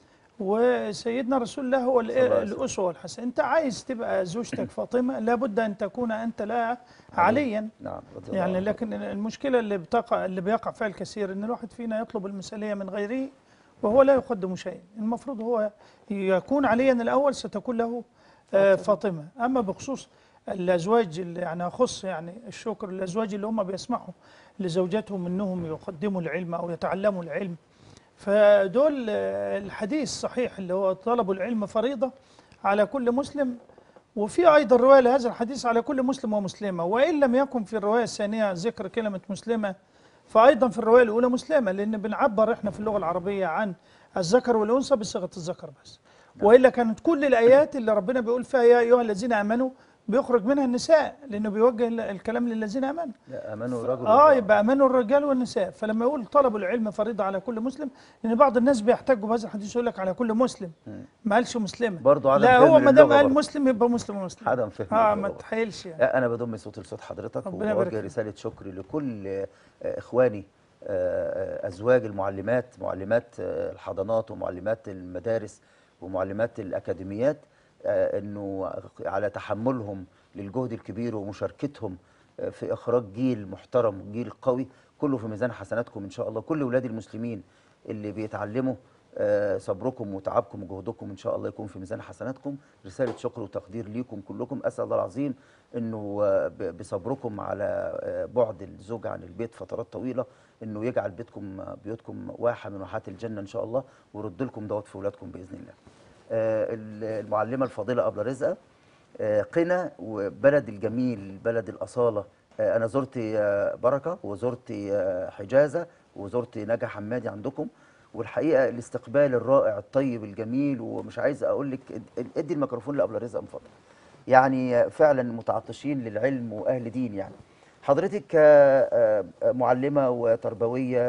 وسيدنا رسول الله هو
صلى الله عليه وسلم.
الأسوة الحسنة أنت عايز تبقى زوجتك فاطمة لابد أن تكون أنت لها عليا
نعم رضي الله
يعني
عنه.
لكن المشكلة اللي بتقع اللي بيقع فيها الكثير إن الواحد فينا يطلب المثالية من غيره وهو لا يقدم شيء المفروض هو يكون عليا الأول ستكون له آه، فاطمة أما بخصوص الأزواج اللي يعني أخص يعني الشكر الأزواج اللي هم بيسمحوا لزوجاتهم أنهم يقدموا العلم أو يتعلموا العلم فدول آه، الحديث صحيح اللي هو طلب العلم فريضة على كل مسلم وفي أيضا رواية لهذا الحديث على كل مسلم ومسلمة وإن لم يكن في الرواية الثانية ذكر كلمة مسلمة فأيضا في الرواية الأولى مسلمة لأن بنعبر إحنا في اللغة العربية عن الذكر والأنثى بصيغة الذكر بس وإلا كانت كل الآيات اللي ربنا بيقول فيها يا أيها الذين آمنوا بيخرج منها النساء لأنه بيوجه ال- الكلام للذين آمنوا
لا امنوا الرجل
اه
والمرأة.
يبقى امانوا الرجال والنساء فلما يقول طلب العلم فريضه على كل مسلم لان بعض الناس بيحتجوا بهذا الحديث يقول لك على كل مسلم ما قالش مسلمه
برضو عدم
لا
فهم
هو ما دام
للغة
قال
برضو.
مسلم يبقى مسلم ومسلم
عدم فهم
اه
للغة
ما
برضو.
تحايلش يعني
لا، انا بضم صوتي لصوت حضرتك
ربنا يبارك
وبوجه
فيك.
رساله شكر لكل آه، اخواني آه، آه، ازواج المعلمات معلمات آه، الحضانات ومعلمات المدارس ومعلمات الاكاديميات آه، انه على تحملهم للجهد الكبير ومشاركتهم آه، في اخراج جيل محترم جيل قوي كله في ميزان حسناتكم ان شاء الله كل اولاد المسلمين اللي بيتعلموا آه، صبركم وتعبكم وجهدكم ان شاء الله يكون في ميزان حسناتكم رساله شكر وتقدير ليكم كلكم اسال الله العظيم انه آه، ب- بصبركم على آه، بعد الزوج عن البيت فترات طويله انه يجعل بيتكم آه، بيوتكم واحه من واحات الجنه ان شاء الله ويرد لكم دوت في اولادكم باذن الله. آه، ال- المعلمه الفاضله ابله رزقه آه، قنا وبلد الجميل بلد الاصاله آه، انا زرت آه، بركه وزرت آه، حجازه وزرت نجا حمادي عندكم والحقيقه الاستقبال الرائع الطيب الجميل ومش عايز اقول لك اد- ادي الميكروفون لابله رزقه من فضلك. يعني آه، فعلا متعطشين للعلم واهل دين يعني. حضرتك آه، آه، معلمه وتربويه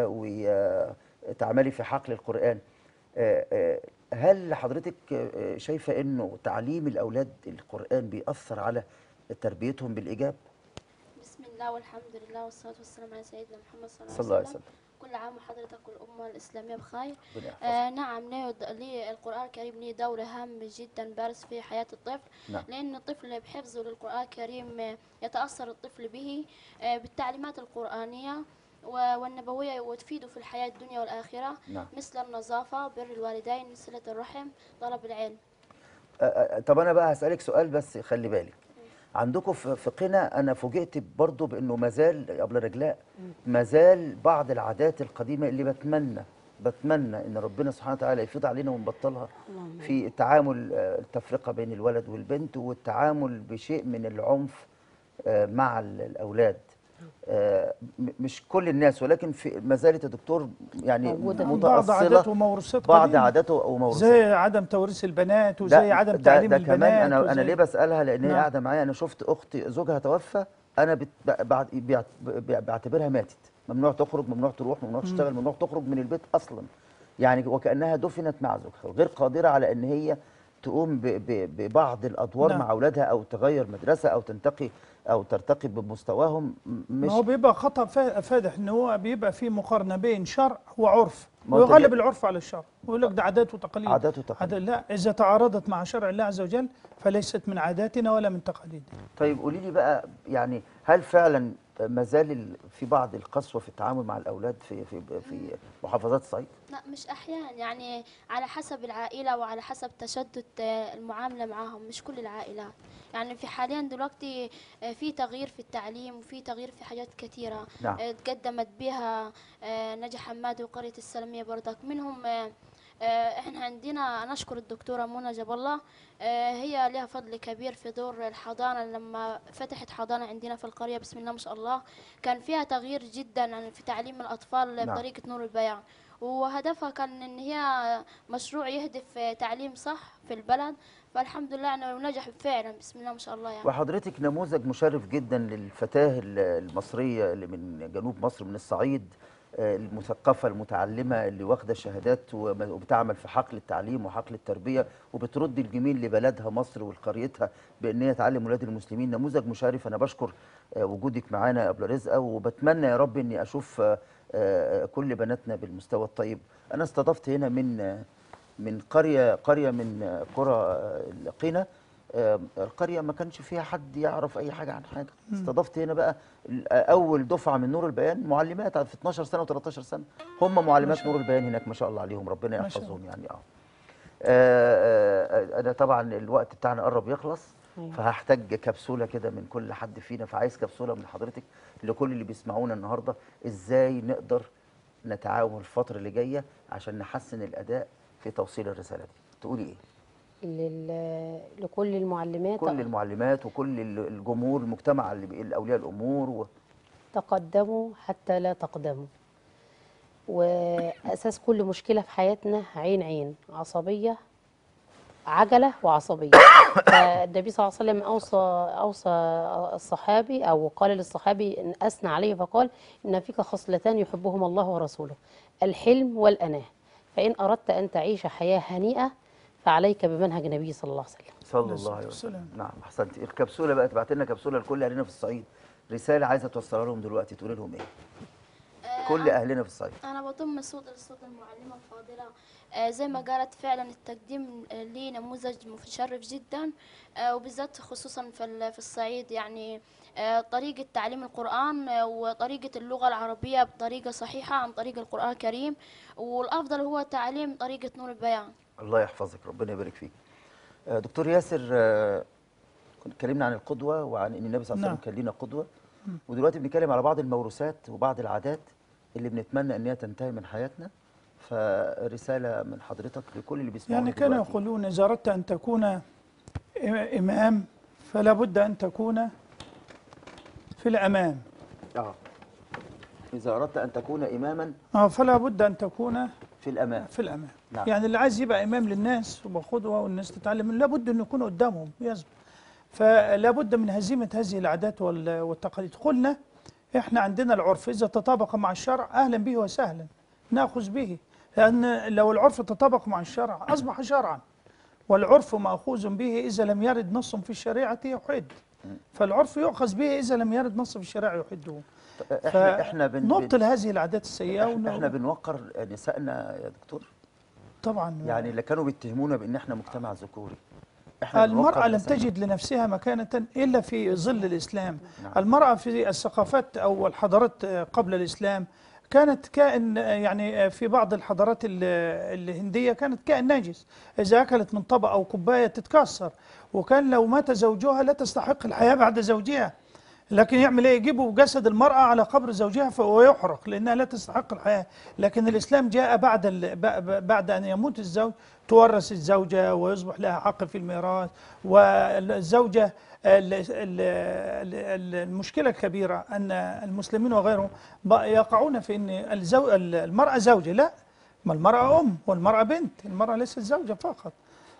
وتعملي في حقل القران آه، آه، هل حضرتك آه، شايفه انه تعليم الاولاد القران بيأثر على تربيتهم بالايجاب؟
بسم الله والحمد لله والصلاة والسلام على سيدنا محمد صلى الله,
صلى الله عليه
وسلم كل عام وحضرتك والأمة الإسلامية بخير
ربنا يحفظك.
آه نعم له د- لي القرآن الكريم له دور هام جدا بارز في حياة الطفل
نعم.
لأن الطفل بحفظه للقرآن الكريم آه، يتأثر الطفل به آه، بالتعليمات القرآنية و- والنبوية وتفيده في الحياة الدنيا والآخرة
نعم.
مثل النظافة بر الوالدين صلة الرحم طلب العلم
آه، آه، طب انا بقى هسألك سؤال بس خلي بالك عندكم في في قنا انا فوجئت برضو بانه مازال يا ابله رجلاء مازال بعض العادات القديمه اللي بتمنى بتمنى ان ربنا سبحانه وتعالى يفيض علينا ونبطلها
اللهم
في التعامل آه، التفرقه بين الولد والبنت والتعامل بشيء من العنف آه، مع ال- الاولاد آه، م- مش كل الناس ولكن في ما زالت يا دكتور يعني
موجودة.
بعض عادات
متأصلة
وموروثات
بعض
قديمة.
عاداته وموروثات
زي عدم توريث البنات وزي
ده-
عدم
ده-
تعليم
ده
البنات
كمان انا انا
وزي-
ليه بسالها لان هي
نعم.
قاعده معايا انا شفت اخت زوجها توفى انا بت... بعد بيعت- بيع- بعتبرها ماتت ممنوع تخرج ممنوع تروح ممنوع تشتغل ممنوع تخرج من البيت اصلا يعني وكانها دفنت مع زوجها غير قادره على ان هي تقوم ب... ب... ببعض الادوار
نعم.
مع اولادها او تغير مدرسه او تنتقي او ترتقي بمستواهم م- مش
ما هو بيبقى خطأ فا- فادح ان هو بيبقى في مقارنه بين شرع وعرف
ما هو أنت
ويغلب
جاي-
العرف على الشرع ويقول لك ده عادات وتقاليد
عادات وتقاليد.
عاد- لا اذا تعارضت مع شرع الله عز وجل فليست من عاداتنا ولا من تقاليدنا
طيب قولي لي بقى يعني هل فعلا ما زال ال- في بعض القسوه في التعامل مع الاولاد في في في محافظات الصعيد
لا مش أحيانا يعني على حسب العائلة وعلى حسب تشدد آه، المعاملة معاهم مش كل العائلات يعني في حاليا دلوقتي آه، في تغيير في التعليم وفي تغيير في حاجات كثيرة
نعم.
آه، تقدمت بها آه، نجا حمادي وقرية السلمية برضك منهم آه، آه، احنا عندنا نشكر الدكتورة منى جاب الله آه، هي لها فضل كبير في دور الحضانة لما فتحت حضانة عندنا في القرية بسم الله ما شاء الله كان فيها تغيير جدا يعني في تعليم الأطفال
نعم.
بطريقة نور البيان وهدفها كان ان هي مشروع يهدف تعليم صح في البلد فالحمد لله انه نجح فعلا بسم الله ما شاء الله يعني
وحضرتك نموذج مشرف جدا للفتاة ال- المصرية اللي من جنوب مصر من الصعيد آه، المثقفة المتعلمة اللي واخدة شهادات وم- وبتعمل في حقل التعليم وحقل التربية وبترد الجميل لبلدها مصر ولقريتها بأن هي تعلم ولاد المسلمين نموذج مشرف أنا بشكر آه، وجودك معانا يا أبلة رزقة وبتمنى يا رب أني أشوف آه، آه، كل بناتنا بالمستوى الطيب أنا استضفت هنا من آه، من قرية قرية من آه، قرى آه، قنا آه، القرية ما كانش فيها حد يعرف أي حاجة عن حاجة استضفت هنا بقى ال- أول دفعة من نور البيان معلمات في 12 سنة و13 سنة هم معلمات نور البيان هناك ما شاء الله عليهم ربنا
ما شاء
يحفظهم يعني اه آه، آه، أنا طبعا الوقت بتاعنا قرب يخلص
أيوة.
فهحتاج كبسولة كده من كل حد فينا فعايز كبسولة من حضرتك لكل اللي بيسمعونا النهاردة إزاي نقدر نتعاون الفترة اللي جاية عشان نحسن الأداء في توصيل الرسالة دي تقولي إيه؟
لل- لكل المعلمات
كل المعلمات وكل ال- الجمهور المجتمع اللي بي- اولياء الامور و...
تقدموا حتى لا تقدموا وأساس كل مشكلة في حياتنا عين عين عصبية عجلة وعصبية فالنبي صلى الله عليه وسلم أوصى أوصى الصحابي أو قال للصحابي إن أثنى عليه فقال إن فيك خصلتان يحبهما الله ورسوله الحلم والأناة فإن أردت أن تعيش حياة هنيئة فعليك بمنهج النبي صلى الله عليه وسلم
صلى الله عليه وسلم نعم احسنتي الكبسوله بقى تبعت لنا كبسوله لكل اهلنا في الصعيد رساله عايزه توصلها لهم دلوقتي تقول لهم ايه كل اهلنا في الصعيد
انا بضم صوت لصوت المعلمه الفاضله آه، زي ما قالت فعلا التقديم آه، ليه نموذج مشرف جدا آه، وبالذات خصوصا في ال- في الصعيد يعني آه، طريقة تعليم القرآن آه، وطريقة اللغة العربية بطريقة صحيحة عن طريق القرآن الكريم والأفضل هو تعليم طريقة نور البيان
الله يحفظك ربنا يبارك فيك آه، دكتور ياسر آه، كنا اتكلمنا عن القدوه وعن ان النبي صلى الله عليه
نعم.
وسلم كان لنا قدوه ودلوقتي بنتكلم على بعض الموروثات وبعض العادات اللي بنتمنى ان هي تنتهي من حياتنا فرساله من حضرتك لكل اللي بيسمعونا
يعني كانوا
دلوقتي.
يقولون إذا أردت أن تكون إم- إمام فلا بد أن تكون في الأمام
اه اذا اردت ان تكون اماما
آه فلا بد أن تكون
في الامان
في الأمام
نعم.
يعني اللي عايز يبقى إمام للناس وقدوة والناس تتعلم لا بد أن يكون قدامهم يزم فلا بد من هزيمة هذه العادات وال- والتقاليد قلنا إحنا عندنا العرف إذا تطابق مع الشرع أهلا به وسهلا نأخذ به لأن لو العرف تطابق مع الشرع أصبح شرعا والعرف مأخوذ به إذا لم يرد نص في الشريعة يحد فالعرف يؤخذ به إذا لم يرد نص في الشريعة يحده
احنا احنا بن
نبطل هذه العادات السيئة
احنا, احنا
ون-
بنوقر نسائنا يا دكتور
طبعا
يعني اللي كانوا بيتهمونا بان احنا مجتمع ذكوري احنا
المرأة
بنوقر
لم
نسائنا.
تجد لنفسها مكانة إلا في ظل الإسلام
نعم.
المرأة في الثقافات أو الحضارات قبل الإسلام كانت كائن آه، يعني آه، في بعض الحضارات ال- الهندية كانت كائن نجس إذا أكلت من طبق أو كوباية تتكسر وكان لو مات زوجها لا تستحق الحياة بعد زوجها لكن يعمل ايه يجيبوا جسد المرأة على قبر زوجها فهو يحرق لأنها لا تستحق الحياة لكن الإسلام جاء بعد ال... ب- ب- بعد أن يموت الزوج تورث الزوجة ويصبح لها حق في الميراث والزوجة ال- ال- ال- المشكلة الكبيرة أن المسلمين وغيرهم بق- يقعون في أن الزو... المرأة زوجة لا ما المرأة أم والمرأة بنت المرأة ليست زوجة فقط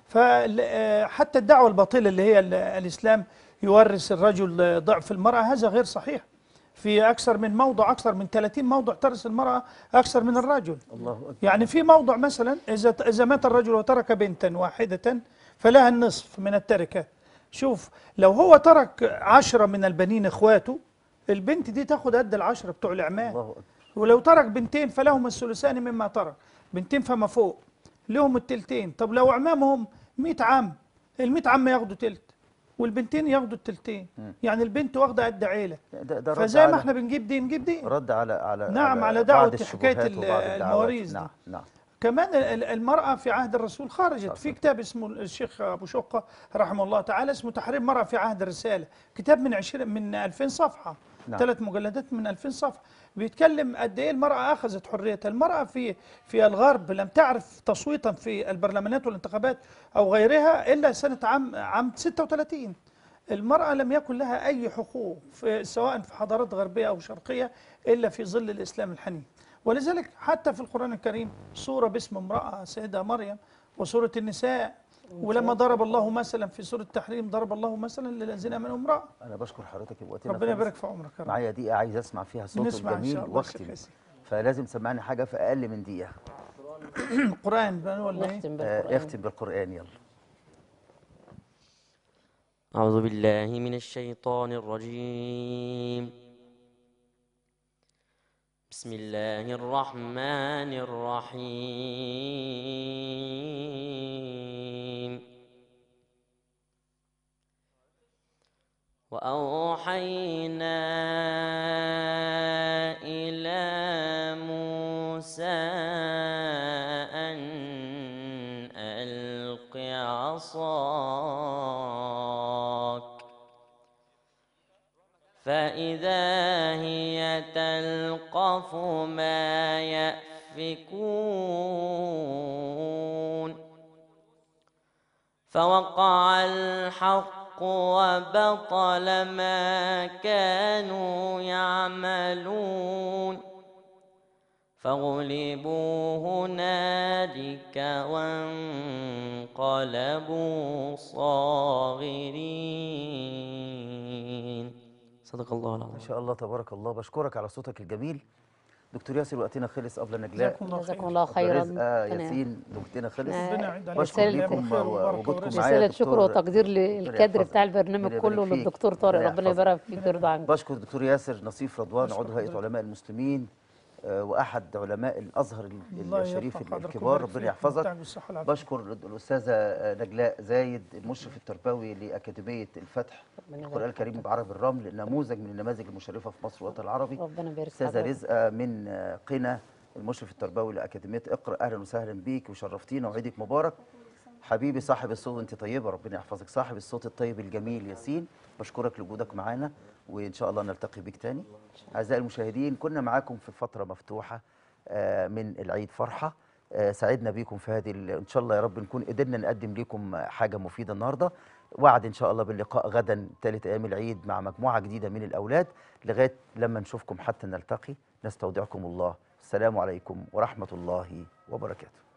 فحتى الدعوة الباطلة اللي هي ال- الإسلام يورث الرجل ضعف المرأة هذا غير صحيح في أكثر من موضع أكثر من 30 موضع ترث المرأة أكثر من الرجل
الله أكبر
يعني في موضع مثلا إذا إذا مات الرجل وترك بنتا واحدة فلها النصف من التركة شوف لو هو ترك عشرة من البنين إخواته البنت دي تاخد قد العشرة بتوع العمال
الله أكبر
ولو ترك بنتين فلهم الثلثان مما ترك بنتين فما فوق لهم التلتين طب لو عمامهم 100 عم ال 100 عم ياخدوا تلت والبنتين ياخدوا التلتين يعني البنت واخده قد عيله
ده ده رد
فزي ما
على-
احنا بنجيب دي نجيب دي
رد على على
نعم، على
بعض
دعوة
الشبهات
حكاية ال-
وبعض الدعوات.
المواريث دي.
نعم نعم
كمان ال- ال- المرأة في عهد الرسول خرجت في كتاب اسمه الشيخ أبو شقة رحمه الله تعالى اسمه تحريم المرأة في عهد الرسالة كتاب من 20 من 2000 صفحة
نعم.
ثلاث مجلدات من 2000 صفحة بيتكلم قد ايه المرأة أخذت حريتها المرأة في في الغرب لم تعرف تصويتا في البرلمانات والانتخابات أو غيرها إلا سنة عام عام 36 المرأة لم يكن لها أي حقوق في سواء في حضارات غربية أو شرقية إلا في ظل الإسلام الحنيف ولذلك حتى في القرآن الكريم سورة باسم امرأة سيدة مريم وسورة النساء ولما ضرب الله مثلا في سورة التحريم ضرب الله مثلا للذين امنوا امرأة
انا بشكر حضرتك وقتنا
ربنا
خلص.
يبارك في عمرك يا رب
معايا دقيقه عايز اسمع فيها صوت
نسمع إن
الجميل
شاء الله
واختم
شيخ ياسين.
فلازم تسمعني حاجه في اقل من دقيقه
القرآن بقى ولا ايه؟
نختم
آه،
بالقرآن
اختم بالقران يلا
أعوذ بالله من الشيطان الرجيم بسم الله الرحمن الرحيم وأوحينا إلى موسى أن ألق عصاك فإذا هي تلقف ما يأفكون فوقع الحق وبطل ما كانوا يعملون فغلبوا هنالك وانقلبوا صاغرين صدق الله
ما
العظيم
شاء الله تبارك الله بشكرك على صوتك الجميل دكتور ياسر وقتنا خلص قبل نجلاء
جزاكم الله
جزاكم
خير
الله خيرا
رزق
ربنا-
ياسين وقتنا خلص
آه،
ربنا يعيد عليكم
بشكر
رسالة
لكم
خير وبركة
وجودكم
ورزق.
معايا
رسالة شكر
دكتور-
وتقدير
ربنا
للكادر
يحفظك.
بتاع البرنامج
ربنا
كله
يبارك فيك.
وللدكتور طارق
ربنا
ربنا
يحفظك.
يبارك فيك ويرضى عنك
بشكر الدكتور ياسر نصيف رضوان
بشكر
عضو هيئه
حضرتك.
علماء المسلمين آه، واحد علماء الازهر ال-
الله
الشريف
يرفع قدرك
الكبار
ويبارك
ربنا
فيك
يحفظك
ويمتعك بالصحة والعافية.
بشكر الاستاذه آه، نجلاء زايد المشرف التربوي لاكاديميه الفتح
ربنا يبارك
القران الكريم بعرب الرمل نموذج من النماذج المشرفه في مصر والوطن العربي
ربنا يبارك في
استاذه
حضرتك.
رزقه من آه، قنا المشرف التربوي لاكاديميه اقرا اهلا وسهلا بيك وشرفتينا وعيدك مبارك حبيبي صاحب الصوت انت طيبه ربنا يحفظك صاحب الصوت الطيب الجميل ياسين بشكرك لوجودك معانا وان شاء الله نلتقي بك تاني اعزائي المشاهدين كنا معاكم في فتره مفتوحه آه، من العيد فرحه آه، سعدنا بيكم في هذه ال- ان شاء الله يا رب نكون قدرنا نقدم لكم حاجه مفيده النهارده وعد ان شاء الله باللقاء غدا ثالث ايام العيد مع مجموعه جديده من الاولاد لغايه لما نشوفكم حتى نلتقي نستودعكم الله السلام عليكم ورحمه الله وبركاته